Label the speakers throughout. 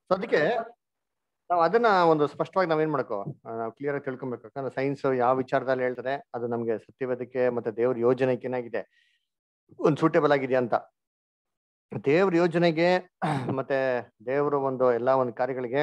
Speaker 1: So ಅದಕ್ಕೆ ನಾವು ಅದನ್ನ ಒಂದು ಸ್ಪಷ್ಟವಾಗಿ ನಾವೇನ್ ಮಾಡ್ಕೋ ಆ, ನಾವು ಕ್ಲಿಯರ್ ಆಗಿ ತಿಳ್ಕೊಬೇಕು ಯಾಕಂದ್ರೆ ಸೈನ್ಸ್ ಯಾವ ವಿಚಾರದಲ್ಲಿ ಹೇಳ್ತಾರೆ ಅದು ನಮ್ಗೆ ಸತ್ಯವೇದಕ್ಕೆ ಮತ್ತೆ ದೇವ್ರ ಯೋಜನೆಗೆ ಏನಾಗಿದೆ ಒಂದು ಸೂಟೇಬಲ್ ಆಗಿದೆ ಅಂತ ದೇವ್ರ ಯೋಜನೆಗೆ ಮತ್ತೆ ದೇವ್ರ ಒಂದು ಎಲ್ಲಾ ಒಂದು ಕಾರ್ಯಗಳಿಗೆ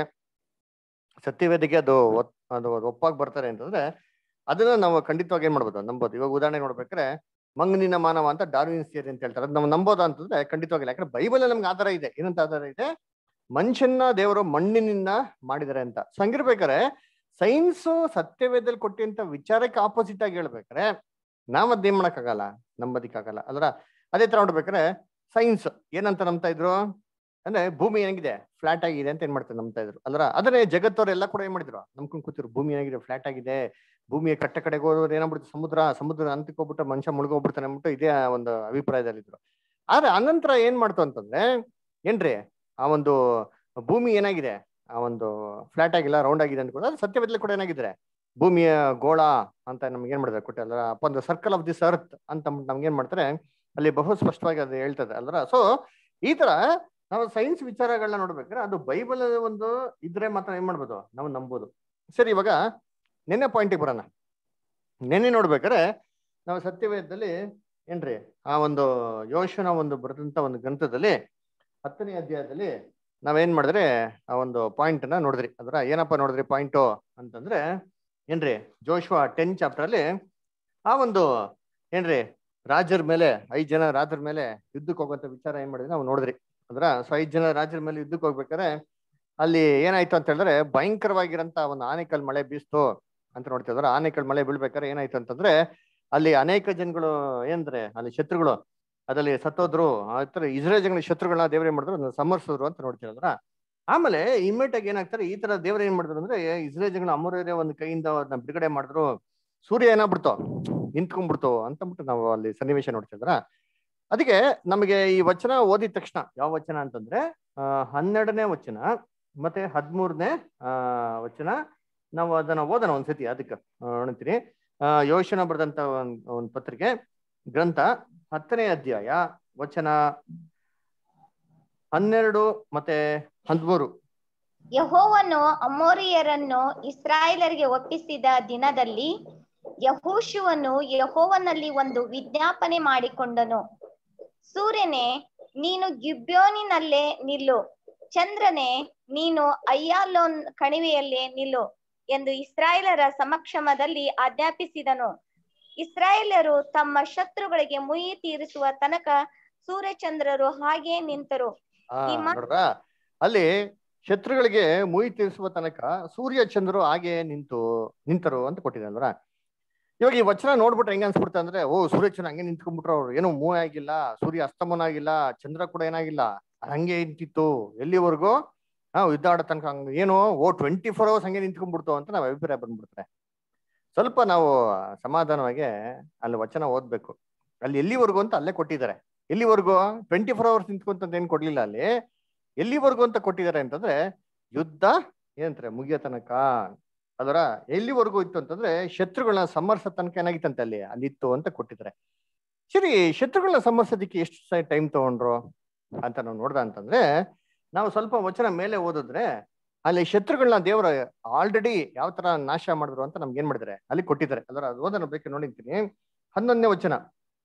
Speaker 1: ಸತ್ಯವೇದಿಗೆ ಅದು ಒತ್- ಅದು ಒಪ್ಪಾಗಿ ಬರ್ತಾರೆ ಅಂತಂದ್ರೆ ಅದನ್ನ ನಾವು ಖಂಡಿತವಾಗಿ ಏನ್ ಮಾಡ್ಬೋದು ನಂಬೋದು ಇವಾಗ ಉದಾಹರಣೆ ನೋಡ್ಬೇಕಾದ್ರೆ ಮಂಗನಿನ ಮಾನವ ಅಂತ ಡಾರ್ವಿನ್ ಥಿಯರಿ ಅಂತ ಹೇಳ್ತಾರೆ ಅದು ನಾವು ನಂಬೋದಾ ಅಂತಂದ್ರೆ ಖಂಡಿತವಾಗಿಲ್ಲ ಯಾಕಂದ್ರೆ ಬೈಬಲ್ ನಮ್ಗೆ ಆಧಾರ ಇದೆ ಏನಂತ ಆಧಾರ ಇದೆ ಮನುಷ್ಯನ ದೇವರು ಮಣ್ಣಿನಿಂದ ಮಾಡಿದ್ದಾರೆ ಅಂತ ಸೊ ಹಂಗಿರ್ಬೇಕಾರೆ ಸೈನ್ಸ್ ಸತ್ಯವೇದದಲ್ಲಿ ಕೊಟ್ಟಿಂತ ವಿಚಾರಕ್ಕೆ ಆಪೋಸಿಟ್ ಆಗಿ ಹೇಳ್ಬೇಕಾರೆ ನಾವ್ ಅದೇನ್ ಮಾಡಕ್ಕಾಗಲ್ಲ ನಂಬೋದಿಕ್ಕಾಗಲ್ಲ ಅಲ್ರ ಅದೇ ತರ ನೋಡ್ಬೇಕಾರೆ ಸೈನ್ಸ್ ಏನಂತ ನಂಬ್ತಾ ಇದ್ರು ಅಂದ್ರೆ ಭೂಮಿ ಏನಾಗಿದೆ ಫ್ಲಾಟ್ ಆಗಿದೆ ಅಂತ ಏನ್ ಮಾಡ್ತಾರೆ ನಂಬ್ತಾ ಇದ್ರು ಅಲ್ರ ಅದನ್ನೇ ಜಗತ್ತವರೆಲ್ಲ ಕೂಡ ಏನ್ ಮಾಡಿದ್ರು ನಂಬ್ಕೊಂಡ್ ಕೂತಿರು ಭೂಮಿ ಏನಾಗಿದೆ ಫ್ಲಾಟ್ ಆಗಿದೆ ಭೂಮಿಯ ಕಟ್ಟ ಕಡೆಗೆ ಹೋದ್ರೆ ಏನಾಗ್ಬಿಡುತ್ತೆ ಸಮುದ್ರ ಸಮುದ್ರ ಅಂತಕ್ಕೆ ಹೋಗ್ಬಿಟ್ಟು ಮನುಷ್ಯ ಮುಳುಗೋಗ್ಬಿಡ್ತಾನೆ ಅಂದ್ಬಿಟ್ಟು ಇದೇ ಒಂದು ಅಭಿಪ್ರಾಯದಲ್ಲಿದ್ರು ಆದ್ರೆ ಅನಂತರ ಏನ್ ಮಾಡ್ತು ಅಂತಂದ್ರೆ ಏನ್ರಿ ಆ ಒಂದು ಭೂಮಿ ಏನಾಗಿದೆ ಆ ಒಂದು ಫ್ಲಾಟ್ ಆಗಿಲ್ಲ ರೌಂಡ್ ಆಗಿದೆ ಅಂತ ಕೂಡ ಅದು ಸತ್ಯವೇದದಲ್ಲಿ ಕೂಡ ಏನಾಗಿದ್ರೆ ಭೂಮಿಯ ಗೋಳ ಅಂತ ನಮ್ಗೆ ಏನ್ ಮಾಡಿದ್ರೆ ಕೊಟ್ಟೆ ಅಲ್ರ ಅಪ್ಪ ಒಂದು ಸರ್ಕಲ್ ಆಫ್ ದಿಸ್ ಅರ್ತ್ ಅಂತ ನಮ್ಗೆ ಏನ್ ಮಾಡ್ತಾರೆ ಅಲ್ಲಿ ಬಹು ಸ್ಪಷ್ಟವಾಗಿ ಅದು ಹೇಳ್ತದೆ ಅಲ್ರ ಸೊ ಈ ತರ ನಾವು ಸೈನ್ಸ್ ವಿಚಾರಗಳನ್ನ ನೋಡ್ಬೇಕಾದ್ರೆ ಅದು ಬೈಬಲ್ ಒಂದು ಇದ್ರೆ ಮಾತ್ರ ಏನ್ ಮಾಡ್ಬೋದು ನಾವು ನಂಬೋದು ಸರಿ ಇವಾಗ ನೆನ್ನೆ ಪಾಯಿಂಟಿಗೆ ಬರೋಣ ನೆನ್ನೆ ನೋಡ್ಬೇಕಾದ್ರೆ ನಾವು ಸತ್ಯವೇದದಲ್ಲಿ ಏನ್ರಿ ಆ ಒಂದು ಯೋಶನ ಒಂದು ಬರೆದಂತ ಒಂದು ಗ್ರಂಥದಲ್ಲಿ ಹತ್ತನೇ ಅಧ್ಯಾಯದಲ್ಲಿ ನಾವೇನ್ ಮಾಡಿದ್ರೆ ಆ ಒಂದು ಪಾಯಿಂಟ್ ನ ನೋಡಿದ್ರಿ ಅದ್ರ ಏನಪ್ಪ ನೋಡಿದ್ರಿ ಪಾಯಿಂಟು ಅಂತಂದ್ರೆ ಏನ್ರಿ ಜೋಶ್ವಾ ಟೆನ್ ಚಾಪ್ಟರ್ ಅಲ್ಲಿ ಆ ಒಂದು ಏನ್ರಿ ರಾಜರ ಮೇಲೆ ಐದ್ ಜನ ರಾಜರ ಮೇಲೆ ಯುದ್ಧಕ್ಕೆ ಹೋಗುವಂತ ವಿಚಾರ ಏನ್ ಮಾಡಿದ್ರಿ ನಾವು ನೋಡಿದ್ರಿ ಅದ್ರ ಸೊ ಐದ್ ಜನ ರಾಜರ ಮೇಲೆ ಯುದ್ಧಕ್ಕೆ ಹೋಗ್ಬೇಕಾದ್ರೆ ಅಲ್ಲಿ ಏನಾಯ್ತು ಅಂತ ಹೇಳಿದ್ರೆ ಭಯಂಕರವಾಗಿರಂತ ಒಂದು ಆನೆಕಲ್ ಮಳೆ ಬೀಸ್ತು ಅಂತ ನೋಡ್ತಿದ್ರ ಆನೆಕಲ್ ಮಳೆ ಬೀಳ್ಬೇಕಾದ್ರೆ ಏನಾಯ್ತು ಅಂತಂದ್ರೆ ಅಲ್ಲಿ ಅನೇಕ ಜನಗಳು ಏನಂದ್ರೆ ಅಲ್ಲಿ ಶತ್ರುಗಳು ಅದ್ರಲ್ಲಿ ಸತ್ತೋದ್ರು ಆ ತರ ಇಸ್ರೇಲ್ ಜನ ಶತ್ರುಗಳನ್ನ ದೇವ್ರ ಏನ್ ಮಾಡಿದ್ರು ಅದನ್ನ ಸಮರ್ಸಿದ್ರು ಅಂತ ನೋಡ್ತಿರದ್ರ ಆಮೇಲೆ ಇಮ್ಮಿಡಿಯೇಟ್ ಆಗಿ ಏನಾಗ್ತಾರೆ ಈ ತರ ದೇವ್ರ ಏನ್ ಮಾಡಿದ್ರು ಅಂದ್ರೆ ಇಸ್ರೇಲ್ ಜನ ಅಮೂರ್ಯ ಒಂದು ಕೈಯಿಂದ ಅದನ್ನ ಬಿಡುಗಡೆ ಮಾಡಿದ್ರು ಸೂರ್ಯ ಏನಾಗ್ಬಿಡ್ತು ನಿಂತ್ಕೊಂಡ್ಬಿಡ್ತು ಅಂತಂದ್ಬಿಟ್ಟು ನಾವು ಅಲ್ಲಿ ಸನ್ನಿವೇಶ ನೋಡ್ತಿದ್ರ ಅದಕ್ಕೆ ನಮಗೆ ಈ ವಚನ ಓದಿದ ತಕ್ಷಣ ಯಾವ ವಚನ ಅಂತಂದ್ರೆ ಆ ಹನ್ನೆರಡನೇ ವಚನ ಮತ್ತೆ ಹದಿಮೂರನೇ ಆ ವಚನ ನಾವು ಅದನ್ನ ಓದೋಣ ಒಂದ್ಸತಿ ಅದಕ್ಕೆ ನೋಡ್ತೀನಿ ಆ ಯೋಶನ ಬರೆದಂತ ಒಂದ್ ಒಂದು ಪತ್ರಿಕೆ ಗ್ರಂಥ ಹತ್ತನೇ ಅಧ್ಯಾಯ ವಚನ ಹನ್ನೆರಡು ಮತ್ತೆ ಹದಿಮೂರು
Speaker 2: ಯಹೋವನು ಅಮೋರಿಯರನ್ನು ಇಸ್ರಾಯೇಲರಿಗೆ ಒಪ್ಪಿಸಿದ ದಿನದಲ್ಲಿ ಯಹೋಶುವನು ಯಹೋವನಲ್ಲಿ ಒಂದು ವಿಜ್ಞಾಪನೆ ಮಾಡಿಕೊಂಡನು ಸೂರ್ಯನೇ ನೀನು ಗಿಬ್ಯೋನಿನಲ್ಲೇ ನಿಲ್ಲು ಚಂದ್ರನೇ ನೀನು ಅಯ್ಯಾಲೋನ್ ಕಣಿವೆಯಲ್ಲೇ ನಿಲ್ಲು ಎಂದು ಇಸ್ರಾಯೇಲರ ಸಮಕ್ಷಮದಲ್ಲಿ ಆಜ್ಞಾಪಿಸಿದನು ಇಸ್ರಾಯೇಲರು ತಮ್ಮ ಶತ್ರುಗಳಿಗೆ ಮುಯಿ ತೀರಿಸುವ ತನಕ ಸೂರ್ಯಚಂದ್ರರು ಹಾಗೆ ನಿಂತರು
Speaker 1: ಆ
Speaker 2: ಈ ಮಾತ್-
Speaker 1: ನೋಡ್ರ ಅಲ್ಲಿ ಶತ್ರುಗಳಿಗೆ ಮುಯಿ ತೀರಿಸುವ ತನಕ ಸೂರ್ಯ ಚಂದ್ರರು ಹಾಗೆ ನಿಂತು ನಿಂತರು ಅಂತ ಕೊಟ್ಟಿದೆ ಅಲ್ರ ಇವಾಗ ಈ ವಚನ ನೋಡ್ಬಿಟ್ರೆ ಹೆಂಗ ಅನ್ಸ್ಬಿಡ್ತಾ ಅಂದ್ರೆ ಓ ಸೂರ್ಯ ಚಂದ್ರ ಹಂಗೆ ನಿಂತ್ಕೊಂಡ್ಬಿಟ್ರು ಅವ್ರು ಏನೋ ಮೂವ್ ಆಗಿಲ್ಲ ಸೂರ್ಯ ಅಸ್ತಮನ ಆಗಿಲ್ಲ ಚಂದ್ರ ಕೂಡ ಏನಾಗಿಲ್ಲ ಹಂಗೆ ನಿಂತಿತ್ತು ಎಲ್ಲಿವರೆಗೂ ಹಾ ಯುದ್ಧ ಆಡೋ ತನಕ ಹಂಗ ಏನು ಓ ಟ್ವೆಂಟಿ ಫೋರ್ ಅವರ್ಸ್ ಹಂಗೆ ನಿಂತ್ಕೊಂಡ್ಬಿಡ್ತು ಅಂತ ನಾವು ಅಭಿಪ್ರಾಯ ಬಂದ್ಬಿಡ್ತಾರೆ ಸ್ವಲ್ಪ ನಾವು ಸಮಾಧಾನವಾಗಿ ಅಲ್ಲಿ ವಚನ ಓದ್ಬೇಕು ಅಲ್ಲಿ ಎಲ್ಲಿವರೆಗೂ ಅಂತ ಅಲ್ಲೇ ಕೊಟ್ಟಿದ್ದಾರೆ ಎಲ್ಲಿವರೆಗೂ ಟ್ವೆಂಟಿ ಫೋರ್ ಅವರ್ಸ್ ನಿಂತ್ಕೊಂತ ಏನ್ ಕೊಡ್ಲಿಲ್ಲ ಅಲ್ಲಿ ಎಲ್ಲಿವರೆಗೂ ಅಂತ ಕೊಟ್ಟಿದ್ದಾರೆ ಅಂತಂದ್ರೆ ಯುದ್ಧ ಏನಂತಾರೆ ಮುಗಿಯೋ ತನಕ ಅದರ ಎಲ್ಲಿವರೆಗೂ ಇತ್ತು ಅಂತಂದ್ರೆ ಶತ್ರುಗಳನ್ನ ಸಮರ್ಸ ತನಕ ಏನಾಗಿತ್ತಂತೆ ಅಲ್ಲಿ ಅಲ್ಲಿತ್ತು ಅಂತ ಕೊಟ್ಟಿದ್ದಾರೆ ಸರಿ ಶತ್ರುಗಳನ್ನ ಸಮರ್ಸೋದಿಕ್ಕೆ ಎಷ್ಟು ಟೈಮ್ ತಗೊಂಡ್ರು ಅಂತ ನಾವು ನೋಡ್ದ ಅಂತಂದ್ರೆ ನಾವು ಸ್ವಲ್ಪ ವಚನ ಮೇಲೆ ಓದಿದ್ರೆ ಅಲ್ಲಿ ಶತ್ರುಗಳನ್ನ ದೇವರ ಆಲ್ರೆಡಿ ಯಾವ ತರ ನಾಶ ಮಾಡಿದ್ರು ಅಂತ ನಮ್ಗೆ ಏನ್ ಮಾಡಿದ್ದಾರೆ ಅಲ್ಲಿ ಕೊಟ್ಟಿದ್ದಾರೆ ಅದರ ಅದು ಓದೋಣ ಬೇಕು ನೋಡಿರ್ತೀನಿ ಹನ್ನೊಂದನೇ ವಚನ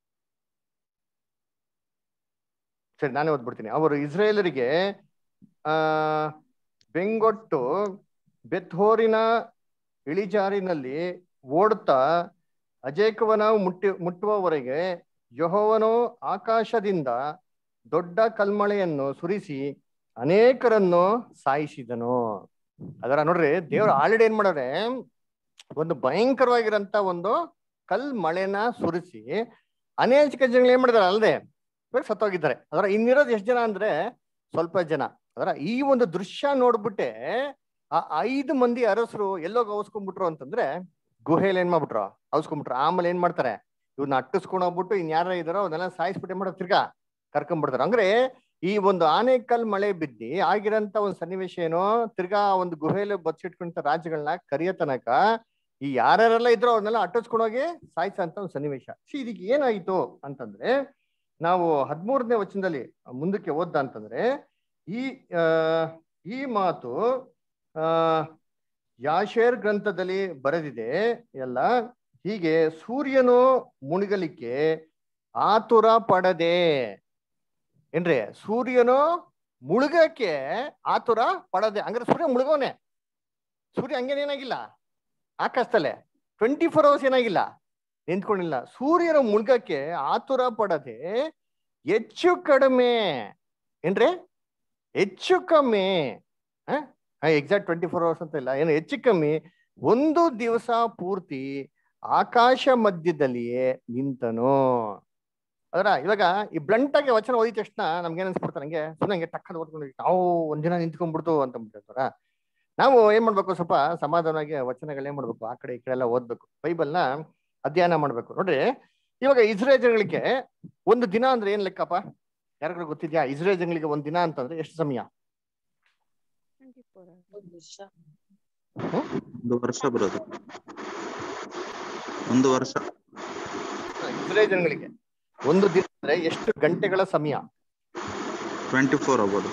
Speaker 1: ಸರಿ ನಾನೇ ಓದ್ಬಿಡ್ತೀನಿ ಅವರು ಇಸ್ರೇಲರಿಗೆ ಆ ಬೆಂಗೊಟ್ಟು ಬೆತ್ಹೋರಿನ ಇಳಿಜಾರಿನಲ್ಲಿ ಓಡುತ್ತಾ ಅಜೇಕವನ ಮುಟ್ಟಿ ಮುಟ್ಟುವವರೆಗೆ ಯಹೋವನು ಆಕಾಶದಿಂದ ದೊಡ್ಡ ಕಲ್ಮಳೆಯನ್ನು ಸುರಿಸಿ ಅನೇಕರನ್ನು ಸಾಯಿಸಿದನು ಅದರ ನೋಡ್ರಿ ದೇವ್ರು ಆಲ್ರೆಡಿ ಏನ್ ಮಾಡವ್ರೆ ಒಂದು ಭಯಂಕರವಾಗಿರಂತ ಒಂದು ಕಲ್ ಮಳೆನ ಸುರಿಸಿ ಅನೇಕ ಜನಗಳು ಏನ್ ಮಾಡಿದಾರೆ ಅಲ್ಲದೆ ಇವಾಗ ಸತ್ತೋಗಿದ್ದಾರೆ ಅದರ ಇನ್ನಿರೋದು ಎಷ್ಟು ಜನ ಅಂದ್ರೆ ಸ್ವಲ್ಪ ಜನ ಅದರ ಈ ಒಂದು ದೃಶ್ಯ ನೋಡ್ಬಿಟ್ಟೆ ಆ ಐದು ಮಂದಿ ಅರಸರು ಎಲ್ಲೋಗ ಅವಸ್ಕೊಂಡ್ಬಿಟ್ರು ಅಂತಂದ್ರೆ ಗುಹೆಯಲ್ಲಿ ಏನ್ ಮಾಡ್ಬಿಟ್ರು ಅವಸ್ಕೊಂಡ್ಬಿಟ್ರು ಆಮೇಲೆ ಏನ್ ಮಾಡ್ತಾರೆ ಇವ್ರನ್ನ ಅಟ್ಟಿಸ್ಕೊಂಡು ಹೋಗ್ಬಿಟ್ಟು ಇನ್ ಯಾರ ಇದಾರೋ ಅವನ್ನೆಲ್ಲ ಸಾಯಿಸ್ಬಿಟ್ಟು ಏನ್ ಮಾಡೋದು ತಿರ್ಗಾ ಕರ್ಕೊಂಡ್ಬಿಡ್ತಾರೆ ಅಂದ್ರೆ ಈ ಒಂದು ಆನೆಕಲ್ ಮಳೆ ಬಿದ್ದಿ ಆಗಿರಂತ ಒಂದು ಸನ್ನಿವೇಶ ಏನೋ ತಿರ್ಗಾ ಒಂದು ಗುಹೆಯಲ್ಲಿ ಬಚ್ಚಿಟ್ಕೊಂತ ರಾಜ್ಯಗಳನ್ನ ಕರಿಯ ತನಕ ಈ ಯಾರ್ಯಾರೆಲ್ಲ ಇದ್ರೋ ಅವ್ರನ್ನೆಲ್ಲ ಅಟ್ಟಿಸ್ಕೊಂಡೋಗಿ ಸಾಯಿಸಂತ ಒಂದು ಸನ್ನಿವೇಶ ಸಿ ಇದಕ್ಕೆ ಏನಾಯ್ತು ಅಂತಂದ್ರೆ ನಾವು ಹದಿಮೂರನೇ ವಚನದಲ್ಲಿ ಮುಂದಕ್ಕೆ ಓದ್ದ ಅಂತಂದ್ರೆ ಈ ಆ ಈ ಮಾತು ಆ ಯಾಶೇರ್ ಗ್ರಂಥದಲ್ಲಿ ಬರೆದಿದೆ ಎಲ್ಲ ಹೀಗೆ ಸೂರ್ಯನು ಮುಳುಗಲಿಕ್ಕೆ ಆತುರ ಪಡದೆ ಏನ್ರಿ ಸೂರ್ಯನು ಮುಳುಗಕ್ಕೆ ಆತುರ ಪಡದೆ ಹಂಗಾರೆ ಸೂರ್ಯ ಮುಳುಗೋನೆ ಸೂರ್ಯ ಹಂಗೇನೇನಾಗಿಲ್ಲ ಆಕಾಶದಲ್ಲೇ ಟ್ವೆಂಟಿ ಫೋರ್ ಅವರ್ಸ್ ಏನಾಗಿಲ್ಲ ನಿಂತ್ಕೊಂಡಿಲ್ಲ ಸೂರ್ಯನ ಮುಳುಗಕ್ಕೆ ಆತುರ ಪಡದೆ ಹೆಚ್ಚು ಕಡಿಮೆ ಏನ್ರಿ ಹೆಚ್ಚು ಕಮ್ಮಿ ಎಕ್ಸಾಕ್ಟ್ ಟ್ವೆಂಟಿ ಫೋರ್ ಅವರ್ಸ್ ಅಂತ ಇಲ್ಲ ಏನು ಹೆಚ್ಚು ಕಮ್ಮಿ ಒಂದು ದಿವಸ ಪೂರ್ತಿ ಆಕಾಶ ಮಧ್ಯದಲ್ಲಿಯೇ ನಿಂತನು ಅದರ ಇವಾಗ ಈ ಬ್ಲಂಟ್ ಆಗಿ ವಚನ ಓದಿದ ತಕ್ಷಣ ನಮ್ಗೆ ಏನ್ ಅನ್ಸ್ಬಿಡ್ತಾರೆ ನಂಗೆ ಸುಮ್ಮನೆ ಹಂಗೆ ಟಕ್ಕದ ಓದ್ಕೊಂಡು ನಾವು ಒಂದಿನ ನಿಂತ್ಕೊಂಡ್ಬಿಡ್ತು ಅಂತ ಬಿಟ್ಟಿರ್ತಾರ ನಾವು ಏನ್ ಮಾಡ್ಬೇಕು ಸ್ವಲ್ಪ ಸಮಾಧಾನವಾಗಿ ವಚನಗಳು ಏನ್ ಮಾಡ್ಬೇಕು ಆ ಕಡೆ ಈ ಕಡೆ ಎಲ್ಲ ಓದ್ಬೇಕು ಬೈಬಲ್ನ ಅಧ್ಯಯನ ಮಾಡ್ಬೇಕು ನೋಡ್ರಿ ಇವಾಗ ಇಸ್ರೇಲ್ ಜನಗಳಿಗೆ ಒಂದು ದಿನ ಅಂದ್ರೆ ಏನ್ ಲೆಕ್ಕಪ್ಪ ಯಾರಿಗೂ ಗೊತ್ತಿದ್ಯಾ ಇಸ್ರೇಲ್ ಜನಗಳಿಗೆ ಒಂದ್ ದಿನ ಅಂತಂದ್ರೆ ಎಷ್ಟು ಸಮಯ
Speaker 3: ಒಂದು ವರ್ಷ ಬರೋದು ಒಂದು ವರ್ಷ
Speaker 1: ಇಸ್ರೇಲ್ ಜನಗಳಿಗೆ ಒಂದು ದಿನ ಅಂದ್ರೆ ಎಷ್ಟು ಗಂಟೆಗಳ ಸಮಯ
Speaker 3: ಟ್ವೆಂಟಿ ಫೋರ್ ಆಗ್ಬೋದು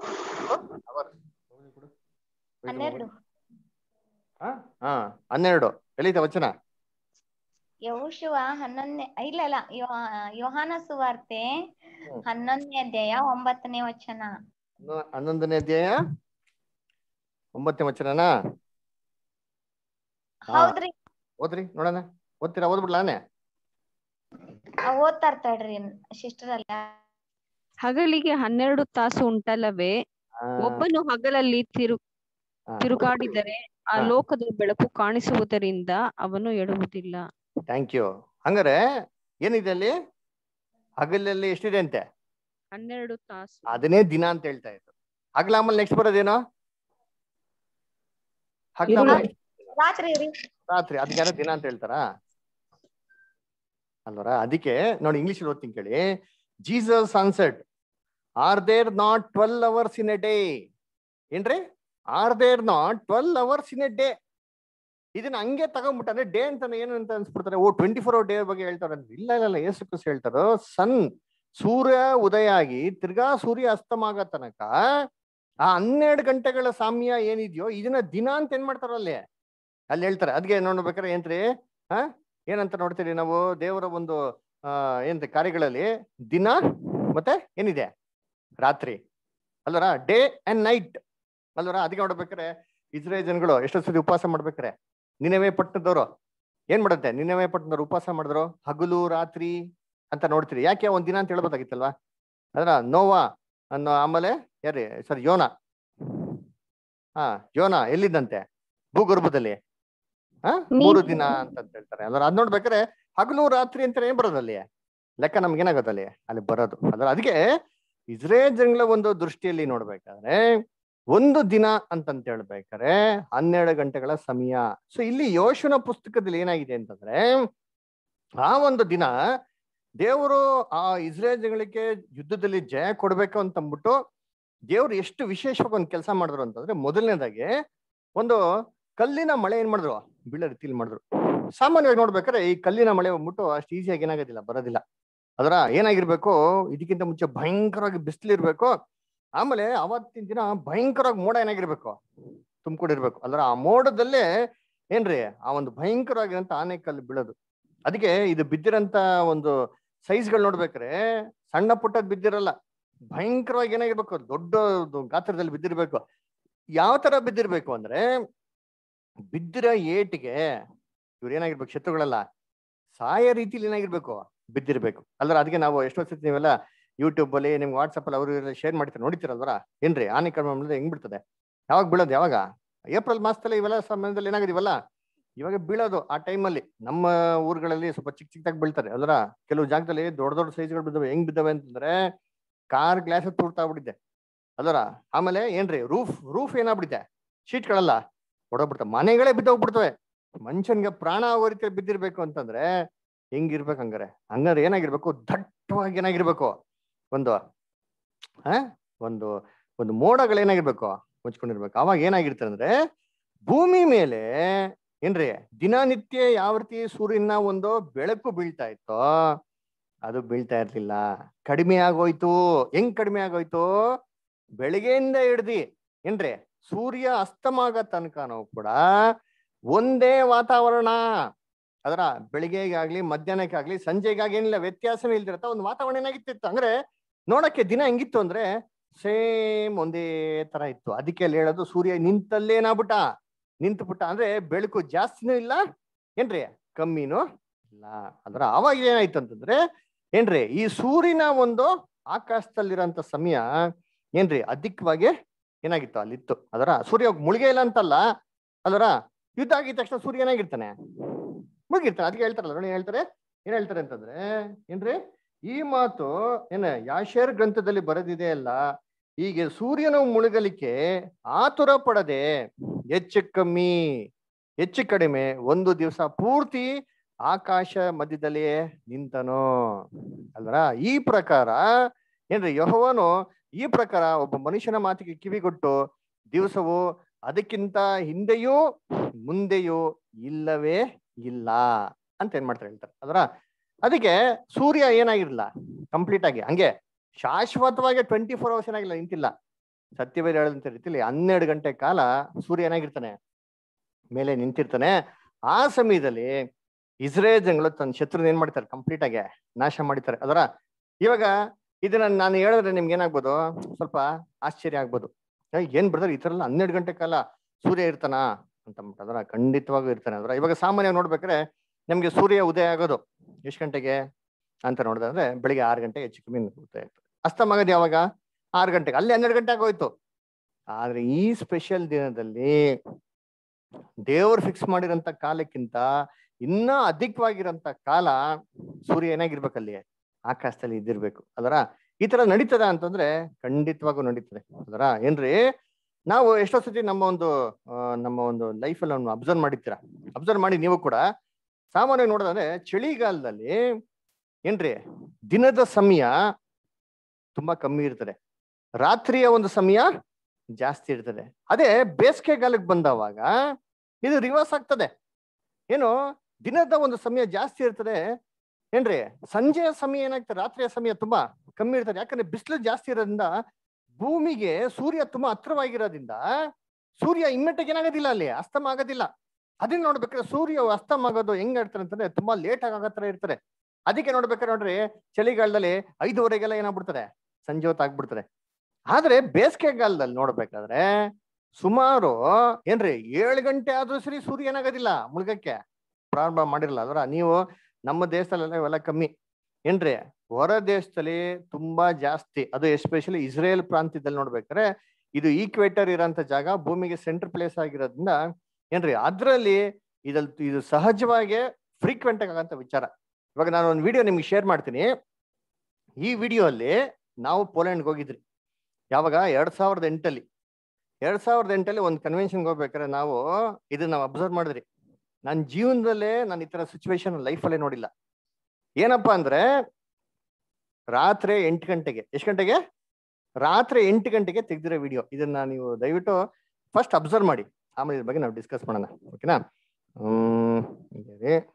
Speaker 2: ಹನ್ನೆರಡು
Speaker 1: ಹಾ ಹಾ ಹನ್ನೆರಡು ಎಲ್ಲಿದೆ ವಚನ
Speaker 2: ಯಹೋಶುವ ಹನ್ನೊಂದನೇ ಇಲ್ಲ ಇಲ್ಲ ಯೋ- ಯೋಹಾನ ಸುವಾರ್ತೆ
Speaker 1: ಹ್ಮ್.
Speaker 2: ಹನ್ನೊಂದನೇ ಅಧ್ಯಾಯ ಒಂಬತ್ತನೇ ವಚನ
Speaker 1: ಹನ್ನೊ- ಹನ್ನೊಂದನೇ ಅಧ್ಯಾಯ ಒಂಬತ್ತನೇ ವಚನನಾ ಹಾ.
Speaker 2: ಹೌದ್ರಿ
Speaker 1: ಓದ್ರಿ ನೋಡೋಣ ಓದ್ತೀರಾ ಓದ್ಬಿಡ್ಲಾನೆ
Speaker 2: ಆ, ಓದ್ತಾ ಇರ್ತಾಳ್ರಿ ಸಿಸ್ಟರ್ ಅಲ್ಲ
Speaker 4: ಹಗಲಿಗೆ ಹನ್ನೆರಡು ತಾಸು ಉಂಟಲ್ಲವೇ ಒಬ್ಬನು ಹಗಲಲ್ಲಿ ತಿರು ತಿರುಗಾಡಿದರೆ ಆ
Speaker 1: ಹಾ.
Speaker 4: ಲೋಕದ ಬೆಳಕು ಕಾಣಿಸುವುದರಿಂದ ಅವನು ಎಡುವುದಿಲ್ಲ
Speaker 1: ಥ್ಯಾಂಕ್ ಯು ಹಂಗಾರೆ ಏನಿದೆ ಅಲ್ಲಿ ಹಗಲಲ್ಲಿ ಎಷ್ಟಿದೆ ಅಂತೆ
Speaker 4: ಹನ್ನೆರಡು ತಾಸು
Speaker 1: ಅದನ್ನೇ ದಿನ ಅಂತ ಹೇಳ್ತಾ ಇದ್ರು ಹಗಲ ಆಮೇಲೆ ನೆಕ್ಸ್ಟ್ ಬರೋದೇನೋ ಹಗಲ
Speaker 4: ಇರುಳು.
Speaker 1: ಆಮೇಲೆ
Speaker 2: ರಾತ್ರಿ ರೀ
Speaker 1: ರಾತ್ರಿ ಅದಕ್ಕೆ ಯಾರೋ ದಿನ ಅಂತ ಹೇಳ್ತಾರಾ ಅಲ್ವರ ಅದಕ್ಕೆ ನೋಡಿ ಇಂಗ್ಲಿಷ್ ಓದ್ತೀನಿ ಕೇಳಿ Jesus answered are there not twelve hours in a day ಏನ್ರಿ are there not twelve hours in a day ಇದನ್ನ ಹಂಗೆ ತಗೊಂಡ್ಬಿಟ್ಟಾರೆ ಡೇ ಅಂತ ಏನು ಅಂತ ಅನ್ಸ್ಬಿಡ್ತಾರೆ ಓ ಟ್ವೆಂಟಿ ಫೋರ್ ಅವರ್ ಡೇ ಬಗ್ಗೆ ಹೇಳ್ತಾರೆ ಅಂದ್ರೆ ಇಲ್ಲ ಇಲ್ಲ ಇಲ್ಲ ಏಸು ಕ್ರಿಸ್ತ ಹೇಳ್ತಾರೋ ಸನ್ ಸೂರ್ಯ ಉದಯ ಆಗಿ ತಿರ್ಗಾ ಸೂರ್ಯ ಅಸ್ತಮಾಗೋ ತನಕ ಆ ಹನ್ನೆರಡು ಗಂಟೆಗಳ ಸಾಮ್ಯ ಏನಿದೆಯೋ ಇದನ್ನ ದಿನ ಅಂತ ಏನ್ ಮಾಡ್ತಾರ ಅಲ್ಲಿ ಅಲ್ಲಿ ಹೇಳ್ತಾರೆ ಅದ್ಗೆ ನೋಡ್ಬೇಕಾರೆ ಏನ್ರಿ ಹಾ ಏನಂತ ನೋಡ್ತೀರಿ ನಾವು ದೇವರ ಒಂದು ಆ ಏನ್ ಕಾರ್ಯಗಳಲ್ಲಿ ದಿನ ಮತ್ತೆ ಏನಿದೆ ರಾತ್ರಿ ಅಲ್ವರ ಡೇ ಅಂಡ್ ನೈಟ್ ಅಲ್ವರ ಅದಕ್ಕೆ ನೋಡ್ಬೇಕಾರೆ ಇಸ್ರೇಲ್ ಜನಗಳು ಎಷ್ಟೋ ಸತಿ ಉಪವಾಸ ಮಾಡ್ಬೇಕಾರೆ ನಿನವೇ ಪಟ್ಟಣದವರು ಏನ್ ಮಾಡುತ್ತೆ ನಿನವೇ ಪಟ್ಟಣದವ್ರು ಉಪವಾಸ ಮಾಡಿದ್ರು ಹಗಲು ರಾತ್ರಿ ಅಂತ ನೋಡ್ತೀರಿ ಯಾಕೆ ಒಂದ್ ದಿನ ಅಂತ ಹೇಳ್ಬೋದಾಗಿತ್ತಲ್ವಾ ಅದ್ರ ನೋವಾ ಅನ್ನೋ ಆಮೇಲೆ ಯಾರಿ ಸರ್ ಯೋನ ಹಾ ಯೋನ ಎಲ್ಲಿದ್ದಂತೆ ಭೂಗರ್ಭದಲ್ಲಿ ಹಾ ಮೂರು ದಿನ ಅಂತ ಹೇಳ್ತಾರೆ ಅದ್ರ ಅದ್ ನೋಡ್ಬೇಕಾದ್ರೆ ಹಗಲು ರಾತ್ರಿ ಅಂತ ಏನ್ ಬರೋದು ಅಲ್ಲಿ ಲೆಕ್ಕ ನಮ್ಗೆ ಏನಾಗುತ್ತೆ ಅಲ್ಲಿ ಅಲ್ಲಿ ಬರೋದು ಅದ್ರ ಅದಕ್ಕೆ ಇಸ್ರೇಲ್ ಜನಗಳ ಒಂದು ದೃಷ್ಟಿಯಲ್ಲಿ ನೋಡ್ಬೇಕಾದ್ರೆ ಒಂದು ದಿನ ಅಂತಂತ ಹೇಳ್ಬೇಕಾದ್ರೆ ಹನ್ನೆರಡು ಗಂಟೆಗಳ ಸಮಯ ಸೊ ಇಲ್ಲಿ ಯೋಶನ ಪುಸ್ತಕದಲ್ಲಿ ಏನಾಗಿದೆ ಅಂತಂದ್ರೆ ಆ ಒಂದು ದಿನ ದೇವರು ಆ ಇಸ್ರೇಲ್ ಜನಗಳಿಗೆ ಯುದ್ಧದಲ್ಲಿ ಜಯ ಕೊಡ್ಬೇಕು ಅಂತ ಅಂದ್ಬಿಟ್ಟು ದೇವ್ರು ಎಷ್ಟು ವಿಶೇಷವಾಗಿ ಒಂದು ಕೆಲಸ ಮಾಡಿದ್ರು ಅಂತಂದ್ರೆ ಮೊದಲನೇದಾಗಿ ಒಂದು ಕಲ್ಲಿನ ಮಳೆ ಏನ್ ಮಾಡಿದ್ರು ಬೀಳೋ ರೀತಿಲಿ ಮಾಡಿದ್ರು ಸಾಮಾನ್ಯವಾಗಿ ನೋಡ್ಬೇಕಾದ್ರೆ ಈ ಕಲ್ಲಿನ ಮಳೆ ಬಂದ್ಬಿಟ್ಟು ಅಷ್ಟು ಈಸಿಯಾಗಿ ಏನಾಗೋದಿಲ್ಲ ಬರೋದಿಲ್ಲ ಅದರ ಏನಾಗಿರ್ಬೇಕು ಇದಕ್ಕಿಂತ ಮುಂಚೆ ಭಯಂಕರವಾಗಿ ಬಿಸಿಲಿರ್ಬೇಕು ಆಮೇಲೆ ಅವತ್ತಿನ ದಿನ ಭಯಂಕರವಾಗಿ ಮೋಡ ಏನಾಗಿರ್ಬೇಕು ತುಂಬಿಕೊಂಡಿರ್ಬೇಕು ಅಲ್ರ ಆ ಮೋಡದಲ್ಲೇ ಏನ್ರಿ ಆ ಒಂದು ಭಯಂಕರವಾಗಿರಂತ ಆನೆಕಲ್ಲು ಬೀಳೋದು ಅದಕ್ಕೆ ಇದು ಬಿದ್ದಿರಂತ ಒಂದು ಸೈಜ್ಗಳು ನೋಡ್ಬೇಕ್ರೆ ಸಣ್ಣ ಪುಟ್ಟದ್ ಬಿದ್ದಿರಲ್ಲ ಭಯಂಕರವಾಗಿ ಏನಾಗಿರ್ಬೇಕು ದೊಡ್ಡ ಗಾತ್ರದಲ್ಲಿ ಬಿದ್ದಿರ್ಬೇಕು ಯಾವ ತರ ಬಿದ್ದಿರ್ಬೇಕು ಅಂದ್ರೆ ಬಿದ್ದಿರೋ ಏಟಿಗೆ ಇವ್ರು ಏನಾಗಿರ್ಬೇಕು ಶತ್ರುಗಳೆಲ್ಲ ಸಾಯ ರೀತಿಲಿ ಏನಾಗಿರ್ಬೇಕು ಬಿದ್ದಿರ್ಬೇಕು ಅಲ್ರ ಅದಕ್ಕೆ ನಾವು ಎಷ್ಟೋ ಸತಿ ನೀವೆಲ್ಲ ಯೂಟ್ಯೂಬ್ ಅಲ್ಲಿ ನಿಮ್ಗೆ ವಾಟ್ಸಪ್ ಅಲ್ಲಿ ಅವರು ಶೇರ್ ಮಾಡ್ತಾರೆ ನೋಡಿತಿರಲ್ವರ ಏನ್ರಿ ಆನೆ ಕಡಿಮೆ ಮಾಡಿದ್ರೆ ಹೆಂಗ್ ಬಿಡ್ತದೆ ಯಾವಾಗ ಬೀಳೋದು ಯಾವಾಗ ಏಪ್ರಿಲ್ ಮಾಸದಲ್ಲಿ ಇವೆಲ್ಲ ಸಮಯದಲ್ಲಿ ಏನಾಗಿದೀವಲ್ಲ ಇವಾಗ ಬೀಳೋದು ಆ ಟೈಮಲ್ಲಿ ನಮ್ಮ ಊರುಗಳಲ್ಲಿ ಸ್ವಲ್ಪ ಚಿಕ್ಕ ಚಿಕ್ಕದಾಗಿ ಬೀಳ್ತಾರೆ ಅಲ್ರ ಕೆಲವು ಜಾಗದಲ್ಲಿ ದೊಡ್ಡ ದೊಡ್ಡ ಸೈಜ್ಗಳು ಬಿದ್ದವೆ ಹೆಂಗ್ ಬಿದ್ದವೆ ಅಂತಂದ್ರೆ ಕಾರ್ ಗ್ಲಾಸ್ ತೂರ್ತಾ ಬಿಟ್ಟಿದೆ ಅಲ್ವರ ಆಮೇಲೆ ಏನ್ರಿ ರೂಫ್ ರೂಫ್ ಏನಾಗ್ಬಿಟ್ಟಿದೆ ಶೀಟ್ಗಳೆಲ್ಲ ಹೊಡೋಗ್ಬಿಡ್ತವೆ ಮನೆಗಳೇ ಬಿದ್ದೋಗ್ಬಿಡ್ತವೆ ಮನುಷ್ಯನ್ಗೆ ಪ್ರಾಣ ಆಗೋ ರೀತಿ ಬಿದ್ದಿರ್ಬೇಕು ಅಂತಂದ್ರೆ ಹೆಂಗಿರ್ಬೇಕು ಹಂಗಾರೆ ಹಂಗಾರೆ ಏನಾಗಿರ್ಬೇಕು ದಟ್ಟವಾಗಿ ಏನಾಗಿರ್ಬೇಕು ಒಂದು ಆ ಒಂದು ಒಂದು ಮೋಡಗಳು ಏನಾಗಿರ್ಬೇಕು ಮುಚ್ಕೊಂಡಿರ್ಬೇಕು ಅವಾಗ ಏನಾಗಿರ್ತಾರೆ ಅಂದ್ರೆ ಭೂಮಿ ಮೇಲೆ ಏನ್ರಿ ದಿನನಿತ್ಯ ಯಾವ ರೀತಿ ಸೂರ್ಯನ ಒಂದು ಬೆಳಕು ಬೀಳ್ತಾ ಇತ್ತೋ ಅದು ಬೀಳ್ತಾ ಇರ್ಲಿಲ್ಲ ಕಡಿಮೆ ಆಗೋಯ್ತು ಹೆಂಗ್ ಕಡಿಮೆ ಆಗೋಯ್ತು ಬೆಳಿಗ್ಗೆಯಿಂದ ಹಿಡ್ದಿ ಏನ್ರಿ ಸೂರ್ಯ ಅಸ್ತಮಾಗ ತನಕನೂ ಕೂಡ ಒಂದೇ ವಾತಾವರಣ ಅದರ ಬೆಳಿಗ್ಗೆಗಾಗ್ಲಿ ಮಧ್ಯಾಹ್ನಕ್ಕಾಗ್ಲಿ ಸಂಜೆಗಾಗಿ ಏನಿಲ್ಲ ವ್ಯತ್ಯಾಸನೇ ಇಲ್ದಿರತ್ತ ಒಂದು ವಾತಾವರಣ ಏನಾಗಿತ್ತಿತ್ತು ಅಂದ್ರೆ ನೋಡಕ್ಕೆ ದಿನ ಹೆಂಗಿತ್ತು ಅಂದ್ರೆ ಸೇಮ್ ಒಂದೇ ತರ ಇತ್ತು ಅದಕ್ಕೆ ಅಲ್ಲಿ ಹೇಳೋದು ಸೂರ್ಯ ನಿಂತಲ್ಲೇ ಏನಾಗ್ಬಿಟ್ಟ ನಿಂತು ಬಿಟ್ಟ ಅಂದ್ರೆ ಬೆಳಕು ಜಾಸ್ತಿನೂ ಇಲ್ಲ ಏನ್ರಿ ಕಮ್ಮಿನೂ ಇಲ್ಲ ಅದರ ಅವಾಗ ಏನಾಯ್ತು ಅಂತಂದ್ರೆ ಏನ್ರಿ ಈ ಸೂರ್ಯನ ಒಂದು ಆಕಾಶದಲ್ಲಿರೋಂಥ ಸಮಯ ಏನ್ರಿ ಅಧಿಕವಾಗಿ ಏನಾಗಿತ್ತು ಅಲ್ಲಿತ್ತು ಅದರ ಸೂರ್ಯ ಮುಳುಗೆ ಇಲ್ಲ ಅಂತಲ್ಲ ಅದರ ಯುದ್ಧ ಆಗಿದ ತಕ್ಷಣ ಸೂರ್ಯ ಏನಾಗಿರ್ತಾನೆ ಮುಳುಗಿರ್ತಾನೆ ಅದಕ್ಕೆ ಹೇಳ್ತಾರಲ್ಲ ನೋಡಿ ಹೇಳ್ತಾರೆ ಏನ್ ಹೇಳ್ತಾರೆ ಅಂತಂದ್ರೆ ಏನ್ರಿ ಈ ಮಾತು ಏನ ಯಾಶೇರ್ ಗ್ರಂಥದಲ್ಲಿ ಬರೆದಿದೆ ಅಲ್ಲ ಹೀಗೆ ಸೂರ್ಯನು ಮುಳುಗಲಿಕ್ಕೆ ಆತುರ ಪಡದೆ ಹೆಚ್ಚು ಕಮ್ಮಿ ಹೆಚ್ಚು ಕಡಿಮೆ ಒಂದು ದಿವಸ ಪೂರ್ತಿ ಆಕಾಶ ಮಧ್ಯದಲ್ಲಿ ನಿಂತನು ಅಲ್ರ ಈ ಪ್ರಕಾರ ಏನ್ರಿ ಯಹೋವನು ಈ ಪ್ರಕಾರ ಒಬ್ಬ ಮನುಷ್ಯನ ಮಾತಿಗೆ ಕಿವಿಗೊಟ್ಟು ದಿವಸವು ಅದಕ್ಕಿಂತ ಹಿಂದೆಯೂ ಮುಂದೆಯೂ ಇಲ್ಲವೇ ಇಲ್ಲ ಅಂತ ಏನ್ ಮಾಡ್ತಾರೆ ಹೇಳ್ತಾರೆ ಅದರ ಅದಕ್ಕೆ ಸೂರ್ಯ ಏನಾಗಿರ್ಲಿಲ್ಲ ಕಂಪ್ಲೀಟ್ ಆಗಿ ಹಂಗೆ ಶಾಶ್ವತವಾಗಿ ಟ್ವೆಂಟಿ ಫೋರ್ ಅವರ್ಸ್ ಏನಾಗಿಲ್ಲ ನಿಂತಿಲ್ಲ ಸತ್ಯವೇದ ಹೇಳದಂತ ರೀತಿಲಿ ಹನ್ನೆರಡು ಗಂಟೆ ಕಾಲ ಸೂರ್ಯ ಏನಾಗಿರ್ತಾನೆ ಮೇಲೆ ನಿಂತಿರ್ತಾನೆ ಆ ಸಮಯದಲ್ಲಿ ಇಸ್ರೇಲ್ ಜನಗಳು ತನ್ನ ಶತ್ರುನ ಏನ್ ಮಾಡ್ತಾರೆ ಕಂಪ್ಲೀಟ್ ಆಗಿ ನಾಶ ಮಾಡಿರ್ತಾರೆ ಅದರ ಇವಾಗ ಇದನ್ನ ನಾನು ಹೇಳಿದ್ರೆ ನಿಮ್ಗೆ ಏನಾಗ್ಬೋದು ಸ್ವಲ್ಪ ಆಶ್ಚರ್ಯ ಆಗ್ಬೋದು ಏ, ಏನ್ ಬ್ರದರ್ ಈ ತರ ಎಲ್ಲ ಹನ್ನೆರಡು ಗಂಟೆ ಕಾಲ ಸೂರ್ಯ ಇರ್ತಾನ ಅಂತ ಅಂದ್ಬಿಟ್ಟು ಅದರ ಖಂಡಿತವಾಗೂ ಇರ್ತಾನೆ ಅದರ ಇವಾಗ ಸಾಮಾನ್ಯವಾಗಿ ನೋಡ್ಬೇಕಾದ್ರೆ ನಮ್ಗೆ ಸೂರ್ಯ ಉದಯ ಆಗೋದು ಎಷ್ಟು ಗಂಟೆಗೆ ಅಂತ ನೋಡಿದ್ರೆ ಬೆಳಿಗ್ಗೆ ಆರು ಗಂಟೆಗೆ ಹೆಚ್ಚು ಕಮ್ಮಿ ಉದಯ ಆಗ್ತದೆ ಅಸ್ತಮಾಗದು ಯಾವಾಗ ಆರು ಗಂಟೆಗೆ ಅಲ್ಲಿ ಹನ್ನೆರಡು ಗಂಟೆ ಆಗೋಯ್ತು ಆದ್ರೆ ಈ ಸ್ಪೆಷಲ್ ದಿನದಲ್ಲಿ ದೇವರು ಫಿಕ್ಸ್ ಮಾಡಿರೋಂಥ ಕಾಲಕ್ಕಿಂತ ಇನ್ನ ಅಧಿಕವಾಗಿರೋಂಥ ಕಾಲ ಸೂರ್ಯ ಏನಾಗಿರ್ಬೇಕಲ್ಲಿ ಆಕಾಶದಲ್ಲಿ ಇದ್ದಿರ್ಬೇಕು ಅದರ ಈ ತರ ನಡೀತದ ಅಂತಂದ್ರೆ ಖಂಡಿತವಾಗೂ ನಡೀತದೆ ಅದರ ಏನ್ರಿ ನಾವು ಎಷ್ಟೋ ಸತಿ ನಮ್ಮ ಒಂದು ಆ, ನಮ್ಮ ಒಂದು ಲೈಫಲ್ಲಿ ನಾವು ಅಬ್ಸರ್ವ್ ಮಾಡಿರ್ತೀರ ಅಬ್ಸರ್ವ್ ಮಾಡಿ ನೀವು ಕೂಡ ಸಾಮಾನ್ಯವಾಗಿ ನೋಡೋದಂದ್ರೆ ಚಳಿಗಾಲದಲ್ಲಿ ಏನ್ರಿ ದಿನದ ಸಮಯ ತುಂಬಾ ಕಮ್ಮಿ ಇರ್ತದೆ ರಾತ್ರಿಯ ಒಂದು ಸಮಯ ಜಾಸ್ತಿ ಇರ್ತದೆ ಅದೇ ಬೇಸಿಗೆಗಾಲಕ್ಕೆ ಬಂದವಾಗ ಇದು ರಿವರ್ಸ್ ಆಗ್ತದೆ ಏನು ದಿನದ ಒಂದು ಸಮಯ ಜಾಸ್ತಿ ಇರ್ತದೆ ಏನ್ರಿ ಸಂಜೆಯ ಸಮಯ ಏನಾಗ್ತದೆ ರಾತ್ರಿಯ ಸಮಯ ತುಂಬಾ ಕಮ್ಮಿ ಇರ್ತದೆ ಯಾಕಂದ್ರೆ ಬಿಸಿಲು ಜಾಸ್ತಿ ಇರೋದ್ರಿಂದ ಭೂಮಿಗೆ ಸೂರ್ಯ ತುಂಬಾ ಹತ್ರವಾಗಿರೋದ್ರಿಂದ ಸೂರ್ಯ ಇಮ್ಮೆಟ್ಟಿಗೆ ಏನಾಗೋದಿಲ್ಲ ಅಲ್ಲಿ ಅಸ್ತಮ ಆಗೋದಿಲ್ಲ ಅದನ್ನ ನೋಡ್ಬೇಕಾದ್ರೆ ಸೂರ್ಯ ಅಸ್ತಮ ಆಗೋದು ಹೆಂಗ್ ಆಗ್ತಾರೆ ಅಂತಂದ್ರೆ ತುಂಬಾ ಲೇಟ್ ಆಗಿ ಆಗೋ ತರ ಇರ್ತಾರೆ ಅದಕ್ಕೆ ನೋಡ್ಬೇಕಾದ್ರೆ ನೋಡ್ರಿ ಚಳಿಗಾಲದಲ್ಲಿ ಐದುವರೆಗೆಲ್ಲ ಏನಾಗ್ಬಿಡ್ತಾರೆ ಸಂಜೆ ಹೊತ್ತು ಆಗ್ಬಿಡ್ತಾರೆ ಆದ್ರೆ ಬೇಸಿಗೆಗಾಲದಲ್ಲಿ ನೋಡ್ಬೇಕಾದ್ರೆ ಸುಮಾರು ಏನ್ರಿ ಏಳು ಗಂಟೆ ಆದ್ರೂ ಸರಿ ಸೂರ್ಯ ಏನಾಗೋದಿಲ್ಲ ಮುಳುಗಕ್ಕೆ ಪ್ರಾರಂಭ ಮಾಡಿರಲ್ಲ ಅದರ ನೀವು ನಮ್ಮ ದೇಶದಲ್ಲೆಲ್ಲ ಇವೆಲ್ಲ ಕಮ್ಮಿ ಏನ್ರಿ ಹೊರ ದೇಶದಲ್ಲಿ ತುಂಬಾ ಜಾಸ್ತಿ ಅದು ಎಸ್ಪೆಷಲಿ ಇಸ್ರೇಲ್ ಪ್ರಾಂತ್ಯದಲ್ಲಿ ನೋಡ್ಬೇಕಾದ್ರೆ ಇದು ಈಕ್ವೇಟರ್ ಇರೋಂಥ ಜಾಗ ಭೂಮಿಗೆ ಸೆಂಟ್ರ್ ಪ್ಲೇಸ್ ಆಗಿರೋದ್ರಿಂದ ಏನ್ರಿ ಅದ್ರಲ್ಲಿ ಇದಲ್ಲಿ ಇದು ಸಹಜವಾಗಿ ಫ್ರೀಕ್ವೆಂಟ್ ಆಗಂತ ವಿಚಾರ ಇವಾಗ ನಾನು ಒಂದು ವಿಡಿಯೋ ನಿಮ್ಗೆ ಶೇರ್ ಮಾಡ್ತೀನಿ ಈ ವಿಡಿಯೋ ಅಲ್ಲಿ ನಾವು ಪೋಲೆಂಡ್ಗೆ ಹೋಗಿದ್ರಿ ಯಾವಾಗ ಎರಡ್ ಸಾವಿರದ ಎಂಟಲ್ಲಿ ಎರಡ್ ಸಾವಿರದ ಎಂಟಲ್ಲಿ ಒಂದು ಕನ್ವೆನ್ಷನ್ಗೆ ಹೋಗ್ಬೇಕಾದ್ರೆ ನಾವು ಇದನ್ನ ನಾವು ಅಬ್ಸರ್ವ್ ಮಾಡಿದ್ರಿ ನನ್ನ ಜೀವನದಲ್ಲೇ ನಾನು ಈ ತರ ಸಿಚುವೇಶನ್ ಲೈಫಲ್ಲೇ ನೋಡಿಲ್ಲ ಏನಪ್ಪಾ ಅಂದ್ರೆ ರಾತ್ರಿ ಎಂಟು ಗಂಟೆಗೆ ಎಷ್ಟು ಗಂಟೆಗೆ ರಾತ್ರಿ ಎಂಟು ಗಂಟೆಗೆ ತೆಗ್ದಿರೋ ವಿಡಿಯೋ ಇದನ್ನ ನೀವು ದಯವಿಟ್ಟು ಫಸ್ಟ್ ಅಬ್ಸರ್ವ್ ಮಾಡಿ ಆಮೇಲೆ ಇದ್ರ ಬಗ್ಗೆ ನಾವು ಡಿಸ್ಕಸ್ ಮಾಡೋಣ ಓಕೆನಾ ಹ್ಮ್ ಇದೇ ರೀ.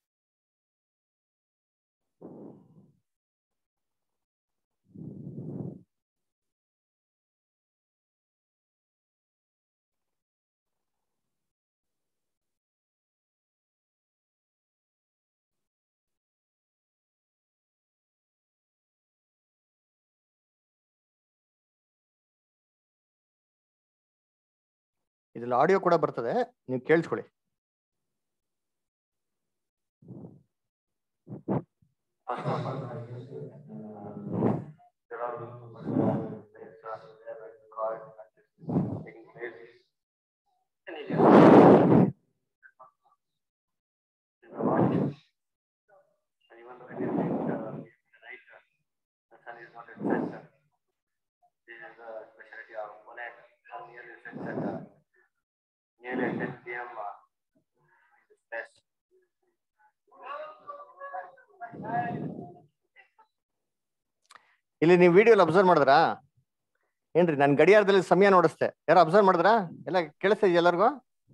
Speaker 1: ಇದ್ರಲ್ಲಿ ಆಡಿಯೋ ಕೂಡ ಬರ್ತದೆ ನೀವು ಕೇಳಿಸ್ಕೊಳ್ಳಿ ಇಲ್ಲಿ ನೀವು ವಿಡಿಯೋಲಿ ಅಬ್ಸರ್ವ್ ಮಾಡಿದ್ರಾ ಏನ್ರಿ ನಾನು ಗಡಿಯಾರದಲ್ಲಿ ಸಮಯ ನೋಡಿಸ್ತೆ ಯಾರೋ ಅಬ್ಸರ್ವ್ ಮಾಡಿದ್ರಾ ಎಲ್ಲ ಕೇಳಿಸ್ತಾ ಇದೆಯಾ ಎಲ್ಲರಿಗೂ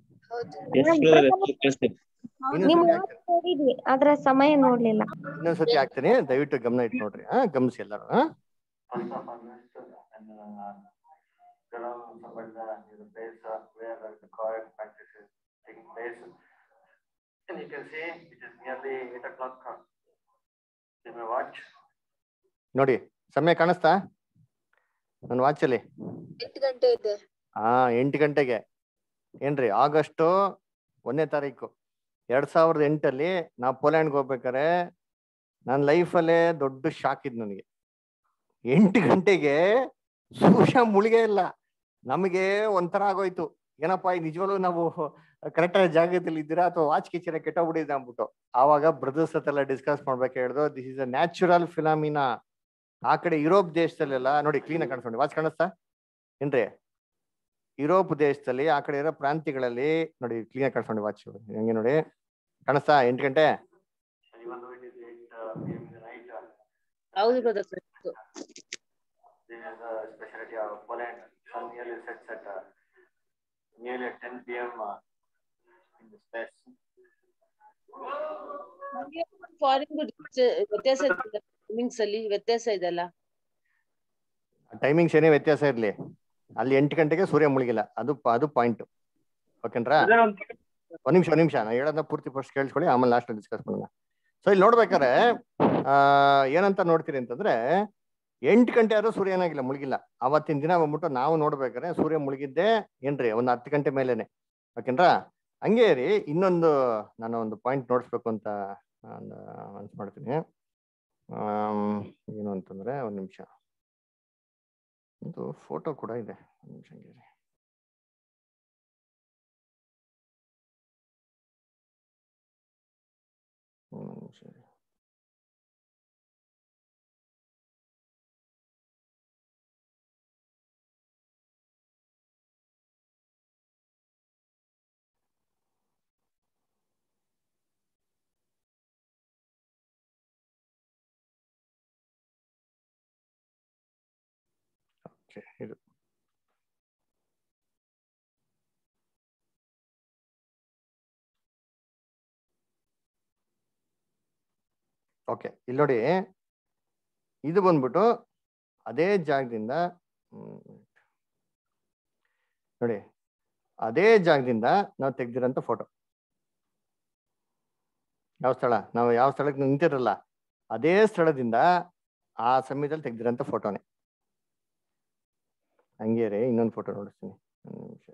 Speaker 1: ಇನ್ನೊಂದ್
Speaker 2: ನಿಮ್
Speaker 1: ಸತಿ ಹಾಕ್ತೀನಿ.
Speaker 2: ನೋಡಿದ್ವಿ ಆದ್ರ ಸಮಯ ನೋಡ್ಲಿಲ್ಲ
Speaker 1: ಇನ್ನೊಂದ್ಸತಿ ಹಾಕ್ತೀನಿ ದಯವಿಟ್ಟು ಗಮನ ಇಟ್ಟು ನೋಡ್ರಿ ಹಾ ಗಮನಿಸಿ ಎಲ್ಲರೂ ಹಾ around somewhere in the place uh, where the correct practice is taking place. And you can see it is nearly 8 o'clock. You may watch. ನೋಡಿ ಸಮಯ ಕಾಣಿಸ್ತಾ ನನ್ನ ವಾಚಲ್ಲಿ
Speaker 5: ಎಂಟು ಗಂಟೆ ಇದೆ
Speaker 1: ಹಾ ಎಂಟು ಗಂಟೆಗೆ ಏನ್ರಿ ಆಗಸ್ಟ್ ಒಂದನೇ ತಾರೀಕು ಎರಡ್ ಸಾವಿರದ ಎಂಟಲ್ಲಿ ನಾವು ಪೋಲ್ಯಾಂಡ್ಗೆ ಹೋಗ್ಬೇಕಾರೆ ನನ್ನ ಲೈಫಲ್ಲೇ ದೊಡ್ಡ ಶಾಕ್ ಇದ್ ನನಗೆ ಎಂಟು ಗಂಟೆಗೆ ಸೂರ್ಯ ಮುಳುಗೆ ಇಲ್ಲ ನಮಗೆ ಒಂಥರ ಆಗೋಯ್ತು ಏನಪ್ಪಾ ಈ ನಿಜವಾಗ್ಲೂ ನಾವು ಕರೆಕ್ಟ್ ಆಗಿ ಜಾಗದಲ್ಲಿ ಇದ್ದೀರಾ ಅಥವಾ ವಾಚ್ ಕಿಚನ ಕೆಟ್ಟೋಗ್ಬಿಟ್ಟಿದೆ ಅಂದ್ಬಿಟ್ಟು ಆವಾಗ ಬ್ರದರ್ಸ್ ಹತ್ತೆಲ್ಲ ಡಿಸ್ಕಸ್ ಮಾಡ್ಬೇಕು ಹೇಳಿದ್ರು this is a natural phenomena ಆ ಕಡೆ ಯುರೋಪ್ ದೇಶದಲ್ಲೆಲ್ಲ ನೋಡಿ ಕ್ಲೀನ್ ಆಗಿ ಕಾಣಿಸ್ಕೊಂಡು ವಾಚ್ ಕಾಣಿಸ್ತಾ ಏನ್ರಿ ಯುರೋಪ್ ದೇಶದಲ್ಲಿ ಆ ಕಡೆ ಇರೋ ಪ್ರಾಂತ್ಯಗಳಲ್ಲಿ ನೋಡಿ ಕ್ಲೀನ್ ಆಗಿ ಕಾಣಿಸ್ಕೊಂಡು ವಾಚ್ ಹಂಗೆ ನೋಡಿ ಕಾಣಿಸ್ತಾ ಎಂಟು ಗಂಟೆ
Speaker 5: ಹೌದು brother
Speaker 1: This is the specialty of Poland. Sun nearly sets at uh, nearly at 10 p.m. Uh, in the space.
Speaker 5: Foreign ವ್ಯತ್ಯಾಸ ಇದೆ ಟೈಮಿಂಗ್ಸ್ ಅಲ್ಲಿ ವ್ಯತ್ಯಾಸ ಇದೆಲ್ಲ
Speaker 1: ಟೈಮಿಂಗ್ಸ್ ಏನೇ ವ್ಯತ್ಯಾಸ ಇರಲಿ ಅಲ್ಲಿ ಎಂಟು ಗಂಟೆಗೆ ಸೂರ್ಯ ಮುಳುಗಿಲ್ಲ ಅದು ಪ- ಅದು ಪಾಯಿಂಟ್ ಓಕೆನ್ರಾ ಒಂದ್ ನಿಮಿಷ ಒಂದ್ ನಿಮಿಷ ನಾ ಹೇಳೋದನ್ನ ಪೂರ್ತಿ ಫಸ್ಟ್ ಕೇಳಿಸ್ಕೊಳ್ಳಿ ಆಮೇಲೆ ಲಾಸ್ಟ್ ಡಿಸ್ಕಸ್ ಮಾಡೋಣ ಸೊ ಇಲ್ಲಿ ನೋಡ್ಬೇಕಾರೆ ಆ ಏನಂತ ನೋಡ್ತೀರಿ ಅಂತಂದ್ರೆ ಎಂಟು ಗಂಟೆ ಆದ್ರೂ ಸೂರ್ಯ ಏನಾಗಿಲ್ಲ ಮುಳುಗಿಲ್ಲ ಅವತ್ತಿನ ದಿನ ಬಂದ್ಬಿಟ್ಟು ನಾವು ನೋಡ್ಬೇಕಾರೆ ಸೂರ್ಯ ಮುಳುಗಿದ್ದೆ ಏನ್ರಿ ಒಂದ್ ಹತ್ತು ಗಂಟೆ ಮೇಲೇನೆ ಓಕೆನ್ರಾ ಹಂಗೆ ರೀ ಇನ್ನೊಂದು ನಾನು ಒಂದು ಪಾಯಿಂಟ್ ನೋಡಿಸ್ಬೇಕು ಅಂತ ಒಂದು ಮನ್ಸ್ ಮಾಡ್ತೀನಿ ಆಮ್, ಏನು ಅಂತಂದ್ರೆ ಒಂದ್ ನಿಮಿಷ ಒಂದು ಫೋಟೋ ಕೂಡ ಇದೆ ಒಂದ್ ನಿಮಿಷ ಹಂಗೆ ಇರಿ. ಒಂದ್ ನಿಮಿಷ ಇರಿ. ಓಕೆ ಇದು ಓಕೆ ಇಲ್ಲಿ ನೋಡಿ ಇದು ಬಂದ್ಬಿಟ್ಟು ಅದೇ ಜಾಗದಿಂದ ಹ್ಮ್, ನೋಡಿ ಅದೇ ಜಾಗದಿಂದ ನಾವು ತೆಗ್ದಿರೋಂಥ ಫೋಟೋ ಯಾವ ಸ್ಥಳ ನಾವು ಯಾವ ಸ್ಥಳಕ್ಕೆ ನಿಂತಿರಲ್ಲ ಅದೇ ಸ್ಥಳದಿಂದ ಆ ಸಮಯದಲ್ಲಿ ತೆಗ್ದಿರೋಂಥ ಫೋಟೋನೇ ಹಂಗೆ ರೀ ಇನ್ನೊಂದು ಫೋಟೋ ನೋಡಿಸ್ತೀನಿ ಒಂದ್ ನಿಮಿಷ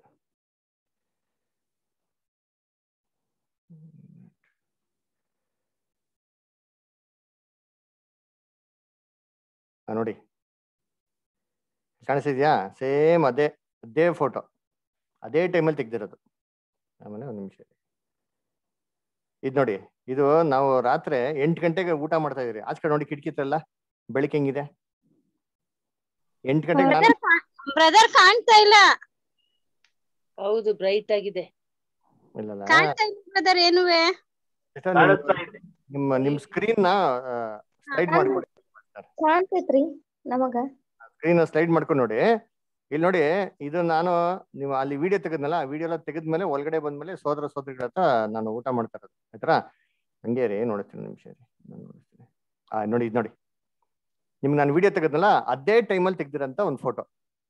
Speaker 1: ಆ, ನೋಡಿ ಕಾಣಿಸಿದ್ಯಾ ಸೇಮ್ ಅದೇ ಅದೇ ಫೋಟೋ ಅದೇ ಟೈಮಲ್ಲಿ ತೆಗ್ದಿರೋದು ಆಮೇಲೆ ಒಂದು ನಿಮಿಷ ಇದು ನೋಡಿ ಇದು ನಾವು ರಾತ್ರಿ ಎಂಟು ಗಂಟೆಗೆ ಊಟ ಮಾಡ್ತಾ ಇದೀವಿ ಆಚೆ ಕಡೆ ನೋಡಿ ಕಿಟಕಿ ಹತ್ರ ಎಲ್ಲ ಬೆಳಿಗ್ಗೆ ಹೆಂಗಿದೆ ಎಂಟು ಗಂಟೆಗೆ ನಾನು
Speaker 6: ಬ್ರದರ್ ಕಾಣ್ತಾ ಇಲ್ಲ
Speaker 5: ಹೌದು ಬ್ರೈಟ್ ಆಗಿದೆ
Speaker 1: ಇಲ್ಲಲ್ಲ
Speaker 6: ಕಾಣ್ತಾ ಇಲ್ಲ ಬ್ರದರ್ ಏನುವೆ
Speaker 1: ಸಿಸ್ಟರ್, ನಿಮ್ಮ- ನಿಮ್ಮ ನಿಮ್ ಸ್ಕ್ರೀನ್ ನ ಸ್ಲೈಡ್ ಮಾಡ್ಕೊಡಿ
Speaker 2: ಕಾಣ್ತೈತ್ರಿ ನಮಗ
Speaker 1: ಸ್ಕ್ರೀನ್ ಸ್ಲೈಡ್ ಮಾಡ್ಕೊಂಡು ನೋಡಿ ಇಲ್ಲಿ ನೋಡಿ ಇದು ನಾನು ನೀವು ಅಲ್ಲಿ ವಿಡಿಯೋ ತೆಗೆದ್ನಲ್ಲ ಆ ವಿಡಿಯೋ ಎಲ್ಲ ತೆಗೆದ್ಮೇಲೆ ಒಳಗಡೆ ಬಂದ್ಮೇಲೆ ಸೋದರ ಸೋದರಿಗಳ ಹತ್ರ ನಾನು ಊಟ ಮಾಡ್ತಾ ಇರೋದು ಆಯ್ತಾ ಹಂಗೆ ರೀ ನೋಡ್ತೀನಿ ನಿಮಿಷ ರೀ ನಾನು ನೋಡ್ತೀನಿ ಆ ನೋಡಿ ಇದು ನೋಡಿ ನಿಮ್ಗೆ ನಾನು ವಿಡಿಯೋ ತೆಗೆದ್ನಲ್ಲ ಅದೇ ಟೈಮಲ್ಲಿ ತೆಗ್ದಿರಂತ ಒಂದು ಫೋಟೋ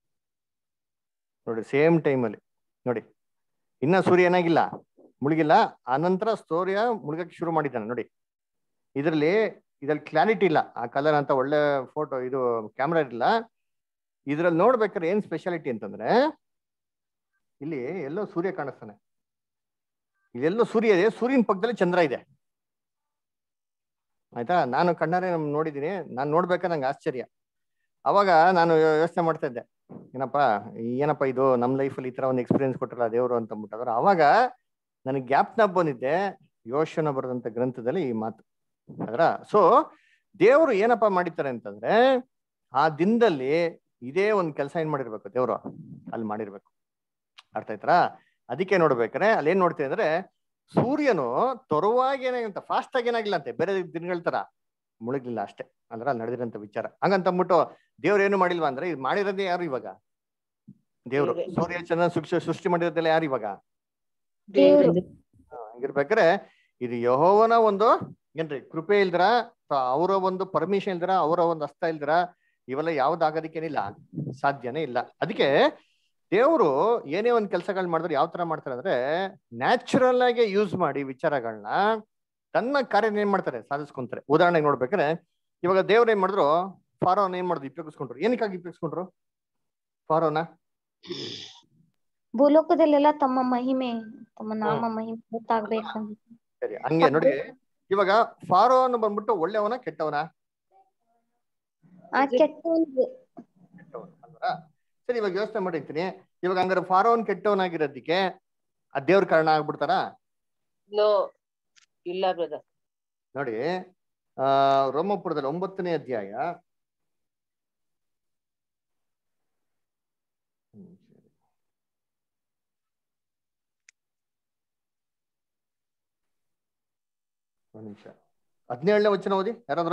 Speaker 1: ನೋಡಿ ಸೇಮ್ ಟೈಮಲ್ಲಿ ನೋಡಿ ಇನ್ನ ಸೂರ್ಯ ಏನಾಗಿಲ್ಲ ಮುಳುಗಿಲ್ಲ ಆನಂತರ ಸೂರ್ಯ ಮುಳುಗಕ್ಕೆ ಶುರು ಮಾಡಿದ್ದಾನೆ ನೋಡಿ ಇದರಲ್ಲಿ ಇದ್ರಲ್ಲಿ ಕ್ಲಾರಿಟಿ ಇಲ್ಲ ಆ ಕಲರ್ ಅಂತ ಒಳ್ಳೆ ಫೋಟೋ ಇದು ಕ್ಯಾಮ್ರಾ ಇರಲಿಲ್ಲ ಇದ್ರಲ್ಲಿ ನೋಡ್ಬೇಕಾದ್ರೆ ಏನ್ ಸ್ಪೆಷಾಲಿಟಿ ಅಂತಂದ್ರೆ ಇಲ್ಲಿ ಎಲ್ಲೋ ಸೂರ್ಯ ಕಾಣಿಸ್ತಾನೆ ಇಲ್ಲೆಲ್ಲೋ ಸೂರ್ಯ ಇದೆ ಸೂರ್ಯನ ಪಕ್ಕದಲ್ಲಿ ಚಂದ್ರ ಇದೆ ಆಯ್ತಾ ನಾನು ಕಣ್ಣಾರೆ ನಮ್ ನೋಡಿದೀನಿ ನಾನು ನೋಡ್ಬೇಕಾದ್ರೆ ನಂಗೆ ಆಶ್ಚರ್ಯ ಅವಾಗ ನಾನು ಯೋಚನೆ ಮಾಡ್ತಾ ಇದ್ದೆ ಏನಪ್ಪ ಏನಪ್ಪ ಇದು ನಮ್ಮ ಲೈಫಲ್ಲಿ ಈ ತರ ಒಂದು ಎಕ್ಸ್ಪೀರಿಯನ್ಸ್ ಕೊಟ್ಟರಲ್ಲ ದೇವರು ಅಂತ ಅಂದ್ಬಿಟ್ಟಾದ್ರೆ ಅವಾಗ ನನಗೆ ಜ್ಞಾಪನ ಬಂದಿದ್ದೆ ಯೋಶನ ಬರೆದಂತ ಗ್ರಂಥದಲ್ಲಿ ಈ ಮಾತು ಅದರ ಸೊ ದೇವರು ಏನಪ್ಪ ಮಾಡಿರ್ತಾರೆ ಅಂತಂದ್ರೆ ಆ ದಿನದಲ್ಲಿ ಇದೇ ಒಂದು ಕೆಲಸ ಏನ್ ಮಾಡಿರ್ಬೇಕು ದೇವರು ಅಲ್ಲಿ ಮಾಡಿರ್ಬೇಕು ಅರ್ಥ ಆಯ್ತಾ ಅದಕ್ಕೆ ನೋಡ್ಬೇಕಾರೆ ಅಲ್ಲಿ ಏನ್ ನೋಡ್ತೀವಿ ಅಂದ್ರೆ ಸೂರ್ಯನು ತೊರವಾಗಿ ಏನಾಗಿಂತ ಫಾಸ್ಟ್ ಆಗಿ ಏನಾಗಿಲ್ಲ ಅಂತೆ ಬೇರೆ ದಿನಗಳ ತರ ಮುಳುಗ್ಲಿಲ್ಲ ಅಷ್ಟೇ ಅಂದ್ರೆ ಅಲ್ಲಿ ನಡೆದಿರಂತ ವಿಚಾರ ಹಂಗಂತ ಅಂದ್ಬಿಟ್ಟು ದೇವ್ರು ಏನು ಮಾಡಿಲ್ವಾ ಅಂದ್ರೆ ಇದು ಮಾಡಿರೋದೇ ಯಾರು ಇವಾಗ ದೇವ್ರು
Speaker 5: ದೇವ್ರೇ.
Speaker 1: ಸೂರ್ಯ ಚಂದ್ರ ಸೃಷ್ಟಿ ಸೃಷ್ಟಿ ಮಾಡಿರೋದೆಲ್ಲ ಯಾರು ಇವಾಗ
Speaker 2: ದೇವ್ರು
Speaker 1: ಹಾ, ಹಂಗಿರ್ಬೇಕಾರೆ ಇದು ಯಹೋವನ ಒಂದು ಏನ್ರಿ ಕೃಪೆ ಇಲ್ದ್ರ ಅವರ ಒಂದು ಪರ್ಮಿಷನ್ ಇಲ್ದ್ರ ಅವರ ಒಂದು ಹಸ್ತ ಇಲ್ದ್ರ ಇವೆಲ್ಲ ಯಾವ್ದು ಆಗೋದಕ್ಕೇನಿಲ್ಲ ಸಾಧ್ಯನೇ ಇಲ್ಲ ಅದಕ್ಕೆ ದೇವರು ಏನೇ ಒಂದ್ ಕೆಲಸಗಳು ಮಾಡಿದ್ರೆ ಯಾವ ತರ ಮಾಡ್ತಾರೆ ಅಂದ್ರೆ ನ್ಯಾಚುರಲ್ ಆಗಿ ಯೂಸ್ ಮಾಡಿ ವಿಚಾರಗಳನ್ನ ತನ್ನ ಕಾರ್ಯ ಏನ್ ಮಾಡ್ತಾರೆ ಸಾಧಿಸ್ಕೊಂತಾರೆ ಉದಾಹರಣೆಗೆ ನೋಡ್ಬೇಕಾದ್ರೆ ಇವಾಗ ದೇವ್ರು ಏನ್ ಮಾಡಿದ್ರು ಫಾರೋನ್ ಏನ್ ಮಾಡಿದ್ರು ಉಪಯೋಗಿಸ್ಕೊಂಡ್ರು ಏನಕ್ಕಾಗಿ ಉಪಯೋಗಿಸ್ಕೊಂಡ್ರು ಫಾರೋನ
Speaker 2: ಭೂಲೋಕದಲ್ಲೆಲ್ಲ ತಮ್ಮ ಮಹಿಮೆ ತಮ್ಮ ನಾಮ ಮಹಿಮೆ ಗೊತ್ತಾಗ್ಬೇಕಂತ
Speaker 1: ಸರಿ ಹಂಗೆ ನೋಡಿ ಇವಾಗ ಫಾರೋನ್ ಬಂದ್ಬಿಟ್ಟು ಒಳ್ಳೆಯವನ ಕೆಟ್ಟವನ
Speaker 2: ಆ ಕೆಟ್ಟವನ್ಗೆ
Speaker 1: ಕೆಟ್ಟವನು ಅಲ್ವಾ ಸರಿ ಇವಾಗ ಯೋಚನೆ ಮಾಡಿರ್ತೀನಿ ಇವಾಗ ಹಂಗಾರೆ ಫಾರೋನ್ ಕೆಟ್ಟವನಾಗಿರೋದಕ್ಕೆ ಆ ದೇವ್ರ ಕಾರಣ ಆಗ್ಬಿಡ್ತಾರ
Speaker 5: ನೋ ಇಲ್ಲ ಬ್ರದರ್
Speaker 1: ನೋಡಿ ಆ ರೋಮಪುರದಲ್ಲಿ ಒಂಬತ್ತನೇ ಅಧ್ಯಾಯ ಹ್ಮ್, ಸರಿ. ಒಂದ್ ನಿಮಿಷ ಹದಿನೇಳನೇ ವಚನ ಓದಿ ಯಾರಾದ್ರ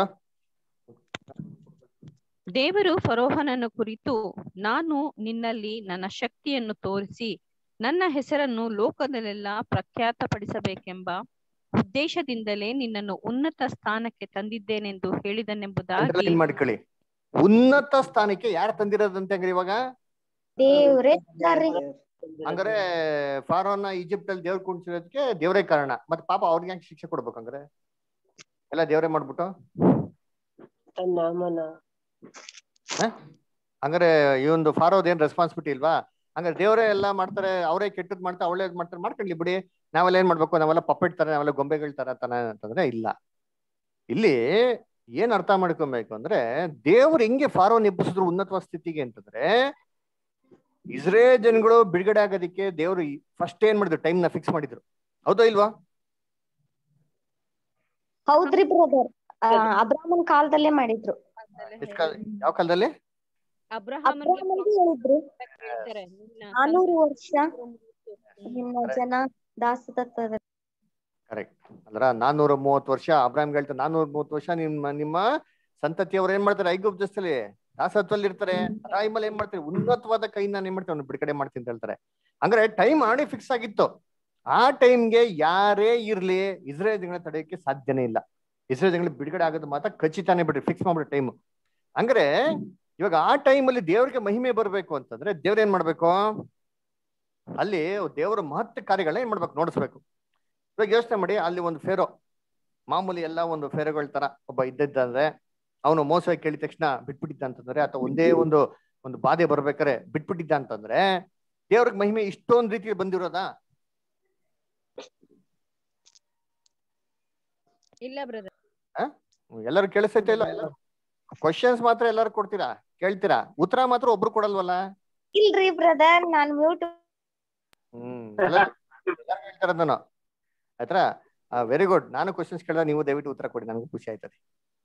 Speaker 4: ದೇವರು ಫರೋಹನನ್ನು ಕುರಿತು ನಾನು ನಿನ್ನಲ್ಲಿ ನನ್ನ ಶಕ್ತಿಯನ್ನು ತೋರಿಸಿ ನನ್ನ ಹೆಸರನ್ನು ಲೋಕದಲ್ಲೆಲ್ಲ ಪ್ರಖ್ಯಾತಪಡಿಸಬೇಕೆಂಬ ಉದ್ದೇಶದಿಂದಲೇ ನಿನ್ನನ್ನು ಉನ್ನತ ಸ್ಥಾನಕ್ಕೆ ತಂದಿದ್ದೇನೆಂದು ಹೇಳಿದನೆಂಬುದಾಗಿ
Speaker 1: ಅಂಡರ್ಲೈನ್ ಮಾಡ್ಕೊಳ್ಳಿ ಉನ್ನತ ಸ್ಥಾನಕ್ಕೆ ಯಾರು ತಂದಿರೋದಂತೆ ಹಂಗಾರೆ ಇವಾಗ
Speaker 2: ದೇವ್ರೇ ತಾರ್ರಿ
Speaker 1: ಹಂಗಾರೆ ಫಾರೋನ ಈಜಿಪ್ಟ್ ಅಲ್ಲಿ ದೇವ್ರ ಕುಣಿಸಿರೋದಕ್ಕೆ ದೇವರೇ ಕಾರಣ ಮತ್ತೆ ಪಾಪ ಅವ್ರಿಗೆ ಹೆಂಗ್ ಶಿಕ್ಷೆ ಕೊಡ್ಬೇಕು ಹಂಗಾರೆ ಎಲ್ಲ ದೇವರೇ ಮಾಡ್ಬಿಟ್ಟು
Speaker 5: ತನ್ನ ನಾಮನ
Speaker 1: ಹಂಗಾರೆ ಈ ಒಂದು ಫಾರೋದ್ ಏನ್ ರೆಸ್ಪಾನ್ಸಿಬಿಲಿಟಿ ಇಲ್ವಾ ಹಂಗಾರೆ ದೇವರೇ ಎಲ್ಲ ಮಾಡ್ತಾರೆ ಅವರೇ ಕೆಟ್ಟದ್ ಮಾಡ್ತಾರೆ ಒಳ್ಳೇದ್ ಮಾಡ್ತಾರೆ ಮಾಡ್ಕೊಳ್ಳಿ ಬಿಡಿ ನಾವೆಲ್ಲ ಏನ್ ಮಾಡ್ಬೇಕು ನಾವೆಲ್ಲ ಪಪ್ಪೆಟ್ ತರ ನಾವೆಲ್ಲ ಗೊಂಬೆಗಳ ತರ ತಾನ ಅಂತಂದ್ರೆ ಇಲ್ಲ ಇಲ್ಲಿ ಏನ್ ಅರ್ಥ ಮಾಡ್ಕೊಬೇಕು ಅಂದ್ರೆ ದೇವ್ರು ಹೆಂಗೆ ಫಾರೋನ್ ಎಬ್ಬಿಸಿದ್ರು ಉನ್ನತ ಸ್ಥಿತಿಗೆ ಅಂತಂದ್ರೆ ಇಸ್ರೇಲ್ ಜನಗಳು ಬಿಡುಗಡೆ ಆಗೋದಿಕ್ಕೆ ದೇವ್ರು ಫಸ್ಟ್ ಏನ್ ಮಾಡಿದ್ರು ಟೈಮ್ ನ ಫಿಕ್ಸ್ ಮಾಡಿದ್ರು ಹೌದಾ ಇಲ್ವಾ
Speaker 2: ಹೌದ್ರಿ ಬ್ರದರ್ ಅಬ್ರಾಹ್ಮನ್ ಕಾಲದಲ್ಲೇ ಮಾಡಿದ್ರು
Speaker 1: ಎಷ್ಟ್ ಕಾಲ ಯಾವ ಕಾಲದಲ್ಲಿ
Speaker 4: ಅಬ್ರಹಾಮನಿಗೆ
Speaker 2: ಅಬ್ರಾಹ್ಮನ್ಗೆ ಹೇಳಿದ್ರು
Speaker 4: ಹೇಳ್ತಾರೆ, ನಿನ್ನ
Speaker 2: ನಾನೂರು ವರ್ಷ ನಿಮ್ಮ ಜನ ದಾಸತತ್ವದ
Speaker 1: ಕರೆಕ್ಟ್ ಅಂದ್ರ ನಾನೂರ ಮೂವತ್ತು ವರ್ಷ ಅಬ್ರಾಹಿಂ ಹೇಳ್ತಾರೆ ನಾನೂರ ಮೂವತ್ತು ವರ್ಷ ನಿಮ್ಮ ನಿಮ್ಮ ಸಂತತಿಯವ್ರು ಏನ್ ಮಾಡ್ತಾರೆ ಐಗುಪ್ತ ದೇಶದಲ್ಲಿ ದಾಸತ್ವದಲ್ಲಿ ಇರ್ತಾರೆ ಟೈಮಲ್ಲಿ ಏನ್ ಮಾಡ್ತಾರೆ ಉನ್ನತವಾದ ಕೈ ನಾನು ಏನ್ ಮಾಡ್ತೀನಿ ಅವ್ನು ಬಿಡುಗಡೆ ಮಾಡ್ತೀನಿ ಅಂತ ಹೇಳ್ತಾರೆ ಅಂದ್ರೆ ಟೈಮ್ ಆಣೆ ಫಿಕ್ಸ್ ಆಗಿತ್ತು ಆ ಟೈಮ್ಗೆ ಯಾರೇ ಇರ್ಲಿ ಇಸ್ರೇಲ್ ಜನಗಳ ತಡೆಯಕ್ಕೆ ಸಾಧ್ಯನೇ ಇಲ್ಲ ಇಸ್ರೇಲ್ ಜನಗಳು ಬಿಡುಗಡೆ ಆಗೋದು ಮಾತ್ರ ಖಚಿತಾನೆ ಬಿಡ್ರಿ ಫಿಕ್ಸ್ ಮಾಡ್ಬಿಡಿ ಟೈಮ್ ಹಂಗ್ರೆ ಇವಾಗ ಆ ಟೈಮಲ್ಲಿ ದೇವ್ರಿಗೆ ಮಹಿಮೆ ಬರ್ಬೇಕು ಅಂತಂದ್ರೆ ದೇವ್ರ ಏನ್ ಮಾಡ್ಬೇಕು ಅಲ್ಲಿ ದೇವರ ಮಹತ್ವ ಕಾರ್ಯಗಳನ್ನ ಏನ್ ಮಾಡ್ಬೇಕು ನೋಡಿಸ್ಬೇಕು ಇವಾಗ ಯೋಚನೆ ಮಾಡಿ ಅಲ್ಲಿ ಒಂದು ಫೇರೋ ಮಾಮೂಲಿ ಎಲ್ಲ ಒಂದು ಫೇರೋಗಳ ತರ ಒಬ್ಬ ಇದ್ದಿದ್ದಂದ್ರೆ ಅವನು ಮೋಸ ಕೇಳಿದ ತಕ್ಷಣ ಬಿಟ್ಬಿಟ್ಟಿದ್ದ ಅಂತಂದ್ರೆ ಅಥವಾ ಒಂದೇ ಒಂದು ಒಂದು ಬಾಧೆ ಬರ್ಬೇಕಾರೆ ಬಿಟ್ಬಿಟ್ಟಿದ್ದ ಅಂತಂದ್ರೆ ದೇವ್ರಿಗೆ ಮಹಿಮೆ ಇಷ್ಟೊಂದು ರೀತಿಯಲ್ಲಿ ಬಂದಿರೋದಾ
Speaker 4: ಇಲ್ಲ ಬ್ರದರ್
Speaker 1: ಎಲ್ಲರೂ ಕೇಳಿಸ್ತೈತೆ ಇಲ್ಲ ಕ್ವಶನ್ಸ್ ಮಾತ್ರ ಎಲ್ಲರೂ ಕೊಡ್ತೀರಾ ಕೇಳ್ತೀರಾ ಉತ್ತರ ಮಾತ್ರ ಒಬ್ರು ಕೊಡಲ್ವಲ್ಲ
Speaker 2: ಇಲ್ರಿ ಬ್ರದರ್ ನಾನ್ ಮ್ಯೂಟ್
Speaker 1: ಹ್ಮ್ ಎಲ್ಲರೂ ಹೇಳ್ತಾರದ್ ನಾನು ಆಯ್ತಾ ವೆರಿ ಗುಡ್ ನಾನು ಕ್ವಶನ್ಸ್ ಕೇಳಿದ ನೀವು ದಯವಿಟ್ಟು ಉತ್ತರ ಕೊಡಿ ನನಗೂ ಖುಷಿ ಆಯ್ತದೆ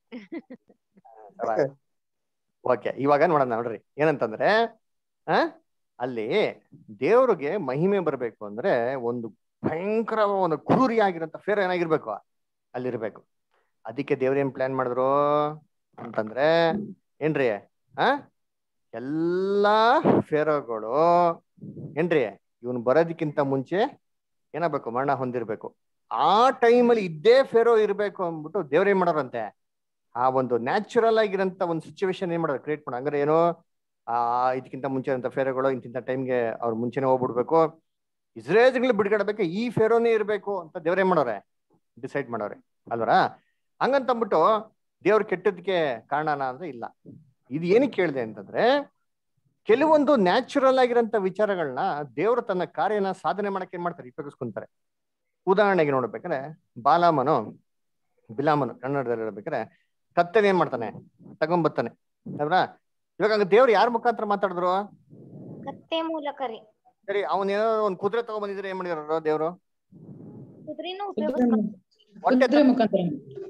Speaker 1: ಓಕೆ ಇವಾಗ ನೋಡೋಣ ನೋಡ್ರಿ ಏನಂತಂದ್ರೆ ಆ ಅಲ್ಲಿ ದೇವ್ರಿಗೆ ಮಹಿಮೆ ಬರ್ಬೇಕು ಅಂದ್ರೆ ಒಂದು ಭಯಂಕರ ಒಂದು ಕ್ರೂರಿ ಆಗಿರಂತ ಫೇರ್ ಏನಾಗಿರ್ಬೇಕು ಅಲ್ಲಿರ್ಬೇಕು ಅದಕ್ಕೆ ದೇವ್ರ ಏನ್ ಪ್ಲಾನ್ ಮಾಡಿದ್ರು ಅಂತಂದ್ರೆ ಏನ್ರಿ ಆ ಎಲ್ಲಾ ಫೇರೋಗಳು ಏನ್ರಿ ಇವನು ಬರೋದಕ್ಕಿಂತ ಮುಂಚೆ ಏನಾಗ್ಬೇಕು ಮರಣ ಹೊಂದಿರ್ಬೇಕು ಆ ಟೈಮಲ್ಲಿ ಇದ್ದೇ ಫೇರೋ ಇರ್ಬೇಕು ಅಂದ್ಬಿಟ್ಟು ದೇವ್ರ ಏನ್ ಮಾಡೋರಂತೆ ಆ ಒಂದು ನ್ಯಾಚುರಲ್ ಆಗಿರೋಂತ ಒಂದು ಸಿಚುವೇಶನ್ ಏನ್ ಮಾಡೋದು ಕ್ರಿಯೇಟ್ ಮಾಡೋ ಹಂಗಾರೆ ಏನು ಆ ಇದಕ್ಕಿಂತ ಮುಂಚೆ ಅಂತ ಫೇರೋಗಳು ಇಂತಿಂತ ಟೈಮ್ಗೆ ಅವ್ರು ಮುಂಚೆನೆ ಹೋಗ್ಬಿಡ್ಬೇಕು ಇಸ್ರೇಲ್ಗಳು ಬಿಡ್ಗಡಬೇಕು ಈ ಫೇರೋನೇ ಇರ್ಬೇಕು ಅಂತ ದೇವ್ರ ಏನ್ ಮಾಡೋರೆ ಡಿಸೈಡ್ ಮಾಡೋರೆ ಅಲ್ವರ ಹಂಗಂತಂದ್ಬಿಟ್ಟು ದೇವ್ರ ಕೆಟ್ಟದಕ್ಕೆ ಕಾರಣನ ಅಂದ್ರೆ ಇಲ್ಲ ಇದು ಏನಕ್ಕೆ ಕೇಳಿದೆ ಅಂತಂದ್ರೆ ಕೆಲವೊಂದು ನ್ಯಾಚುರಲ್ ಆಗಿರೋಂಥ ವಿಚಾರಗಳನ್ನ ದೇವರು ತನ್ನ ಕಾರ್ಯನ ಸಾಧನೆ ಮಾಡಕ್ಕೆ ಏನ್ ಮಾಡ್ತಾರೆ ಉಪಯೋಗಿಸ್ಕೊಂತಾರೆ ಉದಾಹರಣೆಗೆ ನೋಡ್ಬೇಕಾದ್ರೆ ಬಾಲಾಮನು ಬಿಲಾಮನು ಕನ್ನಡದಲ್ಲಿ ಹೇಳ್ಬೇಕಾದ್ರೆ ಕತ್ತನ ಏನ್ ಮಾಡ್ತಾನೆ ತಗೊಂಬರ್ತಾನೆ ಅಲ್ವಾ ಇವಾಗ ಹಂಗ ದೇವ್ರು ಯಾರ ಮುಖಾಂತರ ಮಾತಾಡಿದ್ರು
Speaker 2: ಕತ್ತೆ ಮೂಲಕ ರೀ
Speaker 1: ಸರಿ ಅವನೇನೋ ಒಂದ್ ಕುದುರೆ ತಗೊಂಬಂದಿದ್ರೆ ಏನ್ ಮಾಡಿದಾರ ದೇವ್ರು
Speaker 2: ಕುದ್ರಿನೂ
Speaker 7: ಕುದುರೆ
Speaker 2: ಉಪಯೋಗಿಸ್ತಾರ
Speaker 7: ಮು-
Speaker 1: ಒಂಟೆ
Speaker 7: ಕುದುರೆ ಮುಖಾಂತರ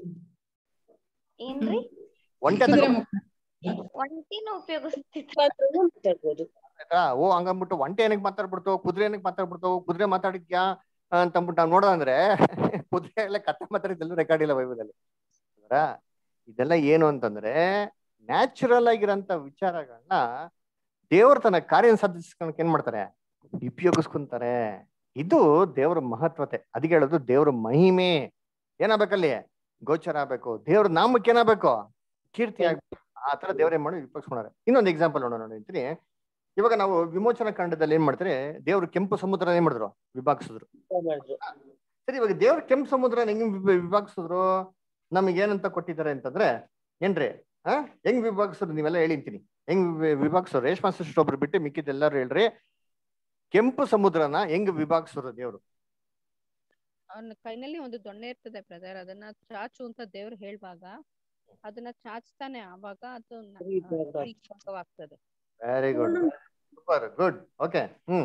Speaker 2: ಏನ್ರಿ
Speaker 1: ಒಂಟೆ
Speaker 7: ಕುದುರೆ
Speaker 1: ತಗೊಂಡ್
Speaker 7: ಮುಖಾಂತರ
Speaker 2: ಒಂಟಿನೂ ಉಪಯೋಗಿಸ್ತಿದ್ರು
Speaker 5: ಮಾತಾಡ್ಬೋದು
Speaker 1: ಆಯ್ತಾ ಓ ಹಂಗಂದ್ಬಿಟ್ಟು ಒಂಟೆ ಏನಕ್ಕೆ ಮಾತಾಡ್ಬಿಡ್ತು ಕುದುರೆ ಏನಕ್ಕೆ ಮಾತಾಡ್ಬಿಡ್ತು ಕುದುರೆ ಮಾತಾಡಿದ್ಯಾ ಅಂತ ಅಂದ್ಬಿಟ್ಟು ನಾವು ನೋಡೋದಂದ್ರೆ ಕುದುರೆ ಎಲ್ಲ ಕತ್ತೆ ಮಾತಾಡಿದ್ದೆಲ್ಲ ರೆಕಾರ್ಡ್ ಇಲ್ಲ ಬೈಬಲಲ್ಲಿ ಹೌದಾ? ಇದೆಲ್ಲ ಏನು ಅಂತಂದ್ರೆ ನ್ಯಾಚುರಲ್ ಆಗಿರೋಂಥ ವಿಚಾರಗಳನ್ನ ದೇವ್ರ ತನ್ನ ಕಾರ್ಯ ಸಾಧಿಸ್ಕೊಳಕ್ ಏನ್ ಮಾಡ್ತಾರೆ ಉಪಯೋಗಿಸ್ಕೊಂತಾರೆ ಇದು ದೇವ್ರ ಮಹತ್ವತೆ ಅದಕ್ಕೆ ಹೇಳೋದು ದೇವ್ರ ಮಹಿಮೆ ಏನಾಗ್ಬೇಕಲ್ಲಿ ಗೋಚರ ಆಗ್ಬೇಕು ದೇವ್ರ ನಾಮಕ್ಕೆ ಏನಾಗ್ಬೇಕು ಕೀರ್ತಿ ಆಗ್ಬೇಕು ಆ ತರ ದೇವ್ರ ಏನ್ ಮಾಡಿ ಉಪಯೋಗಿಸ್ಕೊಂಡಾರೆ ಇನ್ನೊಂದು ಎಕ್ಸಾಂಪಲ್ ನೋಡೋಣ ನೋಡಿ ಅಂತೀನಿ ಇವಾಗ ನಾವು ವಿಮೋಚನಾ ಕಾಂಡದಲ್ಲಿ ಏನ್ ಮಾಡ್ತಾರೆ ದೇವ್ರು ಕೆಂಪು ಸಮುದ್ರ ಏನ್ ಮಾಡಿದ್ರು ವಿಭಾಗಿಸಿದ್ರು
Speaker 5: ಮಾಡಿದ್ರು
Speaker 1: ಸರಿ ಇವಾಗ ದೇವ್ರ ಕೆಂಪು ಸಮುದ್ರ ಹೆಂಗ್ ವಿಭ- ವಿಭಾಗಿಸಿದ್ರು ನಮಗೆ ಏನಂತ ಕೊಟ್ಟಿದ್ದಾರೆ ಅಂತಂದ್ರೆ ಏನ್ರಿ ಹಾ ಹೆಂಗ್ ವಿಭಾಗಿಸಿದ್ರು ನೀವೆಲ್ಲ ಹೇಳಿಂತೀನಿ ಹೆಂಗ್ ವಿ- ವಿಭಾಗಿಸೋರು ರೇಷ್ಮಾ ಸಿಸ್ಟರ್ ಒಬ್ರು ಬಿಟ್ಟು ಮಿಕ್ಕಿದ್ದೆಲ್ಲರೂ ಹೇಳ್ರಿ ಕೆಂಪು ಸಮುದ್ರನ ಹೆಂಗ್ ವಿಭಾಗಿಸೋರು ದೇವ್ರು
Speaker 4: ಅವನ ಕೈನಲ್ಲಿ ಒಂದು ದೊಣ್ಣೆ ಇರ್ತದೆ ಬ್ರದರ್ ಅದನ್ನ ಚಾಚು ಅಂತ ದೇವ್ರು ಹೇಳುವಾಗ ಅದನ್ನ ಚಾಚ್ತಾನೆ ಆವಾಗ ಅದು ನ-
Speaker 5: ಸರಿ, brother.
Speaker 4: ಆ, ವಿಭಾಗವಾಗ್ತದೆ
Speaker 1: very good super good okay hmm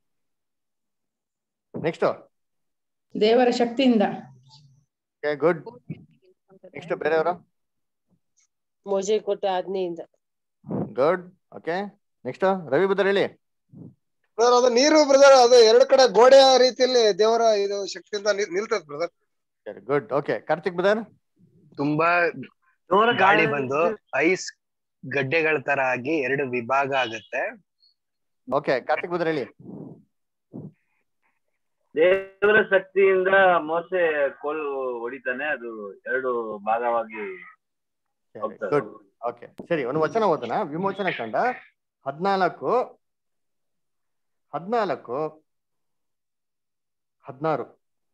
Speaker 1: next
Speaker 7: ದೇವರ ಶಕ್ತಿಯಿಂದ
Speaker 1: ಗುಡ್ ನೆಕ್ಸ್ಟ್ ಬೇರೆಯವರು
Speaker 5: ಮೋಜೆ ಕೊಟ್ಟ ಆಜ್ಞೆಯಿಂದ
Speaker 1: good okay next Ravi brother ಹೇಳಿ
Speaker 8: ಬ್ರದರ್ ಅದು ನೀರು ಬ್ರದರ್ ಅದು ಎರಡು ಕಡೆ ಗೋಡೆಯ ರೀತಿಯಲ್ಲಿ ದೇವರ ಇದು ಶಕ್ತಿಯಿಂದ ನಿಲ್- ನಿಲ್ತದೆ brother
Speaker 1: good okay Karthik brother
Speaker 9: ತುಂಬಾ ಗಾಳಿ ಬಂದು ಐಸ್ ಗಡ್ಡೆಗಳ ತರ ಆಗಿ ಎರಡು ವಿಭಾಗ ಆಗುತ್ತೆ
Speaker 1: ಓಕೆ ಕಾರ್ತಿಕ್ ಬದರ್ ಹೇಳಿ
Speaker 10: ದೇವರ ಶಕ್ತಿಯಿಂದ ಮೋಸೆ ಕೋಲು ಹೊಡಿತಾನೆ ಅದು ಎರಡು ಭಾಗವಾಗಿ ಹೋಗ್ತದೆ
Speaker 1: ಗುಡ್ ಓಕೆ ಸರಿ ಒಂದು ವಚನ ಓದೋಣ ವಿಮೋಚನ ಕಂಡ ಹದ್ನಾಲ್ಕು ಹದ್ನಾಲ್ಕು ಹದ್ನಾರು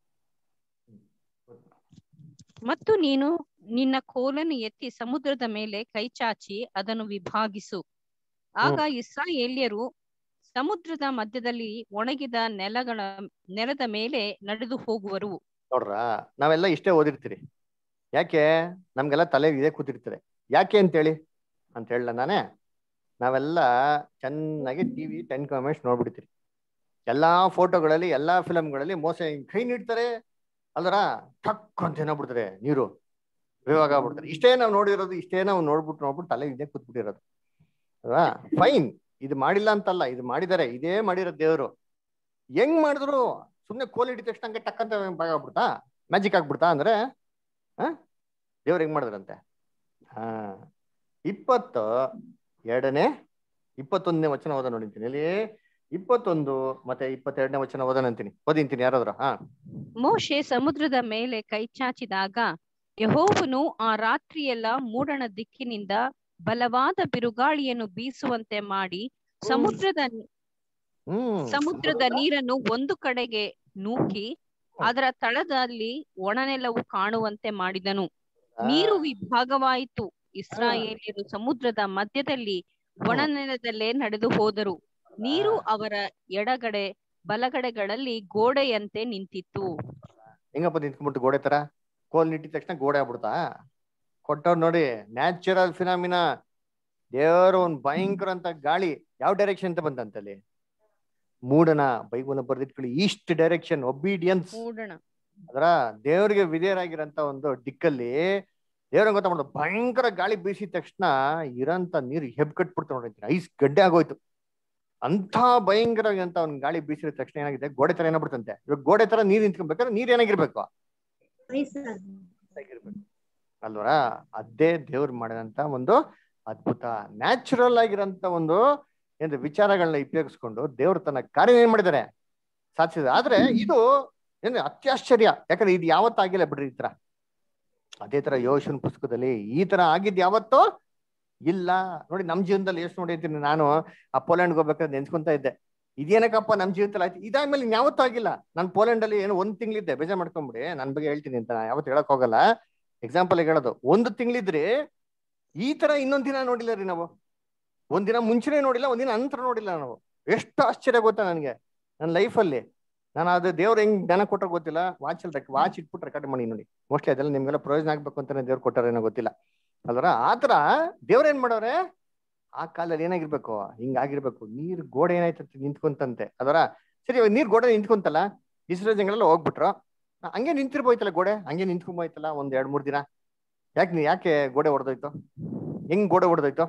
Speaker 4: ಮತ್ತು ನೀನು ನಿನ್ನ ಕೋಲನ್ನು ಎತ್ತಿ ಸಮುದ್ರದ ಮೇಲೆ ಕೈಚಾಚಿ ಅದನ್ನು ವಿಭಾಗಿಸು ಆಗ ಇಸ್ರಾಯೇಲ್ಯರು ಸಮುದ್ರದ ಮಧ್ಯದಲ್ಲಿ ಒಣಗಿದ ನೆಲಗಳ ನೆಲದ ಮೇಲೆ ನಡೆದು ಹೋಗುವರು
Speaker 1: ನೋಡ್ರ ನಾವೆಲ್ಲ ಇಷ್ಟೇ ಓದಿರ್ತೀರಿ ಯಾಕೆ ನಮ್ಗೆಲ್ಲ ತಲೆ ಇದೇ ಕೂತಿರ್ತದೆ ಯಾಕೆ ಅಂತೇಳಿ ಅಂತ ಹೇಳ ನಾನೇ ನಾವೆಲ್ಲ ಚೆನ್ನಾಗಿ ಟಿವಿ ಟೆನ್ ಕಾಮೆಂಟ್ಸ್ ನೋಡ್ಬಿಡ್ತೀರಿ ಎಲ್ಲಾ ಫೋಟೋಗಳಲ್ಲಿ ಎಲ್ಲಾ ಫಿಲಮ್ಗಳಲ್ಲಿ ಮೋಸ ಹಿಂಗ್ ಕೈ ನೀಡ್ತಾರೆ ಅಲ್ದರ ಟಕ್ ಅಂತ ಏನಾಗ್ಬಿಡ್ತಾರೆ ನೀರು ವಿಭಾಗ ಆಗ್ಬಿಡ್ತಾರೆ ಇಷ್ಟೇ ನಾವು ನೋಡಿರೋದು ಇಷ್ಟೇ ನಾವು ನೋಡ್ಬಿಟ್ಟು ನೋಡ್ಬಿಟ್ಟು ತಲೆ ಇದೇ ಕೂತ್ಬಿಟ್ಟಿರೋದು ಅಲ್ವಾ ಫೈನ್ ಇದು ಮಾಡಿಲ್ಲ ಅಂತಲ್ಲ ಇದು ಮಾಡಿದ್ದಾರೆ ಇದೇ ಮಾಡಿರೋ ದೇವರು ಹೆಂಗ್ ಮಾಡಿದ್ರು ಸುಮ್ನೆ ಕೋಲ್ ಹಿಡಿದ ತಕ್ಷಣ ಹಂಗೆ ಟಕ್ ಅಂತ ಭಾಗ ಆಗ್ಬಿಡ್ತಾ ಮ್ಯಾಜಿಕ್ ಆಗ್ಬಿಡ್ತಾ ಅಂದ್ರೆ ಹ ದೇವ್ರು ಹೆಂಗ್ ಮಾಡಿದ್ರಂತೆ ಹಾ ಇಪ್ಪತ್ತು ಎರಡನೇ ಇಪ್ಪತ್ತೊಂದನೇ ವಚನ ಓದ ನೋಡಿಂತೀನಿ ಇಲ್ಲಿ ಇಪ್ಪತ್ತೊಂದು ಮತ್ತೆ ಇಪ್ಪತ್ತೆರಡನೇ ವಚನ ಓದನಂತೀನಿ ಓದಿಂತೀನಿ ಯಾರಾದ್ರು ಹಾ
Speaker 4: ಮೋಶೆ ಸಮುದ್ರದ ಮೇಲೆ ಕೈಚಾಚಿದಾಗ ಯಹೋವನು ಆ ರಾತ್ರಿಯೆಲ್ಲ ಮೂಡಣ ದಿಕ್ಕಿನಿಂದ ಬಲವಾದ ಬಿರುಗಾಳಿಯನ್ನು ಬೀಸುವಂತೆ ಮಾಡಿ ಸಮುದ್ರದ
Speaker 1: ಹ್ಮ್
Speaker 4: ಸಮುದ್ರದ ನೀರನ್ನು ಒಂದು ಕಡೆಗೆ ನೂಕಿ ಅದರ ತಳದಲ್ಲಿ ಒಣನೆಲವು ಕಾಣುವಂತೆ ಮಾಡಿದನು ನೀರು ವಿಭಾಗವಾಯಿತು ಇಸ್ರಾಯೇಲ್ಯರು ಸಮುದ್ರದ ಮಧ್ಯದಲ್ಲಿ ಒಣನೆಲದಲ್ಲೇ ನಡೆದು ಹೋದರು ನೀರು ಅವರ ಎಡಗಡೆ ಬಲಗಡೆಗಳಲ್ಲಿ ಗೋಡೆಯಂತೆ ನಿಂತಿತ್ತು
Speaker 1: ಹೆಂಗಪ್ಪ ನಿಂತ್ಕೊಂಡ್ಬಿಟ್ಟು ಗೋಡೆ ತರ ಕೋಲ್ ನಿಟ್ಟಿದ ತಕ್ಷಣ ಗೋಡೆ ಆಗ್ಬಿಡ್ತಾ ಕೊಟ್ಟವ್ರು ನೋಡಿ ನ್ಯಾಚುರಲ್ ಫಿನಾಮಿನ ದೇವರು ಒಂದ್ ಭಯಂಕರ ಅಂತ ಗಾಳಿ ಯಾವ ಡೈರೆಕ್ಷನ್ ಅಂತ ಬಂತಂತಲ್ಲಿ ಮೂಡಣ ಬೈಬಲ್ ಬರ್ದಿಟ್ಕೊಳ್ಳಿ ಈಸ್ಟ್ ಡೈರೆಕ್ಷನ್ ಒಬಿಡಿಯನ್ಸ್
Speaker 4: ಮೂಡಣ
Speaker 1: ಅದರ ದೇವರಿಗೆ ವಿಧೇಯರಾಗಿರಂತ ಒಂದು ದಿಕ್ಕಲ್ಲಿ ದೇವ್ರ ಗೊತ್ತ ಮಾಡೋದು ಭಯಂಕರ ಗಾಳಿ ಬೀಸಿದ ತಕ್ಷಣ ಇರಂತ ನೀರು ಹೆಬ್ ಕಟ್ಬಿಡ್ತಾ ನೋಡಿದ್ದೀನಿ ಐಸ್ ಗಡ್ಡೆ ಆಗೋಯ್ತು ಅಂತ ಭಯಂಕರವಾಗಿರಂತ ಒಂದು ಗಾಳಿ ಬೀಸಿದ ತಕ್ಷಣ ಏನಾಗಿದೆ ಗೋಡೆ ತರ ಏನಾಗ್ಬಿಡ್ತಂತೆ ಇವಾಗ ಗೋಡೆ ತರ ನೀರ್ ನಿಂತ್ಕೊಬೇಕಾದ್ರೆ ನೀರ್ ಏನಾಗಿರ್ಬೇಕು ಆಗಿರ್ಬೇಕು ಅಲ್ವರ ಅದೇ ದೇವ್ರು ಮಾಡಿದಂತ ಒಂದು ಅದ್ಭುತ ನ್ಯಾಚುರಲ್ ಆಗಿರಂತ ಒಂದು ಏನು ವಿಚಾರಗಳನ್ನ ಉಪಯೋಗಿಸ್ಕೊಂಡು ದೇವ್ರು ತನ್ನ ಕಾರ್ಯ ಏನ್ ಮಾಡಿದ್ದಾರೆ ಸಾಧಿಸಿದ ಆದ್ರೆ ಇದು ಏನು ಅತ್ಯಾಶ್ಚರ್ಯ ಯಾಕಂದ್ರೆ ಇದು ಯಾವತ್ತಾಗಿಲ್ಲ ಬಿಡ್ರಿ ಈ ತರ ಅದೇ ತರ ಯೋಶನ್ ಪುಸ್ತಕದಲ್ಲಿ ಈ ತರ ಆಗಿದ್ ಯಾವತ್ತೋ ಇಲ್ಲ ನೋಡಿ ನಮ್ ಜೀವನದಲ್ಲಿ ಎಷ್ಟು ನೋಡಿರ್ತೀನಿ ನಾನು ಆ ಪೋಲೆಂಡ್ಗೆ ಹೋಗ್ಬೇಕಾದ್ರೆ ನೆನ್ಸ್ಕೊಂತ ಇದ್ದೆ ಇದೇನಕ್ಕಪ್ಪ ನಮ್ ಜೀವಿತದಲ್ಲಿ ಆಯ್ತು ಇದಾದ್ಮೇಲೆ ಯಾವತ್ತೂ ಆಗಿಲ್ಲ ನಾನು ಪೋಲೆಂಡ್ ಅಲ್ಲಿ ಏನೋ ಒಂದ್ ತಿಂಗಳಿದ್ದೆ ಬೇಜಾರ್ ಮಾಡ್ಕೊಂಬಿಡಿ ನನ್ ಬಗ್ಗೆ ಹೇಳ್ತೀನಿ ಅಂತ ಯಾವತ್ತು ಹೇಳಕ್ ಹೋಗಲ್ಲ ಎಕ್ಸಾಂಪಲ್ ಹೇಳೋದು ಒಂದು ತಿಂಗಳಿದ್ರಿ ಈ ತರ ಇನ್ನೊಂದ್ ದಿನ ನೋಡಿಲ್ಲ ರೀ ನಾವು ಒಂದಿನ ಮುಂಚೆನೆ ನೋಡಿಲ್ಲ ಒಂದಿನ ನಂತರ ನೋಡಿಲ್ಲ ನಾವು ಎಷ್ಟು ಆಶ್ಚರ್ಯ ಗೊತ್ತಾ ನನಗೆ ನನ್ನ ಲೈಫಲ್ಲಿ ನಾನು ಅದು ದೇವ್ರು ಹೆಂಗ್ ಜ್ಞಾನ ಕೊಟ್ಟರೆ ಗೊತ್ತಿಲ್ಲ ವಾಚ್ ಅಲ್ಲಿ ವಾಚ್ ಇಟ್ಬಿಟ್ಟು ರೆಕಾರ್ಡ್ ಮಾಡಿ ನೋಡಿ ಮೋಸ್ಟ್ಲಿ ಅದೆಲ್ಲ ನಿಮ್ಗೆಲ್ಲ ಪ್ರಯೋಜನ ಆಗ್ಬೇಕು ಅಂತಾನೆ ದೇವ್ರು ಕೊಟ್ಟಾರೇನೋ ಗೊತ್ತಿಲ್ಲ ಅಲ್ವರ ಆತರ ದೇವ್ರ ಏನ್ ಮಾಡೋರೆ ಆ ಕಾಲದಲ್ಲಿ ಏನಾಗಿರ್ಬೇಕು ಹಿಂಗಾಗಿರ್ಬೇಕು ನೀರ್ ಗೋಡೆ ಏನಾಯ್ತಂತೆ ನಿಂತ್ಕೊಂತಂತೆ ಅದರ ಸರಿ ಇವಾಗ ನೀರ್ ಗೋಡೆ ನಿಂತ್ಕೊಂತಲ್ಲ ಇಸ್ರೋ ಜನಗಳೆಲ್ಲ ಹೋಗ್ಬಿಟ್ರು ಹಂಗೆ ನಿಂತಿರ್ಬೋಯ್ತಲ್ಲ ಗೋಡೆ ಹಂಗೆ ನಿಂತ್ಕೊಂಬೋಯ್ತಲ್ಲ ಒಂದ್ ಎರಡ್ ಮೂರ್ ದಿನ ಯಾಕೆ ನೀ ಯಾಕೆ ಗೋಡೆ ಹೊಡೆದೋಯ್ತು ಹೆಂಗ್ ಗೋಡೆ ಹೊಡೆದೋಯ್ತು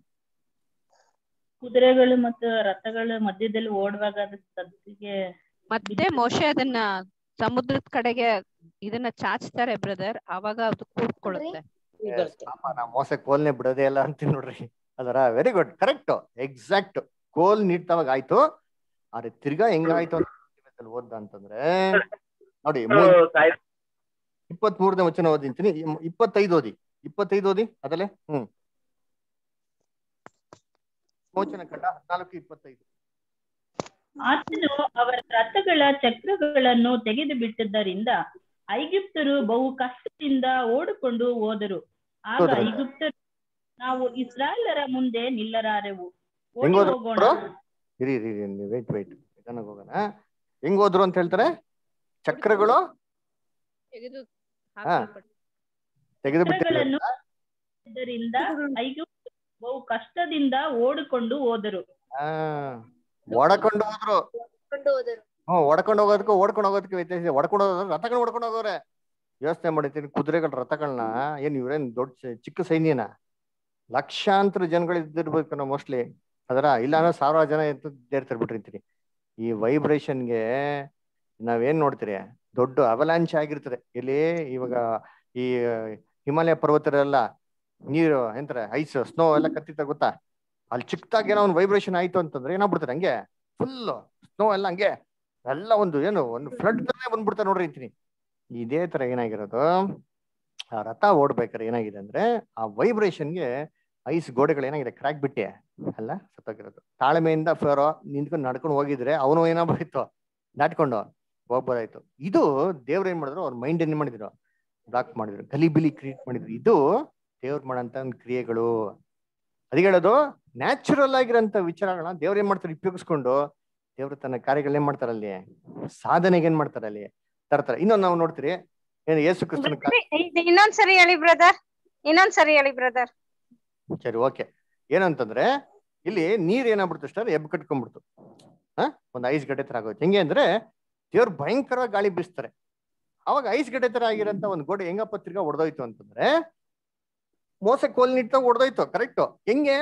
Speaker 11: ಕುದುರೆಗಳು ಮತ್ತು ರಥಗಳ ಮಧ್ಯದಲ್ಲಿ ಓಡುವಾಗ ಅದು ಸದ್ದಿಗೆ
Speaker 4: ಮತ್ತೆ ಮೋಶೆ ಅದನ್ನ ಸಮುದ್ರದ ಕಡೆಗೆ ಇದನ್ನ ಚಾಚ್ತಾರೆ ಬ್ರದರ್ ಅವಾಗ ಅದು ಕೂತ್ಕೊಳ್ಳುತ್ತೆ
Speaker 1: ಪಾಪ ನಾ ಮೋಸ ಕೋಲ್ನೆ ಬಿಡೋದೇ ಇಲ್ಲ ಅಂತೀನಿ ನೋಡ್ರಿ ಅದರ ವೆರಿ ಗುಡ್ ಕರೆಕ್ಟ್ ಎಕ್ಸಾಕ್ಟ್ ಕೋಲ್ ನೀಡ್ತವಾಗ ಆಯ್ತು ಆದ್ರೆ ತಿರ್ಗಾ ಹೆಂಗಾಯ್ತು ಅಂತ ಓದ್ದ ಅಂತಂದ್ರೆ ನೋಡಿ ಇಪ್ಪತ್ ಮೂರನೇ ವಚನ ಓದಿಂತೀನಿ ಇಪ್ಪತ್ತೈದು ಓದಿ ಇಪ್ಪತ್ತೈದು ಓದಿ ಅದಲ್ಲೇ ಹ್ಮ್ ಮೋಚನ ಕಂಡ ಹದಿನಾಲ್ಕು ಇಪ್ಪತ್ತೈದು
Speaker 11: ಆತನು ಅವರ ರಥಗಳ ಚಕ್ರಗಳನ್ನು ತೆಗೆದು ಬಿಟ್ಟದ್ದರಿಂದ ಐಗುಪ್ತರು ಬಹು ಕಷ್ಟದಿಂದ ಓಡಿಕೊಂಡು ಹೋದರು ಆಗ
Speaker 1: ಹೌದ್ರಾ?
Speaker 11: ಐಗುಪ್ತರು ನಾವು ಇಸ್ರಾಯೇಲರ ಮುಂದೆ ನಿಲ್ಲರಾರೆವು ಓಡಿ
Speaker 1: ಹೆಂಗ್ ಹೋದ್ರು
Speaker 11: ಹೋಗೋಣ
Speaker 1: ಅವ್ರು? ಇರಿ ಇರಿ ವೇಟ್ ವೇಟ್ ನಿಧಾನಕ್ಕೆ ಹೋಗೋಣ ಹೆಂಗ್ ಹೋದ್ರು ಅಂತ ಹೇಳ್ತಾರೆ ಚಕ್ರಗಳು
Speaker 4: ತೆಗೆದು
Speaker 1: ಹಾ
Speaker 4: ಹಾಕಲ್ಪಟ್ಟು
Speaker 1: ತೆಗೆದು
Speaker 11: ಚಕ್ರಗಳನ್ನು
Speaker 1: ಬಿಟ್ಟಿದ್ದಾರೆ
Speaker 11: ಇದರಿಂದ ಐಗುಪ್ತರು ಬಹು ಕಷ್ಟದಿಂದ ಓಡಿಕೊಂಡು ಹೋದರು
Speaker 1: ಆ ಓಡಕೊಂಡು ಹೋದ್ರು ಹ್ಮ್ ಓಡ್ಕೊಂಡು ಹೋಗೋದಕ್ಕೂ ಓಡ್ಕೊಂಡು ಹೋಗೋದಕ್ಕೆ ವ್ಯತ್ಯಾಸ ಇದೆ ಓಡ್ಕೊಂಡು ಹೋಗೋದು ರಥಗಳು ಓಡ್ಕೊಂಡು ಹೋಗೋರೆ ಯೋಚನೆ ಮಾಡಿರ್ತೀನಿ ಕುದುರೆಗಳ ರಥಗಳನ್ನ ಏನ್ ಇವ್ರೇನ್ ದೊಡ್ಡ ಸ- ಚಿಕ್ಕ ಸೈನ್ಯನ ಲಕ್ಷಾಂತರ ಜನಗಳು ಇದ್ದಿರ್ಬೇಕು ನಾವು ಮೋಸ್ಟ್ಲಿ ಅದರ ಇಲ್ಲ ಅಂದ್ರೆ ಸಾವಿರಾರು ಜನ ಇರ್ತಾರೆ ಬಿಟ್ಟಿರ್ತೀನಿ ಈ ವೈಬ್ರೇಷನ್ಗೆ ನಾವೇನ್ ನೋಡ್ತೀರಿ ದೊಡ್ಡ ಅವಲಾಂಚ್ ಆಗಿರ್ತದೆ ಇಲ್ಲಿ ಇವಾಗ ಈ ಹಿಮಾಲಯ ಪರ್ವತರೆಲ್ಲ ನೀರು ಎಂತಾರೆ ಐಸ್ ಸ್ನೋ ಎಲ್ಲ ಕತ್ತಿತ್ತ ಗೊತ್ತಾ ಅಲ್ಲಿ ಚಿಕ್ಕದಾಗಿ ಏನೋ ಒಂದು ವೈಬ್ರೇಷನ್ ಆಯ್ತು ಅಂತಂದ್ರೆ ಏನಾಗ್ಬಿಡ್ತಾರೆ ಹಂಗೆ ಫುಲ್ ಸ್ನೋ ಎಲ್ಲ ಹಂಗೆ ಎಲ್ಲ ಒಂದು ಏನು ಒಂದು ಫ್ಲಡ್ ತರನೇ ಬಂದ್ಬಿಡ್ತಾರೆ ನೋಡ್ರಿ ಅಂತೀನಿ ಇದೇ ತರ ಏನಾಗಿರೋದು ಆ ರಥ ಓಡ್ಬೇಕಾದ್ರೆ ಏನಾಗಿದೆ ಅಂದ್ರೆ ಆ ವೈಬ್ರೇಷನ್ಗೆ ಐಸ್ ಗೋಡೆಗಳು ಏನಾಗಿದೆ ಕ್ರ್ಯಾಕ್ ಬಿಟ್ಟೆ ಅಲ್ಲ ಸತ್ತೋಗಿರೋದು ತಾಳ್ಮೆಯಿಂದ ಫೇರೋ ನಿಂತ್ಕೊಂಡು ನಡ್ಕೊಂಡು ಹೋಗಿದ್ರೆ ಅವನು ಏನಾಗ್ಬಿಟ್ಟಿತ್ತು ದಾಟ್ಕೊಂಡು ಹೋಗ್ಬೋದಾಯ್ತು ಇದು ದೇವ್ರು ಏನ್ ಮಾಡಿದ್ರು ಅವ್ರ ಮೈಂಡ್ ಏನ್ ಮಾಡಿದ್ರು ಬ್ಲಾಕ್ ಮಾಡಿದ್ರು ಗಲಿಬಿಲಿ ಕ್ರಿಯೇಟ್ ಮಾಡಿದ್ರು ಇದು ದೇವ್ರು ಮಾಡಂತ ಒಂದ್ ಕ್ರಿಯೆಗಳು ಅದಕ್ಕೆ ಹೇಳೋದು ನ್ಯಾಚುರಲ್ ಆಗಿರೋಂಥ ವಿಚಾರಗಳನ್ನ ದೇವ್ರು ಏನ್ ಮಾಡ್ತಾರೆ ಉಪಯೋಗಿಸ್ಕೊಂಡು ದೇವ್ರು ತನ್ನ ಕಾರ್ಯಗಳನ್ನ ಏನ್ ಮಾಡ್ತಾರೆ ಅಲ್ಲಿ ಸಾಧನೆಗೆ ಏನ್ ಮಾಡ್ತಾರೆ ಅಲ್ಲಿ ತರ್ತಾರೆ ಇನ್ನೊಂದು ನಾವು ನೋಡ್ತೀರಿ ಏನು ಯೇಸು ಕ್ರಿಸ್ತನ ಕಾರ್ಯ
Speaker 6: ಇದು ಇನ್ನೊಂದ್ಸರಿ ಹೇಳಿ ಬ್ರದರ್ ಇನ್ನೊಂದ್ಸರಿ ಹೇಳಿ ಬ್ರದರ್
Speaker 1: ಸರಿ ಓಕೆ ಏನಂತಂದ್ರೆ ಇಲ್ಲಿ ನೀರ್ ಏನಾಗ್ಬಿಡ್ತು ಸರ್ ಎಬ್ಬ್ ಕಟ್ಕೊಂಡ್ಬಿಡ್ತು ಹಾ ಒಂದು ಐಸ್ ಗಡ್ಡೆ ತರ ಆಗೋಯ್ತು ಹೆಂಗೆ ಅಂದ್ರೆ ದೇವ್ರು ಭಯಂಕರವಾಗಿ ಗಾಳಿ ಬೀಸ್ತಾರೆ ಅವಾಗ ಐಸ್ ಗಡ್ಡೆ ತರ ಆಗಿರೋಂಥ ಒಂದು ಗೋಡೆ ಹೆಂಗಪ್ಪ ತಿರ್ಗಾ ಹೊಡೆದೋಯ್ತು ಅಂತಂದ್ರೆ ಮೋಸ ಕೋಲ್ ನಿಟ್ಟಾಗ ಹೊಡೆದೋಯ್ತು ಕರೆಕ್ಟ್ ಹೆಂಗೆ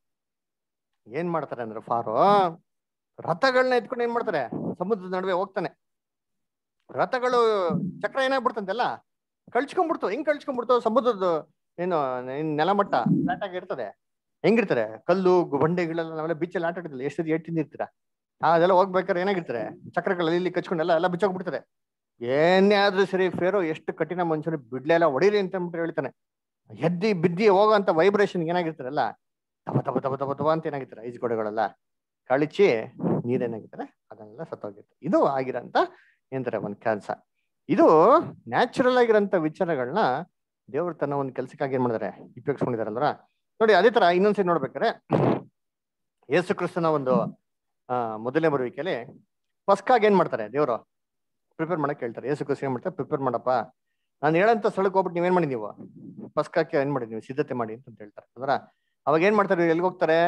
Speaker 1: ಏನ್ ಮಾಡ್ತಾರೆ ಅಂದ್ರೆ ಫಾರೋ ರಥಗಳನ್ನ ಎತ್ಕೊಂಡು ಏನ್ ಮಾಡ್ತಾರೆ ಸಮುದ್ರದ ನಡುವೆ ಹೋಗ್ತಾನೆ ರಥಗಳು ಚಕ್ರ ಏನಾಗ್ಬಿಡ್ತಂತೆಲ್ಲ ಕಳ್ಸ್ಕೊಂಡ್ಬಿಡ್ತು ಹೆಂಗ್ ಕಳ್ಸ್ಕೊಂಡ್ಬಿಡ್ತು ಸಮುದ್ರದ ಏನು ಏನ್ ನೆಲಮಟ್ಟ ಫ್ಲಾಟ್ ಆಗಿ ಇರ್ತದೆ ಹೆಂಗಿರ್ತಾರೆ ಕಲ್ಲು ಗು- ಬಂಡೆಗಳೆಲ್ಲ ನಾವೆಲ್ಲ ಬೀಚಲ್ಲಿ ಆಟ ಆಡಿದ್ವಿ ಎಷ್ಟು ಎಟ್ಟು ತಿಂದಿರ್ತೀರ ಅದೆಲ್ಲ ಹೋಗ್ಬೇಕಾದ್ರೆ ಏನಾಗಿರ್ತಾರೆ ಚಕ್ರಗಳಲ್ಲಿ ಇಲ್ಲಿ ಕಚ್ಕೊಂಡೆಲ್ಲ ಎಲ್ಲ ಬಿಚ್ಚೋಗ್ಬಿಡ್ತಾರೆ ಏನೇ ಆದ್ರೂ ಸರಿ ಫೇರೋ ಎಷ್ಟು ಕಠಿಣ ಮನುಷ್ಯರು ಬಿಡ್ಲೆ ಎಲ್ಲ ಹೊಡೀರಿ ಅಂತ ಅಂದ್ಬಿಟ್ಟು ಹೇಳ್ತಾನೆ ಎದ್ದಿ ಬಿದ್ದಿ ಹೋಗೋಂತ ವೈಬ್ರೇಷನ್ ಏನಾಗಿರ್ತಾರಲ್ಲ ತಬ ತಬ ತಬ ತಬ ತಬ ಅಂತ ಏನಾಗಿರ್ತಾರೆ ಐಸ್ ಗೋಡೆಗಳೆಲ್ಲ ಕಳಿಚಿ ನೀರೇನಾಗಿರ್ತಾರೆ ಅದನ್ನೆಲ್ಲ ಸತ್ತೋಗಿರ್ತಾರೆ ಇದು ಆಗಿರೋಂಥ ಏನಂತಾರೆ ಒಂದು ಕೆಲಸ ಇದು ನ್ಯಾಚುರಲ್ ಆಗಿರೋಂಥ ವಿಚಾರಗಳನ್ನ ದೇವ್ರು ತನ್ನ ಒಂದು ಕೆಲಸಕ್ಕಾಗಿ ಏನ್ ಮಾಡಿದಾರೆ ಉಪಯೋಗಿಸ್ಕೊಂಡಿದಾರಲ್ರ ನೋಡಿ ಅದೇ ತರ ಇನ್ನೊಂದ್ಸರಿ ನೋಡ್ಬೇಕಾರೆ ಯೇಸು ಕ್ರಿಸ್ತನ ಒಂದು ಆ ಮೊದಲನೇ ಬರುವಿಕೆಯಲ್ಲಿ ಪಸ್ಕಾಗ್ ಏನ್ ಮಾಡ್ತಾರೆ ದೇವರು ಪ್ರಿಪೇರ್ ಮಾಡಕ್ ಹೇಳ್ತಾರೆ ಯೇಸು ಕ್ರಿಸ್ತ ಏನ್ ಮಾಡ್ತಾರೆ ಪ್ರಿಪೇರ್ ಮಾಡಪ್ಪ ನಾನು ಹೇಳಂತ ಸ್ಥಳಕ್ಕೆ ಹೋಗ್ಬಿಟ್ಟು ನೀವೇನ್ ಮಾಡಿ ನೀವು ಪಸ್ಕಕ್ಕೆ ಏನ್ ಮಾಡಿ ನೀವು ಸಿದ್ಧತೆ ಮಾಡಿ ಅಂತ ಹೇಳ್ತಾರೆ ಅಂದ್ರ ಅವಾಗ ಏನ್ ಮಾಡ್ತಾರೆ ಇವ್ರು ಎಲ್ಲಿಗೆ ಹೋಗ್ತಾರೆ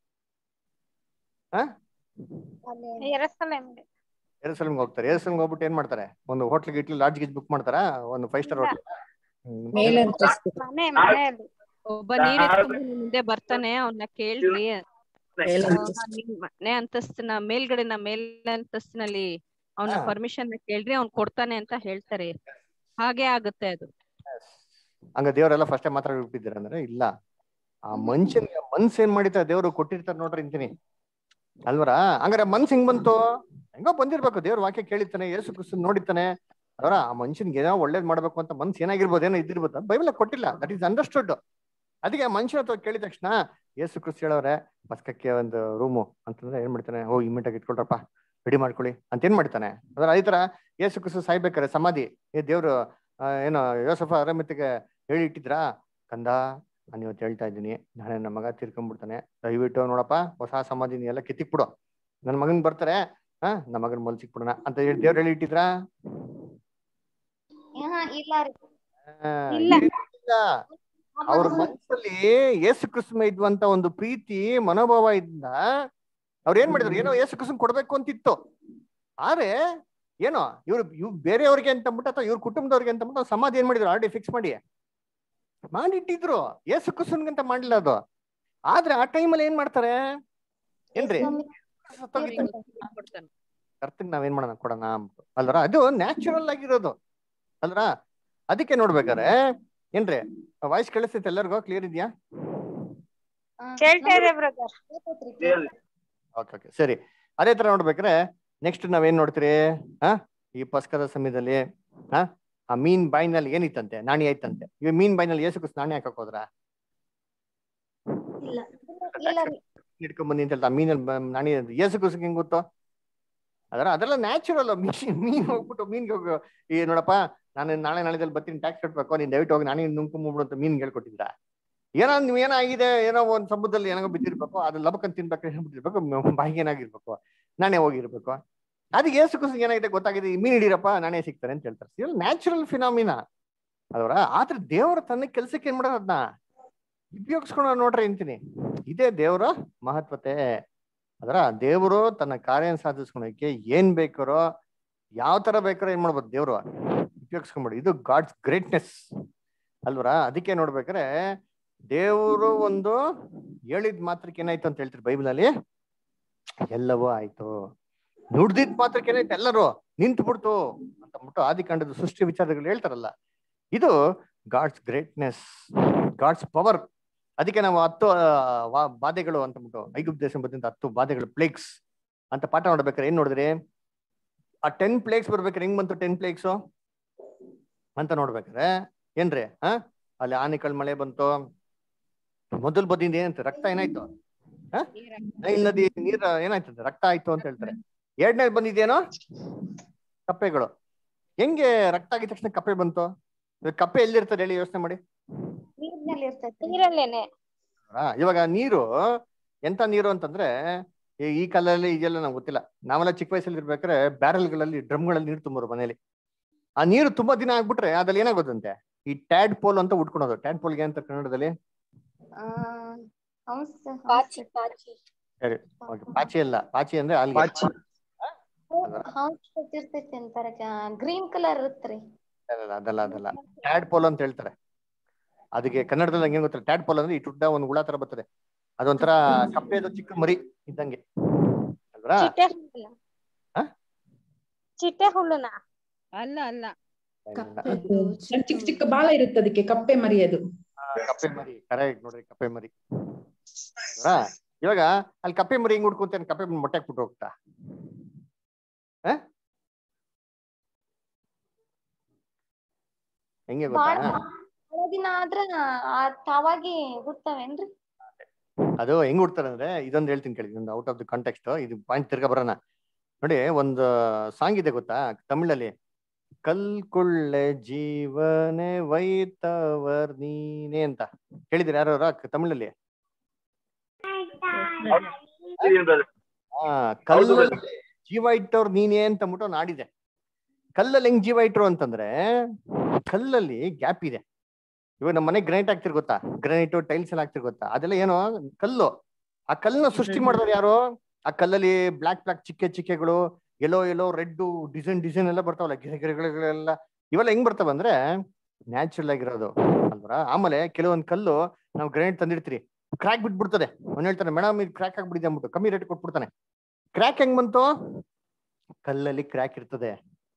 Speaker 1: ಆ
Speaker 6: ಎರಸಲೇಮ್ಗೆ
Speaker 1: ಎರಸಲ್ಮ್ಗೆ ಹೋಗ್ತಾರೆ ಎರಸಲ್ಮ್ಗೆ ಹೋಗ್ಬಿಟ್ಟು ಏನ್ ಮಾಡ್ತಾರೆ ಒಂದು ಹೋಟ್ಲಿಗೆ ಇಟ್ಲಿ ಲಾಡ್ಜ್ ಗಿಜ್ ಬುಕ್ ಮಾಡ್ತಾರಾ ಒಂದು ಫೈವ್ ಸ್ಟಾರ್ ಹೋಟ್ಲ್
Speaker 7: ಮೇಲಂತಸ್ತು
Speaker 6: ಮನೆ ಮನೆಯಲ್ಲಿ
Speaker 4: ಒಬ್ಬ ನೀರ್ ಎತ್ಕೊಂಡ್ ನಿಮ್ ಮುಂದೆ ಬರ್ತಾನೆ ಅವನ್ನ ಕೇಳ್ರಿ
Speaker 7: ಮೇಲಂತಸ್ತು.
Speaker 4: ಆ, ನಿಮ್ ಮನೆ ಅಂತಸ್ತಿನ ಮೇಲ್ಗಡೆನ ಮೇಲ್ ಅಂತಸ್ತಿನಲ್ಲಿ ಅವನ
Speaker 1: ಹಾ.
Speaker 4: ಪರ್ಮಿಷನ್ ಕೇಳ್ರಿ ಅವ್ನ್ ಕೊಡ್ತಾನೆ ಅಂತ ಹೇಳ್ತಾರೆ ಹಾಗೆ ಆಗುತ್ತೆ ಅದು
Speaker 1: ಹಂಗ ದೇವರೆಲ್ಲ ಫಸ್ಟೇ ಮಾತ್ರ ಬಿಟ್ಟಿದ್ದೀರ ಅಂದ್ರೆ ಇಲ್ಲ ಆ ಮನುಷ್ಯನ್ಗೆ ಮನ್ಸ್ ಏನ್ ಮಾಡಿರ್ತಾರೆ ದೇವ್ರು ಕೊಟ್ಟಿರ್ತಾರೆ ನೋಡ್ರಿ ಅಂತೀನಿ ಅಲ್ವರ ಹಂಗಾರೆ ಮನ್ಸ್ ಹೆಂಗ್ ಬಂತು ಹೆಂಗೋ ಬಂದಿರ್ಬೇಕು ದೇವ್ರ ವಾಕ್ಯ ಕೇಳಿರ್ತಾನೆ ಯೇಸು ಕ್ರಿಸ್ತನ್ ನೋಡಿರ್ತಾನೆ ಅವರ ಆ ಮನುಷ್ಯನ್ಗೆ ಏನೋ ಒಳ್ಳೇದ್ ಮಾಡ್ಬೇಕು ಅಂತ ಮನ್ಸ್ ಏನಾಗಿರ್ಬೋದು ಏನೋ ಇದ್ದಿರ್ಬೋದು ಬೈಬಲ್ ಕೊಟ್ಟಿಲ್ಲ ದಟ್ ಈಸ್ ಅಂಡರ್ಸ್ಟುಡ್ ಅದಕ್ಕೆ ಆ ಮನುಷ್ಯ ಹತ್ರ ಕೇಳಿದ ತಕ್ಷಣ ಯೇಸು ಕ್ರಿಸ್ತ ಹೇಳವ್ರೆ ಪಸ್ಕಕ್ಕೆ ಒಂದು ರೂಮು ಅಂತಂದ್ರೆ ಏನ್ ಮಾಡ್ತಾನೆ ಓ ಇಮಿಡಿಯೇಟ್ ಆಗಿ ಇಟ್ಕೊಳ್ರಪ್ಪ ರೆಡಿ ಮಾಡ್ಕೊಳ್ಳಿ ಅಂತ ಏನ್ ಮಾಡ್ತಾನೆ ಅದ್ರ ಅದೇ ತರ ಯೇಸು ಕ್ರಿಸ್ತ ಸಾಯ್ಬೇಕಾರೆ ಸಮಾಧಿ ಏ ದೇವ್ರು ಆ, ಏನೋ ಯೋಸಫ ಅರಮಿತಿಗೆ ಹೇಳಿ ಇಟ್ಟಿದ್ರಾ ಕಂದ ನಾನು ಇವತ್ತು ಹೇಳ್ತಾ ಇದ್ದೀನಿ ನಾಳೆ ನನ್ನ ಮಗ ತೀರ್ಕೊಂಡ್ಬಿಡ್ತಾನೆ ದಯವಿಟ್ಟು ನೋಡಪ್ಪ ಹೊಸ ಸಮಾಧಿ ನೀ ಎಲ್ಲ ಕಿತ್ತಿಕ್ ಬಿಡು ನನ್ನ ಮಗನ್ ಬರ್ತಾರೆ ಹಾ ನಮ್ಮ ಮಗನ್ ಮಲ್ಸಿಕ್ ಬಿಡೋಣ ಅಂತ ಹೇಳಿ ದೇವ್ರು ಹೇಳಿ ಇಟ್ಟಿದ್ರಾ
Speaker 2: ಇಲ್ಲ ರೀ
Speaker 1: ಆ,
Speaker 2: ಇಲ್ಲ.
Speaker 1: ಇಲ್ಲ ಅವ್ರ ಮನಸ್ಸಲ್ಲಿ ಯೇಸು ಕ್ರಿಸ್ತನ ಇದ್ವಂತ ಒಂದು ಪ್ರೀತಿ ಮನೋಭಾವ ಇದ್ದ ಅವ್ರು ಏನ್ ಮಾಡಿದ್ರು ಏನೋ ಯೇಸು ಕ್ರಿಸ್ತನ್ ಕೊಡ್ಬೇಕು ಅಂತಿತ್ತು ಆದ್ರೆ ಏನೋ ಇವ್ರು ಇವ್ ಬೇರೆಯವ್ರಿಗೆ ಅಂತ ಅಂದ್ಬಿಟ್ಟು ಅಥವಾ ಇವ್ರ ಕುಟುಂಬದವ್ರಿಗೆ ಅಂತ ಅಂದ್ಬಿಟ್ಟು ಅವ್ರು ಸಮಾಧಿ ಏನ್ ಮಾಡಿದ್ರು ಆಲ್ರೆಡಿ ಫಿಕ್ಸ್ ಮಾಡಿ ಮಾಡಿಟ್ಟಿದ್ರು ಯೇಸು ಕ್ರಿಸ್ತನ್ಗಂತ ಮಾಡ್ಲಿಲ್ಲ ಅದು ಆದ್ರೆ ಆ ಟೈಮಲ್ಲಿ ಏನ್ ಮಾಡ್ತಾರೆ ಏನ್ರಿ ಸತ್ತೋಗಿರ್ತಾರೆ.
Speaker 4: ಕೊಡ್ತಾನೆ
Speaker 1: ಕರ್ತಗ್ ನಾವೇನ್ ಮಾಡೋಣ ಕೊಡೋಣ ಅಂದ್ಬಿಟ್ಟು ಅಲ್ರ ಅದು ನ್ಯಾಚುರಲ್ ಆಗಿರೋದು ಅಲ್ರ ಅದಕ್ಕೆ ನೋಡ್ಬೇಕಾರೆ ಏನ್ರಿ ವಾಯ್ಸ್ ಕೇಳಿಸ್ತೈತೆ ಎಲ್ಲರಿಗೂ ಕ್ಲಿಯರ್ ಇದೆಯಾ
Speaker 6: ಕೇಳ್ತಾ ಇದೆ ಬ್ರದರ್
Speaker 1: ಓಕೆ ಓಕೆ ಸರಿ ಅದೇ ತರ ನೋಡ್ಬೇಕಾರೆ ನೆಕ್ಸ್ಟ್ ನಾವೇನ್ ನೋಡ್ತೀರಿ ಹಾ ಈ ಪಸ್ಕದ ಸಮಯದಲ್ಲಿ ಹಾ ಆ ಮೀನ್ ಬಾಯಿನಲ್ಲಿ ಏನಿತ್ತಂತೆ ನಾಣಿ ಆಯ್ತಂತೆ ಇವ್ ಮೀನ್ ಬಾಯಿನಲ್ಲಿ ಏಸು ನಾಣಿ ಹಾಕಕ್ ಹೋದ್ರ
Speaker 2: ಇಲ್ಲ ಇಲ್ಲ ರೀ
Speaker 1: ಹಿಡ್ಕೊಂಡ್ ಬನ್ನಿ ಅಂತ ಹೇಳ್ತಾ ಮೀನಲ್ಲಿ ಬ- ನಾಣಿ ಏಸು ಕುಸಿಗೆ ಹೆಂಗ್ ಗೊತ್ತು ಅದರ ಅದೆಲ್ಲ ನ್ಯಾಚುರಲ್ ಮೀನ್ ಮೀನ್ ಹೋಗ್ಬಿಟ್ಟು ಮೀನ್ಗೆ ಹೋಗು ಈ ನೋಡಪ್ಪ ನಾನು ನಾಳೆ ನಾಳೆದಲ್ಲಿ ಬರ್ತೀನಿ ಟ್ಯಾಕ್ಸ್ ಕಟ್ಬೇಕು ನೀನ್ ದಯವಿಟ್ಟು ಹೋಗಿ ನಾನೇ ನುಂಕೊಂಬಿಡು ಅಂತ ಮೀನ್ ಹೇಳ್ಕೊಟ್ಟಿದ್ರ ಏನೋ ನೀವ್ ಏನಾಗಿದೆ ಏನೋ ಒಂದ್ ಸಮುದ್ರದಲ್ಲಿ ಏನೋ ಬಿದ್ದಿರ್ಬೇಕು ಅದು ಲಬಕನ್ ತಿನ್ಬೇಕು ಹೇಳ್ಬಿಟ್ಟಿರ್ಬೇಕು ಬಾಯಿಗೆ ಏನಾಗಿರ್ಬೇಕು ನಾನೇ ಹೋಗಿರ್ಬೇಕು ಅದಕ್ಕೆ ಏಸು ಕುಸಿಗೆ ಏನಾಗಿದೆ ಗೊತ್ತಾಗಿದೆ ಈ ಮೀನ್ ಹಿಡೀರಪ್ಪ ನಾನೇ ಸಿಗ್ತಾರೆ ಅಂತ ಹೇಳ್ತಾರೆ ಇದು ನ್ಯಾಚುರಲ್ ಫಿನಾಮಿನ ಅದರ ಆದ್ರೆ ದೇವರ ತನ್ನ ಕೆಲ್ಸಕ್ಕೆ ಏನ್ ಮಾಡೋದು ಅದನ್ನ ಉಪಯೋಗಿಸ್ಕೊಂಡು ನೋಡ್ರಿ ಅಂತೀನಿ ಇದೇ ದೇವರ ಮಹತ್ವತೆ ಅದರ ದೇವರು ತನ್ನ ಕಾರ್ಯ ಸಾಧಿಸ್ಕೊಳಕ್ಕೆ ಏನ್ ಬೇಕಾರೋ ಯಾವ ತರ ಬೇಕಾರೋ ಏನ್ ಮಾಡ್ಬೋದು ದೇವ್ರು ಉಪಯೋಗಿಸ್ಕೊಂಬಿಡಿ ಇದು ಗಾಡ್ಸ್ ಗ್ರೇಟ್ನೆಸ್ ಅಲ್ವರ ಅದಕ್ಕೆ ನೋಡ್ಬೇಕಾರೆ ದೇವರು ಒಂದು ಹೇಳಿದ ಮಾತ್ರಕ್ಕೆ ಏನಾಯ್ತು ಅಂತ ಹೇಳ್ತೀರಿ ಬೈಬಲ್ ಅಲ್ಲಿ ಎಲ್ಲವೂ ಆಯ್ತು ನುಡ್ದಿದ್ ಮಾತ್ರಕ್ಕೆ ಏನಾಯ್ತು ಎಲ್ಲರೂ ನಿಂತು ಬಿಡ್ತು ಅಂತ ಅಂದ್ಬಿಟ್ಟು ಆದಿಕಾಂಡದ ಸೃಷ್ಟಿ ವಿಚಾರಗಳು ಹೇಳ್ತಾರಲ್ಲ ಇದು ಗಾಡ್ಸ್ ಗ್ರೇಟ್ನೆಸ್ ಗಾಡ್ಸ್ ಪವರ್ ಅದಕ್ಕೆ ನಾವು ಹತ್ತು ಆ, ವಾ- ಬಾಧೆಗಳು ಅಂತ ಅಂದ್ಬಿಟ್ಟು ಐಗುಪ್ತ ದೇಶ ಬಂದಂತ ಹತ್ತು ಬಾಧೆಗಳು ಪ್ಲೇಕ್ಸ್ ಅಂತ ಪಾಠ ನೋಡ್ಬೇಕಾರೆ ಏನ್ ನೋಡಿದ್ರಿ ಆ ಟೆನ್ ಪ್ಲೇಕ್ಸ್ ಬರ್ಬೇಕಾರೆ ಹೆಂಗ್ ಬಂತು ಟೆನ್ ಪ್ಲೇಕ್ಸ್ ಅಂತ ನೋಡ್ಬೇಕಾರೆ ಏನ್ರಿ ಹಾ ಅಲ್ಲಿ ಆನೆಕಲ್ ಮಳೆ ಬಂತು ಮೊದಲ್ ಬದಿಯಿಂದ ಏನಂತ ರಕ್ತ ಏನಾಯ್ತು ಹ? ನೈಲ್ ನದಿ ನೀರ್ ಏನಾಯ್ತದೆ ರಕ್ತ ಆಯ್ತು ಅಂತ ಹೇಳ್ತಾರೆ ಎರಡನೇ ಬಂದಿದೇನೋ ಕಪ್ಪೆಗಳು ಹೆಂಗೆ ರಕ್ತ ಆಗಿದ ತಕ್ಷಣ ಕಪ್ಪೆ ಬಂತು ಇವಾಗ ಕಪ್ಪೆ ಎಲ್ಲಿರ್ತದೆ ಹೇಳಿ ಯೋಚನೆ ಮಾಡಿ
Speaker 2: ನೀರ್ನಲ್ಲಿ ಇರ್ತೈತಿ
Speaker 6: ನೀರಲ್ಲೇನೆ
Speaker 1: ಆ, ಇವಾಗ ನೀರು ಎಂತ ನೀರು ಅಂತಂದ್ರೆ ಈ- ಈ ಕಾಲದಲ್ಲಿ ಇದೆಲ್ಲ ನಂಗೆ ಗೊತ್ತಿಲ್ಲ ನಾವೆಲ್ಲ ಚಿಕ್ಕ ವಯಸ್ಸಲ್ಲಿ ಇರ್ಬೇಕಾದ್ರೆ ಬ್ಯಾರಲ್ಗಳಲ್ಲಿ ಡ್ರಮ್ಗಳಲ್ಲಿ ನೀರು ತುಂಬೋರು ಮನೇಲಿ ಆ ನೀರು ತುಂಬಾ ದಿನ ಆಗ್ಬಿಟ್ರೆ ಅದ್ರಲ್ಲಿ ಏನಾಗೋದಂತೆ ಈ ಟ್ಯಾಡ್ ಪೋಲ್ ಅಂತ ಉಟ್ಕೊಳೋದು ಟ್ಯಾಡ್ ಪೋಲ್ಗೆ ಅಂತ ಕನ್ನಡದಲ್ಲಿ
Speaker 2: ಆ ಹಂಸ
Speaker 6: ಪಾಚಿ ಪಾಚಿ
Speaker 1: ಸರಿ ಓಕೆ ಪಾಚಿ ಅಲ್ಲ ಪಾಚಿ ಅಂದ್ರೆ ಅಲ್ಲಿಗೆ
Speaker 9: ಪಾಚಿ.
Speaker 2: ಹಂಸ ಇರ್ತೈತಿ ಅಂತಾರ ಗ್ರೀನ್ ಕಲರ್ ಇರುತ್ತ್ರಿ
Speaker 1: ಅದಲ್ಲ ಅದಲ್ಲ ಅದಲ್ಲ ಟ್ಯಾಡ್ ಪೋಲ್ ಅಂತ ಹೇಳ್ತಾರೆ ಅದಕ್ಕೆ ಕನ್ನಡದಲ್ಲಿ ನಂಗೆ ಗೊತ್ತಿಲ್ಲ ಟ್ಯಾಡ್ ಪೋಲ್ ಅಂದ್ರೆ ಈ ಟುಡ್ಡ ಒಂದು ಹುಳ ತರ ಬರ್ತದೆ ಅದೊಂಥರ ಕಪ್ಪೆದು ಚಿಕ್ಕ ಮರಿ ಇದ್ದಂಗೆ ಅಲ್ವಾ
Speaker 6: ಚಿಟ್ಟೆ ಹುಳುನ
Speaker 1: ಹ?
Speaker 6: ಚಿಟ್ಟೆ ಹುಳುನ
Speaker 4: ಅಲ್ಲ ಅಲ್ಲ
Speaker 7: ಅದು ಸಣ್ಣ ಚಿಕ್ಕ ಚಿಕ್ಕ ಬಾಲ ಇರುತ್ತೆ ಅದಕ್ಕೆ ಕಪ್ಪೆ ಮರಿ ಅದು
Speaker 1: ಆ, ಕಪ್ಪೆ ಮರಿ ಕರೆಕ್ಟ್ ನೋಡ್ರಿ ಕಪ್ಪೆ ಮರಿ ಅಲ್ವಾ ಇವಾಗ ಅಲ್ಲಿ ಕಪ್ಪೆ ಮರಿ ಹೆಂಗ್ ಹುಡ್ಕೊಂತೇನೆ ಕಪ್ಪೆ ಮೊಟ್ಟೆ ಹಾಕ್ಬಿಟ್ಟು ಹೋಗ್ತಾ ಆ? ಹೆಂಗೆ
Speaker 2: ಬಾಳ
Speaker 1: ಗೊತ್ತಾ
Speaker 2: ಬಾಳ ದಿನ ಆದ್ರ ಆ ತಾವಾಗಿ ಹುಡ್ತಾವೇನ್ರಿ
Speaker 1: ಅದು ಹೆಂಗ್ ಹುಡ್ತಾರೆ ಅಂದ್ರೆ ಇದೊಂದು ಹೇಳ್ತೀನಿ ಕೇಳಿ ಒಂದು ಔಟ್ ಆಫ್ ದಿ ಕಾಂಟೆಕ್ಸ್ಟ್ ಇದು ಪಾಯಿಂಟ್ ತಿರ್ಗಾ ಬರೋಣ ನೋಡಿ ಒಂದು ಸಾಂಗ್ ಇದೆ ಗೊತ್ತಾ ತಮಿಳಲ್ಲಿ ಕಲ್ಕುಳ್ಳೆ ಜೀವನೆ ವೈತವರ್ ನೀನೆ ಅಂತ ಕೇಳಿದಿರ ಯಾರು ತಮಿಳಲ್ಲಿ ಆ ಕಲ್ಲಲ್ಲಿ ಜೀವ ಇಟ್ಟವ್ರು ನೀನೇ ಅಂತ ಅಂದ್ಬಿಟ್ಟು ಒಂದು ಹಾಡಿದೆ ಕಲ್ಲಲ್ಲಿ ಹೆಂಗ್ ಜೀವ ಇಟ್ರು ಅಂತಂದ್ರೆ ಕಲ್ಲಲ್ಲಿ ಗ್ಯಾಪ್ ಇದೆ ಇವಾಗ ನಮ್ಮ ಮನೆ ಗ್ರನೈಟ್ ಹಾಕ್ತಿರ್ ಗೊತ್ತಾ ಗ್ರನೈಟ್ ಟೈಲ್ಸ್ ಎಲ್ಲ ಹಾಕ್ತಿರ್ ಗೊತ್ತಾ ಅದೆಲ್ಲ ಏನೋ ಕಲ್ಲು ಆ ಕಲ್ಲನ್ನ ಸೃಷ್ಟಿ ಮಾಡಿದವ್ರು ಯಾರು ಆ ಕಲ್ಲಲ್ಲಿ ಬ್ಲಾಕ್ ಬ್ಲಾಕ್ ಚಿಕ್ಕೆ ಚಿಕ್ಕೆಗಳು ಎಲ್ಲೋ ಎಲ್ಲೋ ರೆಡ್ ಡಿಸೈನ್ ಡಿಸೈನ್ ಎಲ್ಲ ಬರ್ತಾವಲ್ಲ ಗಿರೆ ಗಿರೆಗಳೆಲ್ಲ ಇವೆಲ್ಲ ಹೆಂಗ್ ಬರ್ತಾವ ಅಂದ್ರೆ ನ್ಯಾಚುರಲ್ ಆಗಿರೋದು ಅಲ್ವರ ಆಮೇಲೆ ಕೆಲವೊಂದ್ ಕಲ್ಲು ನಾವು ಗ್ರನೈಟ್ ತಂದಿರ್ತೀರಿ ಕ್ರ್ಯಾಕ್ ಬಿಟ್ಬಿಡ್ತದೆ ಅವ್ನು ಹೇಳ್ತಾನೆ ಮೇಡಮ್ ಇದು ಕ್ರ್ಯಾಕ್ ಆಗ್ಬಿಟ್ಟಿದೆ ಅಂದ್ಬಿಟ್ಟು ಕಮ್ಮಿ ರೇಟ್ ಕೊಟ್ಬಿಡ್ತಾನೆ ಕ್ರ್ಯಾಕ್ ಹೆಂಗ್ ಬಂತು ಕಲ್ಲಲ್ಲಿ ಕ್ರ್ಯಾಕ್ ಇರ್ತದೆ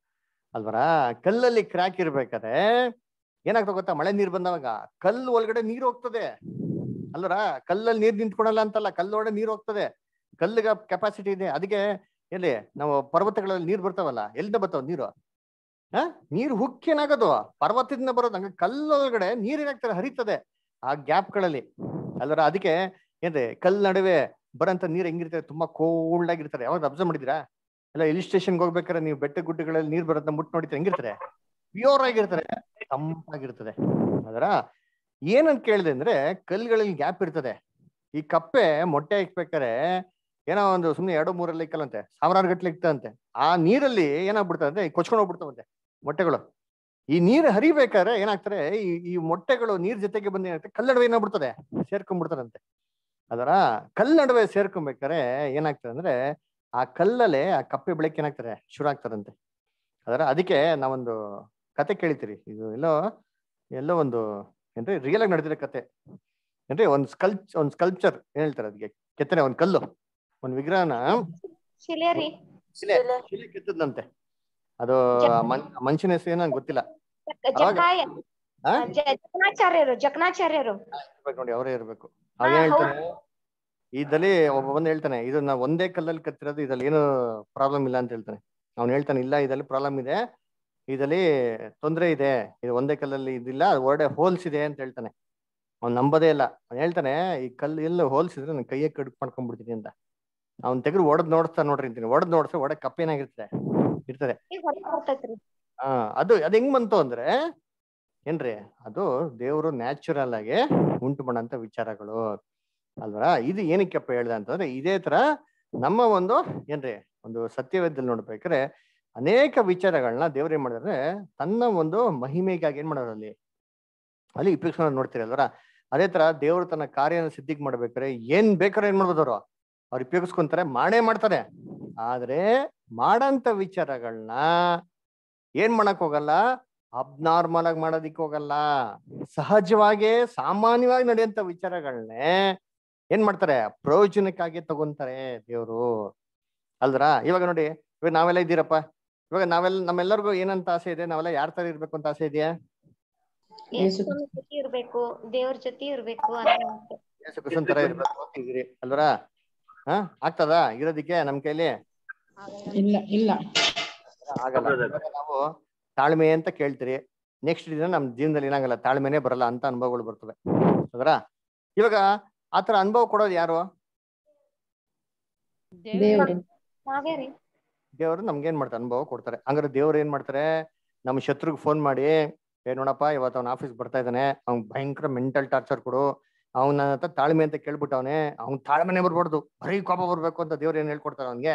Speaker 1: ಅಲ್ವರ ಕಲ್ಲಲ್ಲಿ ಕ್ರ್ಯಾಕ್ ಇರ್ಬೇಕಾದ್ರೆ ಏನಾಗ್ತದೆ ಗೊತ್ತಾ ಮಳೆ ನೀರ್ ಬಂದವಾಗ ಕಲ್ಲು ಒಳಗಡೆ ನೀರು ಹೋಗ್ತದೆ ಅಲ್ವರ ಕಲ್ಲಲ್ಲಿ ನೀರ್ ನಿಂತ್ಕೊಳಲ್ಲ ಅಂತಲ್ಲ ಕಲ್ಲೊಳಗಡೆ ನೀರು ಹೋಗ್ತದೆ ಕಲ್ಲಿಗ ಕೆಪಾಸಿಟಿ ಇದೆ ಅದಕ್ಕೆ ಎಲ್ಲಿ ನಾವು ಪರ್ವತಗಳಲ್ಲಿ ನೀರ್ ಬರ್ತಾವಲ್ಲ ಎಲ್ಲಿಂದ ಬರ್ತಾವ ನೀರು ಹ ನೀರು ಹುಕ್ಕಿ ಏನಾಗೋದು ಪರ್ವತದಿಂದ ಬರೋದು ಹಂಗ ಕಲ್ಲೊಳಗಡೆ ನೀರ್ ಏನಾಗ್ತದೆ ಹರಿತದೆ ಆ ಗ್ಯಾಪ್ಗಳಲ್ಲಿ ಅಲ್ವರ ಅದಕ್ಕೆ ಏನ್ರಿ ಕಲ್ ನಡುವೆ ಬರೋಂಥ ನೀರ್ ಹೆಂಗಿರ್ತದೆ ತುಂಬಾ ಕೋಲ್ಡ್ ಆಗಿರ್ತಾರೆ ಯಾವಾಗ ಅಬ್ಸರ್ವ್ ಮಾಡಿದಿರಾ ಎಲ್ಲ ಹಿಲ್ ಸ್ಟೇಷನ್ಗೆ ಹೋಗ್ಬೇಕಾದ್ರೆ ನೀವು ಬೆಟ್ಟ ಗುಡ್ಡಗಳಲ್ಲಿ ನೀರ್ ಬರೋದನ್ನ ಮುಟ್ಟು ನೋಡಿದ್ರೆ ಹೆಂಗಿರ್ತಾರೆ ಪ್ಯೂರ್ ಆಗಿರ್ತಾರೆ ತಂಪಾಗಿರ್ತದೆ ಅದರ ಏನಂತ ಕೇಳಿದೆ ಅಂದ್ರೆ ಕಲ್ಗಳಲ್ಲಿ ಗ್ಯಾಪ್ ಇರ್ತದೆ ಈ ಕಪ್ಪೆ ಮೊಟ್ಟೆ ಇಕ್ಬೇಕಾರೆ ಏನೋ ಒಂದು ಸುಮ್ನೆ ಎರಡು ಮೂರಲ್ಲಿ ಇಕ್ಕಲ್ಲಂತೆ ಸಾವಿರಾರು ಗಟ್ಲೆ ಇಕ್ತಂತೆ ಆ ನೀರಲ್ಲಿ ಏನಾಗ್ಬಿಡ್ತದೆ ಕೊಚ್ಕೊಂಡು ಹೋಗ್ಬಿಡ್ತಾವಂತೆ ಮೊಟ್ಟೆಗಳು ಈ ನೀರು ಹರಿಬೇಕಾದ್ರೆ ಏನಾಗ್ತಾರೆ ಈ ಈ ಮೊಟ್ಟೆಗಳು ನೀರ್ ಜೊತೆಗೆ ಬಂದು ಏನಾಗ್ತದೆ ಕಲ್ಲ ನಡುವೆ ಏನಾಗ್ಬಿಡ್ತದೆ ಸೇರ್ಕೊಂಡ್ಬಿಡ್ತಾರಂತೆ ಅದರ ಕಲ್ ನಡುವೆ ಸೇರ್ಕೊಬೇಕಾರೆ ಏನಾಗ್ತದೆ ಅಂದ್ರೆ ಆ ಕಲ್ಲಲ್ಲೇ ಆ ಕಪ್ಪೆ ಬೆಳಕ್ಕೆ ಏನಾಗ್ತಾರೆ ಶುರು ಆಗ್ತದಂತೆ ಅದರ ಅದಕ್ಕೆ ನಾವೊಂದು ಕತೆ ಕೇಳಿತೀರಿ ಇದು ಎಲ್ಲೋ ಎಲ್ಲೋ ಒಂದು ಏನ್ರಿ ರಿಯಲ್ ಆಗಿ ನಡೆದಿರೋ ಕತೆ ಏನ್ರಿ ಒಂದ್ ಸ್ಕಲ್ ಒಂದ್ ಸ್ಕಲ್ಪ್ಚರ್ ಏನ್ ಹೇಳ್ತಾರೆ ಅದಕ್ಕೆ ಕೆತ್ತನೆ ಒಂದ್ ಕಲ್ಲು ಒಂದ್ ವಿಗ್ರಹನ
Speaker 2: ಶಿಲೆ ರೀ
Speaker 1: ಶಿಲೆ ಶಿಲೆ ಕೆತ್ತದಂತೆ ಅದು ಆ ಮನ್- ಮನುಷ್ಯನ ಹೆಸರು ಏನೋ ನಂಗ್ ಗೊತ್ತಿಲ್ಲ ಅವಾಗ
Speaker 2: ಜಕಾಯ
Speaker 1: ಆ?
Speaker 2: ಜ- ಜಕಣಾಚಾರ್ಯರು ಜಕಣಾಚಾರ್ಯರು
Speaker 1: ಇರ್ಬೇಕು ನೋಡಿ ಅವರೇ ಇರ್ಬೇಕು ಅವ್ ಏನ್ ಹೇಳ್ತಾನೆ ಇದಲ್ಲಿ ಒಬ್ಬ ಬಂದು ಹೇಳ್ತಾನೆ ಇದು ನಾವು ಒಂದೇ ಕಲ್ಲಲ್ಲಿ ಕತ್ತಿರೋದು ಇದ್ರಲ್ಲಿ ಏನು ಪ್ರಾಬ್ಲಮ್ ಇಲ್ಲ ಅಂತ ಹೇಳ್ತಾನೆ ಅವ್ನು ಹೇಳ್ತಾನೆ ಇಲ್ಲ ಇದ್ರಲ್ಲಿ ಪ್ರಾಬ್ಲಮ್ ಇದೆ ಇದಲ್ಲಿ ತೊಂದರೆ ಇದೆ ಇದು ಒಂದೇ ಕಲ್ಲಲ್ಲಿ ಇದಿಲ್ಲ ಒಳ್ಳೆ ಹೋಲ್ಸ್ ಇದೆ ಅಂತ ಹೇಳ್ತಾನೆ ಅವ್ನು ನಂಬೋದೇ ಇಲ್ಲ ಅವ್ನು ಹೇಳ್ತಾನೆ ಈ ಕಲ್ಲು ಎಲ್ಲ ಹೋಲ್ಸಿದ್ರೆ ನಾನು ಕೈಯೇ ಕಡ್ಕ್ ಮಾಡ್ಕೊಂಡ್ಬಿಡ್ತೀನಿ ಅಂತ ಅವ್ನ್ ತೆಗೆದು ಒಡೆದ್ ನೋಡಿಸ್ತಾ ನೋಡ್ರಿ ಅಂತೀನಿ ಒಡೆದ್ ನೋಡಿದ್ರೆ ಒಡೆ ಕಪ್ಪೇನಾಗಿರ್ತದೆ ಇರ್ತದೆ
Speaker 2: ಈಗ ಹೊರಗ್ ಬರ್ತೈತ್ರಿ
Speaker 1: ಆ ಅದು ಅದ್ ಹೆಂಗ್ ಬಂತು ಅಂದ್ರೆ ಏನ್ರಿ ಅದು ದೇವರು ನ್ಯಾಚುರಲ್ ಆಗಿ ಉಂಟು ಮಾಡಂತ ವಿಚಾರಗಳು ಅಲ್ವಾ ಇದು ಏನಕ್ಕೆಪ್ಪ ಹೇಳ್ದೆ ಅಂತಂದ್ರೆ ಇದೇ ತರ ನಮ್ಮ ಒಂದು ಏನ್ರಿ ಒಂದು ಸತ್ಯವೇದದಲ್ಲಿ ನೋಡ್ಬೇಕಾದ್ರೆ ಅನೇಕ ವಿಚಾರಗಳನ್ನ ದೇವ್ರು ಏನ್ ಮಾಡಿದ್ರೆ ತನ್ನ ಒಂದು ಮಹಿಮೆಗಾಗಿ ಏನ್ ಮಾಡೋರು ಅಲ್ಲಿ ಅಲ್ಲಿ ಉಪಯೋಗಿಸ್ಕೊಂಡು ನೋಡ್ತೀರಿ ಅಲ್ವರ ಅದೇ ತರ ದೇವ್ರು ತನ್ನ ಕಾರ್ಯನ ಸಿದ್ಧಿಗೆ ಮಾಡ್ಬೇಕಾದ್ರೆ ಏನ್ ಬೇಕಾದ್ರೆ ಏನ್ ಮಾಡ್ಬೋದು ಅವ್ರು ಅವ್ರು ಉಪಯೋಗಿಸ್ಕೊಂತಾರೆ ಮಾಡೇ ಮಾಡ್ತಾರೆ ಆದ್ರೆ ಮಾಡಂತ ವಿಚಾರಗಳನ್ನ ಏನ್ ಮಾಡಕ್ ಹೋಗಲ್ಲ ಅಬ್ನಾರ್ಮಲ್ ಆಗಿ ಮಾಡೋದಿಕ್ ಹೋಗಲ್ಲ ಸಹಜವಾಗಿ ಸಾಮಾನ್ಯವಾಗಿ ನಡೆಯುವಂತ ವಿಚಾರಗಳನ್ನೇ ಏನ್ ಮಾಡ್ತಾರೆ ಪ್ರಯೋಜನಕ್ಕಾಗಿ ತಗೊಂತಾರೆ ದೇವ್ರು ಅಲ್ದ್ರ ಇವಾಗ ನೋಡಿ ಇವಾಗ ನಾವೆಲ್ಲ ಇದ್ದೀರಪ್ಪ ಇವಾಗ ನಾವೆಲ್ಲ ನಮ್ಮೆಲ್ಲರಿಗೂ ಏನಂತ ಆಸೆ ಇದೆ ನಾವೆಲ್ಲ ಯಾರ ತರ ಇರ್ಬೇಕು ಅಂತ ಆಸೆ ಇದೆಯಾ
Speaker 2: ಯೇಸುವಿನ ಜೊತೆ ಇರ್ಬೇಕು ದೇವ್ರ ಜೊತೆ ಇರ್ಬೇಕು ಅನ್ನೋ ಆಸೆ.
Speaker 1: ಯೇಸು ಕ್ರಿಸ್ತನ್ ತರ ಇರ್ಬೇಕು ಅಂತ ಇದೀರಿ ಅಲ್ವರ ಹಾ ಆಗ್ತದ ಇರೋದಿಕ್ಕೆ ನಮ್ ಕೈಲಿ
Speaker 7: ಇಲ್ಲ ಇಲ್ಲ
Speaker 1: ಆಗಲ್ಲ ಇವಾಗ ನಾವು ತಾಳ್ಮೆ ಅಂತ ಕೇಳ್ತೀರಿ ನೆಕ್ಸ್ಟ್ ದಿನ ನಮ್ ಜೀವನದಲ್ಲಿ ಏನಾಗಲ್ಲ ತಾಳ್ಮೆನೆ ಬರಲ್ಲ ಅಂತ ಅನುಭವಗಳು ಬರ್ತವೆ ಅದರ ಇವಾಗ ಆತರ ಅನುಭವ ಕೊಡೋದು ಯಾರು
Speaker 7: ದೇವರು
Speaker 2: ನಾವೇ ರೀ
Speaker 1: ದೇವರು ನಮ್ಗೆ ಏನ್ ಮಾಡ್ತಾರೆ ಅನುಭವ ಕೊಡ್ತಾರೆ ಹಂಗಾರೆ ದೇವ್ರು ಏನ್ ಮಾಡ್ತಾರೆ ನಮ್ಮ ಶತ್ರುಗ್ ಫೋನ್ ಮಾಡಿ ಏ ನೋಡಪ್ಪ ಇವತ್ತು ಅವ್ನ ಆಫೀಸ್ ಬರ್ತಾ ಇದ್ದಾನೆ ಅವ್ನ್ ಭಯಂಕರ ಮೆಂಟಲ್ ಟಾರ್ಚರ್ ಕೊಡು ಅವ್ನ ನನ್ನ ಹತ್ರ ತಾಳ್ಮೆ ಅಂತ ಕೇಳ್ಬಿಟ್ಟವನೆ ಅವ್ನ್ ತಾಳ್ಮೆನೆ ಬರ್ಬಾರ್ದು ಬರೀ ಕೋಪ ಬರ್ಬೇಕು ಅಂತ ದೇವ್ರು ಏನ್ ಹೇಳ್ಕೊಡ್ತಾರ ಅವ್ನ್ಗೆ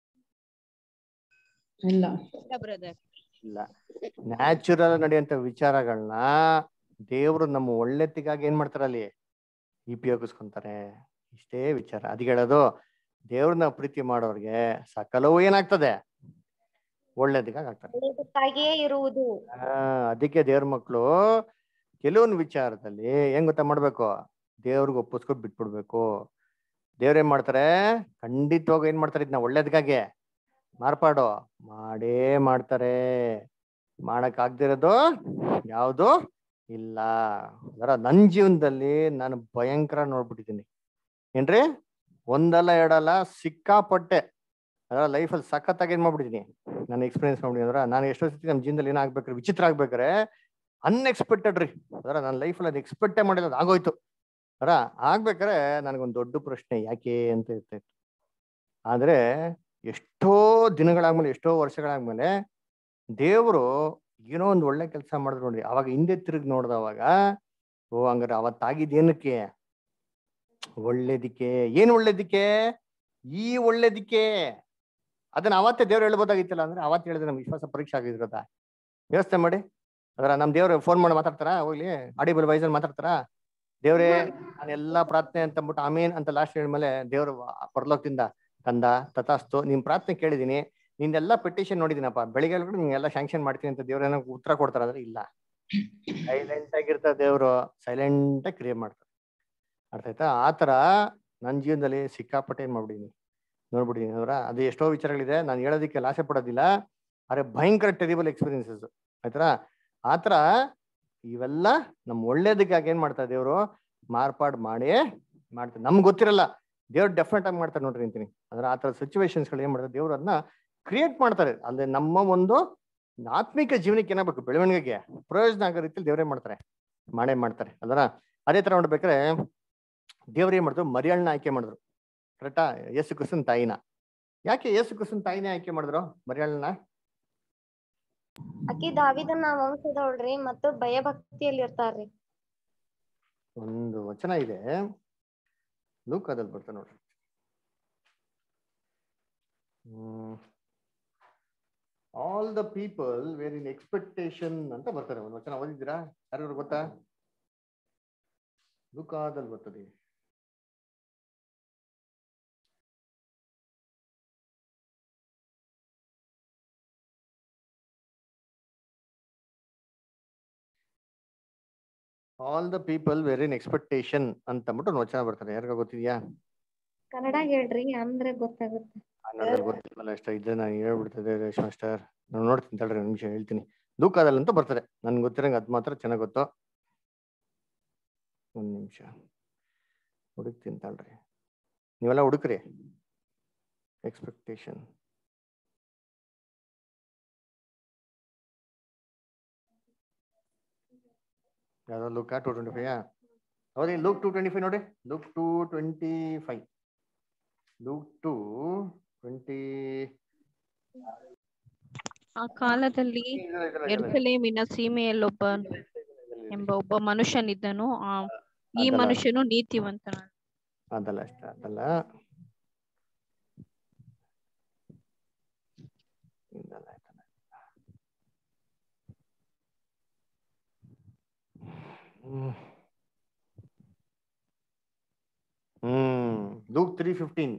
Speaker 7: ಇಲ್ಲ
Speaker 4: ಬ್ರದರ್
Speaker 1: ಇಲ್ಲ ನ್ಯಾಚುರಲ್ ನಡೆಯುವಂತ ವಿಚಾರಗಳನ್ನ ದೇವ್ರು ನಮ್ಮ ಒಳ್ಳೆತಿಗಾಗಿ ಏನ್ ಮಾಡ್ತಾರೆ ಅಲ್ಲಿ ಉಪಯೋಗಿಸ್ಕೊಂತಾರೆ ಇಷ್ಟೇ ವಿಚಾರ ಅದಕ್ಕೆ ಹೇಳೋದು ದೇವ್ರನ್ನ ಪ್ರೀತಿ ಮಾಡೋರ್ಗೆ ಸಕಲವೂ ಏನಾಗ್ತದೆ ಒಳ್ಳೇದಿಗಾಗಿ ಆಗ್ತದೆ
Speaker 2: ಒಳ್ಳೆಯದಕ್ಕಾಗಿಯೇ ಇರುವುದು
Speaker 1: ಆ ಅದಕ್ಕೆ ದೇವ್ರ ಮಕ್ಳು ಕೆಲವೊಂದು ವಿಚಾರದಲ್ಲಿ ಹೆಂಗ್ ಗೊತ್ತಾ ಮಾಡ್ಬೇಕು ದೇವ್ರಿಗೆ ಒಪ್ಪಿಸ್ಕೊಂಡು ಬಿಟ್ಬಿಡ್ಬೇಕು ದೇವ್ರ ಏನ್ ಮಾಡ್ತಾರೆ ಖಂಡಿತವಾಗ ಏನ್ ಮಾಡ್ತಾರೆ ಇದನ್ನ ಒಳ್ಳೇದಕ್ಕಾಗಿ ಮಾರ್ಪಾಡು ಮಾಡೇ ಮಾಡ್ತಾರೆ ಮಾಡಕ್ ಆಗ್ದಿರೋದು ಯಾವುದು ಇಲ್ಲ ಅದರ ನನ್ ಜೀವನದಲ್ಲಿ ನಾನು ಭಯಂಕರ ನೋಡ್ಬಿಟ್ಟಿದ್ದೀನಿ ಏನ್ರಿ ಒಂದಲ್ಲ ಎರಡಲ್ಲ ಸಿಕ್ಕಾಪಟ್ಟೆ ಅದರ ಲೈಫಲ್ಲಿ ಸಖತ್ತಾಗಿ ಏನ್ ಮಾಡ್ಬಿಟ್ಟಿದ್ದೀನಿ ನಾನು ಎಕ್ಸ್ಪೀರಿಯನ್ಸ್ ಮಾಡ್ಬಿಟ್ಟಿದ್ದೀನಿ ಅಂದ್ರೆ ನಾನು ಎಷ್ಟೋ ಸತಿ ನಮ್ಮ ಜೀವನದಲ್ಲಿ ಏನಾಗ್ಬೇಕಾರೆ ವಿಚಿತ್ರ ಆಗ್ಬೇಕಾರೆ ಅನ್ಎಕ್ಸ್ಪೆಕ್ಟೆಡ್ ರೀ ಅದರ ನನ್ನ ಲೈಫಲ್ಲಿ ಅದು ಎಕ್ಸ್ಪೆಕ್ಟೇ ಮಾಡಿಲ್ಲ ಅದು ಆಗೋಯ್ತು ಅದರ ಆಗ್ಬೇಕಾರೆ ನನಗೊಂದು ದೊಡ್ಡ ಪ್ರಶ್ನೆ ಯಾಕೆ ಅಂತ ಇರ್ತಾಯಿತ್ತು ಆದ್ರೆ ಎಷ್ಟೋ ದಿನಗಳಾದ್ಮೇಲೆ ಎಷ್ಟೋ ವರ್ಷಗಳಾದ್ಮೇಲೆ ದೇವರು ಏನೋ ಒಂದು ಒಳ್ಳೆ ಕೆಲಸ ಮಾಡಿದ್ರು ನೋಡಿ ಅವಾಗ ಹಿಂದೆ ತಿರುಗಿ ನೋಡ್ದವಾಗ ಓ ಹಂಗಾರೆ ಅವತ್ತಾಗಿದ್ದೇನಕ್ಕೆ ಒಳ್ಳೇದಿಕ್ಕೆ ಏನ್ ಒಳ್ಳೇದಿಕ್ಕೆ ಈ ಒಳ್ಳೇದಿಕ್ಕೆ ಅದನ್ನ ಅವತ್ತೇ ದೇವ್ರು ಹೇಳ್ಬೋದಾಗಿತ್ತಲ್ಲ ಅಂದ್ರೆ ಅವತ್ತು ಹೇಳಿದ್ರೆ ನಮ್ಗೆ ವಿಶ್ವಾಸ ಪರೀಕ್ಷೆ ಆಗಿರೋದ ವ್ಯವಸ್ಥೆ ಮಾಡಿ ಅದರ ನಮ್ ದೇವ್ರು ಫೋನ್ ಮಾಡಿ ಮಾತಾಡ್ತಾರ ಹೋಗ್ಲಿ ಆಡಿಬಲ್ ವೈಸಲ್ಲಿ ಮಾತಾಡ್ತಾರ ದೇವ್ರೇ ನಾನು ಎಲ್ಲಾ ಪ್ರಾರ್ಥನೆ ಅಂತ ಅಂದ್ಬಿಟ್ಟು ಆಮೇನ್ ಅಂತ ಲಾಸ್ಟ್ ಹೇಳಿದ್ಮೇಲೆ ದೇವ್ರು ಪರಲೋಕದಿಂದ ಕಂದ ತಥಾಸ್ತು ನಿಮ್ ಪ್ರಾರ್ಥನೆ ಕೇಳಿದೀನಿ ನಿಂದೆಲ್ಲ ಪೆಟಿಷನ್ ನೋಡಿದೀನಪ್ಪ ಬೆಳಿಗ್ಗೆ ಕೂಡ ನಿಮ್ಗೆಲ್ಲ ಶಾಂಕ್ಷನ್ ಮಾಡ್ತೀನಿ ಅಂತ ದೇವ್ರ ಏನೋ ಉತ್ತರ ಕೊಡ್ತಾರ ಅಂದ್ರೆ ಇಲ್ಲ ಸೈಲೆಂಟ್ ಆಗಿರ್ತಾರೆ ದೇವ್ರು ಸೈಲೆಂಟ್ ಆಗಿ ಕ್ರಿಯೇಟ್ ಮಾಡ್ತಾರೆ ಅರ್ಥ ಆಯ್ತಾ ಆತರ ನನ್ನ ಜೀವನದಲ್ಲಿ ಸಿಕ್ಕಾಪಟ್ಟೆ ಏನ್ ಮಾಡ್ಬಿಟ್ಟಿದೀನಿ ನೋಡ್ಬಿಟ್ಟಿದೀನಿ ಅವರ ಅದು ಎಷ್ಟೋ ವಿಚಾರಗಳಿದೆ ನಾನು ಹೇಳೋದಕ್ಕೆ ಆಸೆ ಪಡೋದಿಲ್ಲ ಆದ್ರೆ ಭಯಂಕರ ಟೆರಿಬಲ್ ಎಕ್ಸ್ಪೀರಿಯನ್ಸಸ್ ಆಯ್ತಾ ಆತರ ಇವೆಲ್ಲ ನಮ್ ಒಳ್ಳೇದಕ್ಕಾಗಿ ಏನ್ ಮಾಡ್ತಾರೆ ದೇವ್ರು ಮಾರ್ಪಾಡ್ ಮಾಡಿ ಮಾಡ್ತಾರೆ ನಮ್ಗೆ ಗೊತ್ತಿರಲ್ಲ ದೇವ್ರು ಡೆಫಿನೆಟ್ ಆಗಿ ಮಾಡ್ತಾರೆ ನೋಡ್ರಿ ಅಂತೀನಿ ಅಂದ್ರೆ ಆ ಥರ ಸಿಚುವೇಶನ್ಸ್ಗಳು ಏನ್ ಮಾಡ್ತಾರೆ ದೇವ್ರು ಅದನ್ನ ಕ್ರಿಯೇಟ್ ಮಾಡ್ತಾರೆ ಅಂದ್ರೆ ನಮ್ಮ ಒಂದು ಆತ್ಮಿಕ ಜೀವನಕ್ಕೆ ಏನಾಗಬೇಕು ಬೆಳವಣಿಗೆಗೆ ಪ್ರಯೋಜನ ಆಗೋ ರೀತಿಯಲ್ಲಿ ದೇವ್ರೇ ಮಾಡ್ತಾರೆ ಮಾಡೇ ಮಾಡ್ತಾರೆ ಅದರ ಅದೇ ತರ ನೋಡ್ಬೇಕಾದ್ರೆ ದೇವ್ರು ಏನ್ ಮಾಡಿದ್ರು ಮರಿಯಳ್ನ ಆಯ್ಕೆ ಮಾಡಿದ್ರು ಕರೆಕ್ಟಾ ಯೇಸು ಕ್ರಿಸ್ತನ್ ತಾಯಿನ ಯಾಕೆ ಯೇಸು ಕ್ರಿಸ್ತನ್ ತಾಯಿನೇ ಆಯ್ಕೆ ಮಾಡಿದ್ರು ಮರಿಯಳ್ನ
Speaker 2: ಅಕ್ಕಿ ದಾವಿದನ ವಂಶದವಳ್ರಿ ಮತ್ತು ಭಯಭಕ್ತಿಯಲ್ಲಿ ಇರ್ತಾರ್ರಿ
Speaker 1: ಒಂದು ವಚನ ಇದೆ ಲೂಕಾದಲ್ಲಿ ಬರ್ತಾ ನೋಡ್ರಿ all the people were in expectation ಅಂತ ಬರ್ತಾರೆ ಒಂದು ವಚನ ಓದಿದ್ದೀರಾ ಯಾರು ಗೊತ್ತಾ ಲೂಕಾದಲ್ಲಿ ಬರ್ತದೆ all the people were in expectation ಅಂತ ಅಂದ್ಬಿಟ್ಟು ಒಂದು ವಚನ ಬರ್ತಾರೆ ಯಾರಿಗ ಗೊತ್ತಿದ್ಯಾ
Speaker 2: ಕನ್ನಡ ಹೇಳ್ರಿ ಅಂದ್ರೆ ಗೊತ್ತಾಗುತ್ತೆ
Speaker 1: ಕನ್ನಡದಲ್ಲಿ ಗೊತ್ತಿಲ್ವಲ್ಲ ಅಷ್ಟ ಇದ್ರೆ ನಾನು ಹೇಳ್ಬಿಡ್ತದೆ ರೇಷ್ಮಾ ಮಾಸ್ಟರ್ ನಾನು ನೋಡ್ತೀನಿ ತಡ್ರಿ ಒಂದು ನಿಮಿಷ ಹೇಳ್ತೀನಿ ಲೂಕಾದಲ್ಲಿ ಅಂತ ಬರ್ತಾರೆ ನನ್ಗೆ ಗೊತ್ತಿರಂಗೆ ಅದು ಮಾತ್ರ ಚೆನ್ನಾಗಿ ಗೊತ್ತು ಒಂದು ನಿಮಿಷ ಹುಡುಕ್ತೀನಿ ತಡ್ರಿ ನೀವೆಲ್ಲ ಹುಡುಕ್ರಿ ಎಕ್ಸ್ಪೆಕ್ಟೇಷನ್ ಯಾವ್ದೋ ಲುಕ್ ಟು ಟ್ವೆಂಟಿ ಫೈವ್ ಹೌದು ಲೂಕ್ ಟು ಟ್ವೆಂಟಿ ಫೈವ್ ನೋಡಿ Luke two twenty five Luke two twenty
Speaker 4: ಆ ಕಾಲದಲ್ಲಿ ಎರುಸಲೇಮಿನ ಸೀಮೆಯಲ್ಲೊಬ್ಬ ಎಂಬ ಒಬ್ಬ ಮನುಷ್ಯನಿದ್ದನು ಆ ಈ
Speaker 1: ಅದಲ್ಲ.
Speaker 4: ಮನುಷ್ಯನು ನೀತಿವಂತನ
Speaker 1: ಅದಲ್ಲ ಅಷ್ಟ ಅದಲ್ಲ ಇದಲ್ಲ, ಇದಲ್ಲ. Hmm hmm Luke three fifteen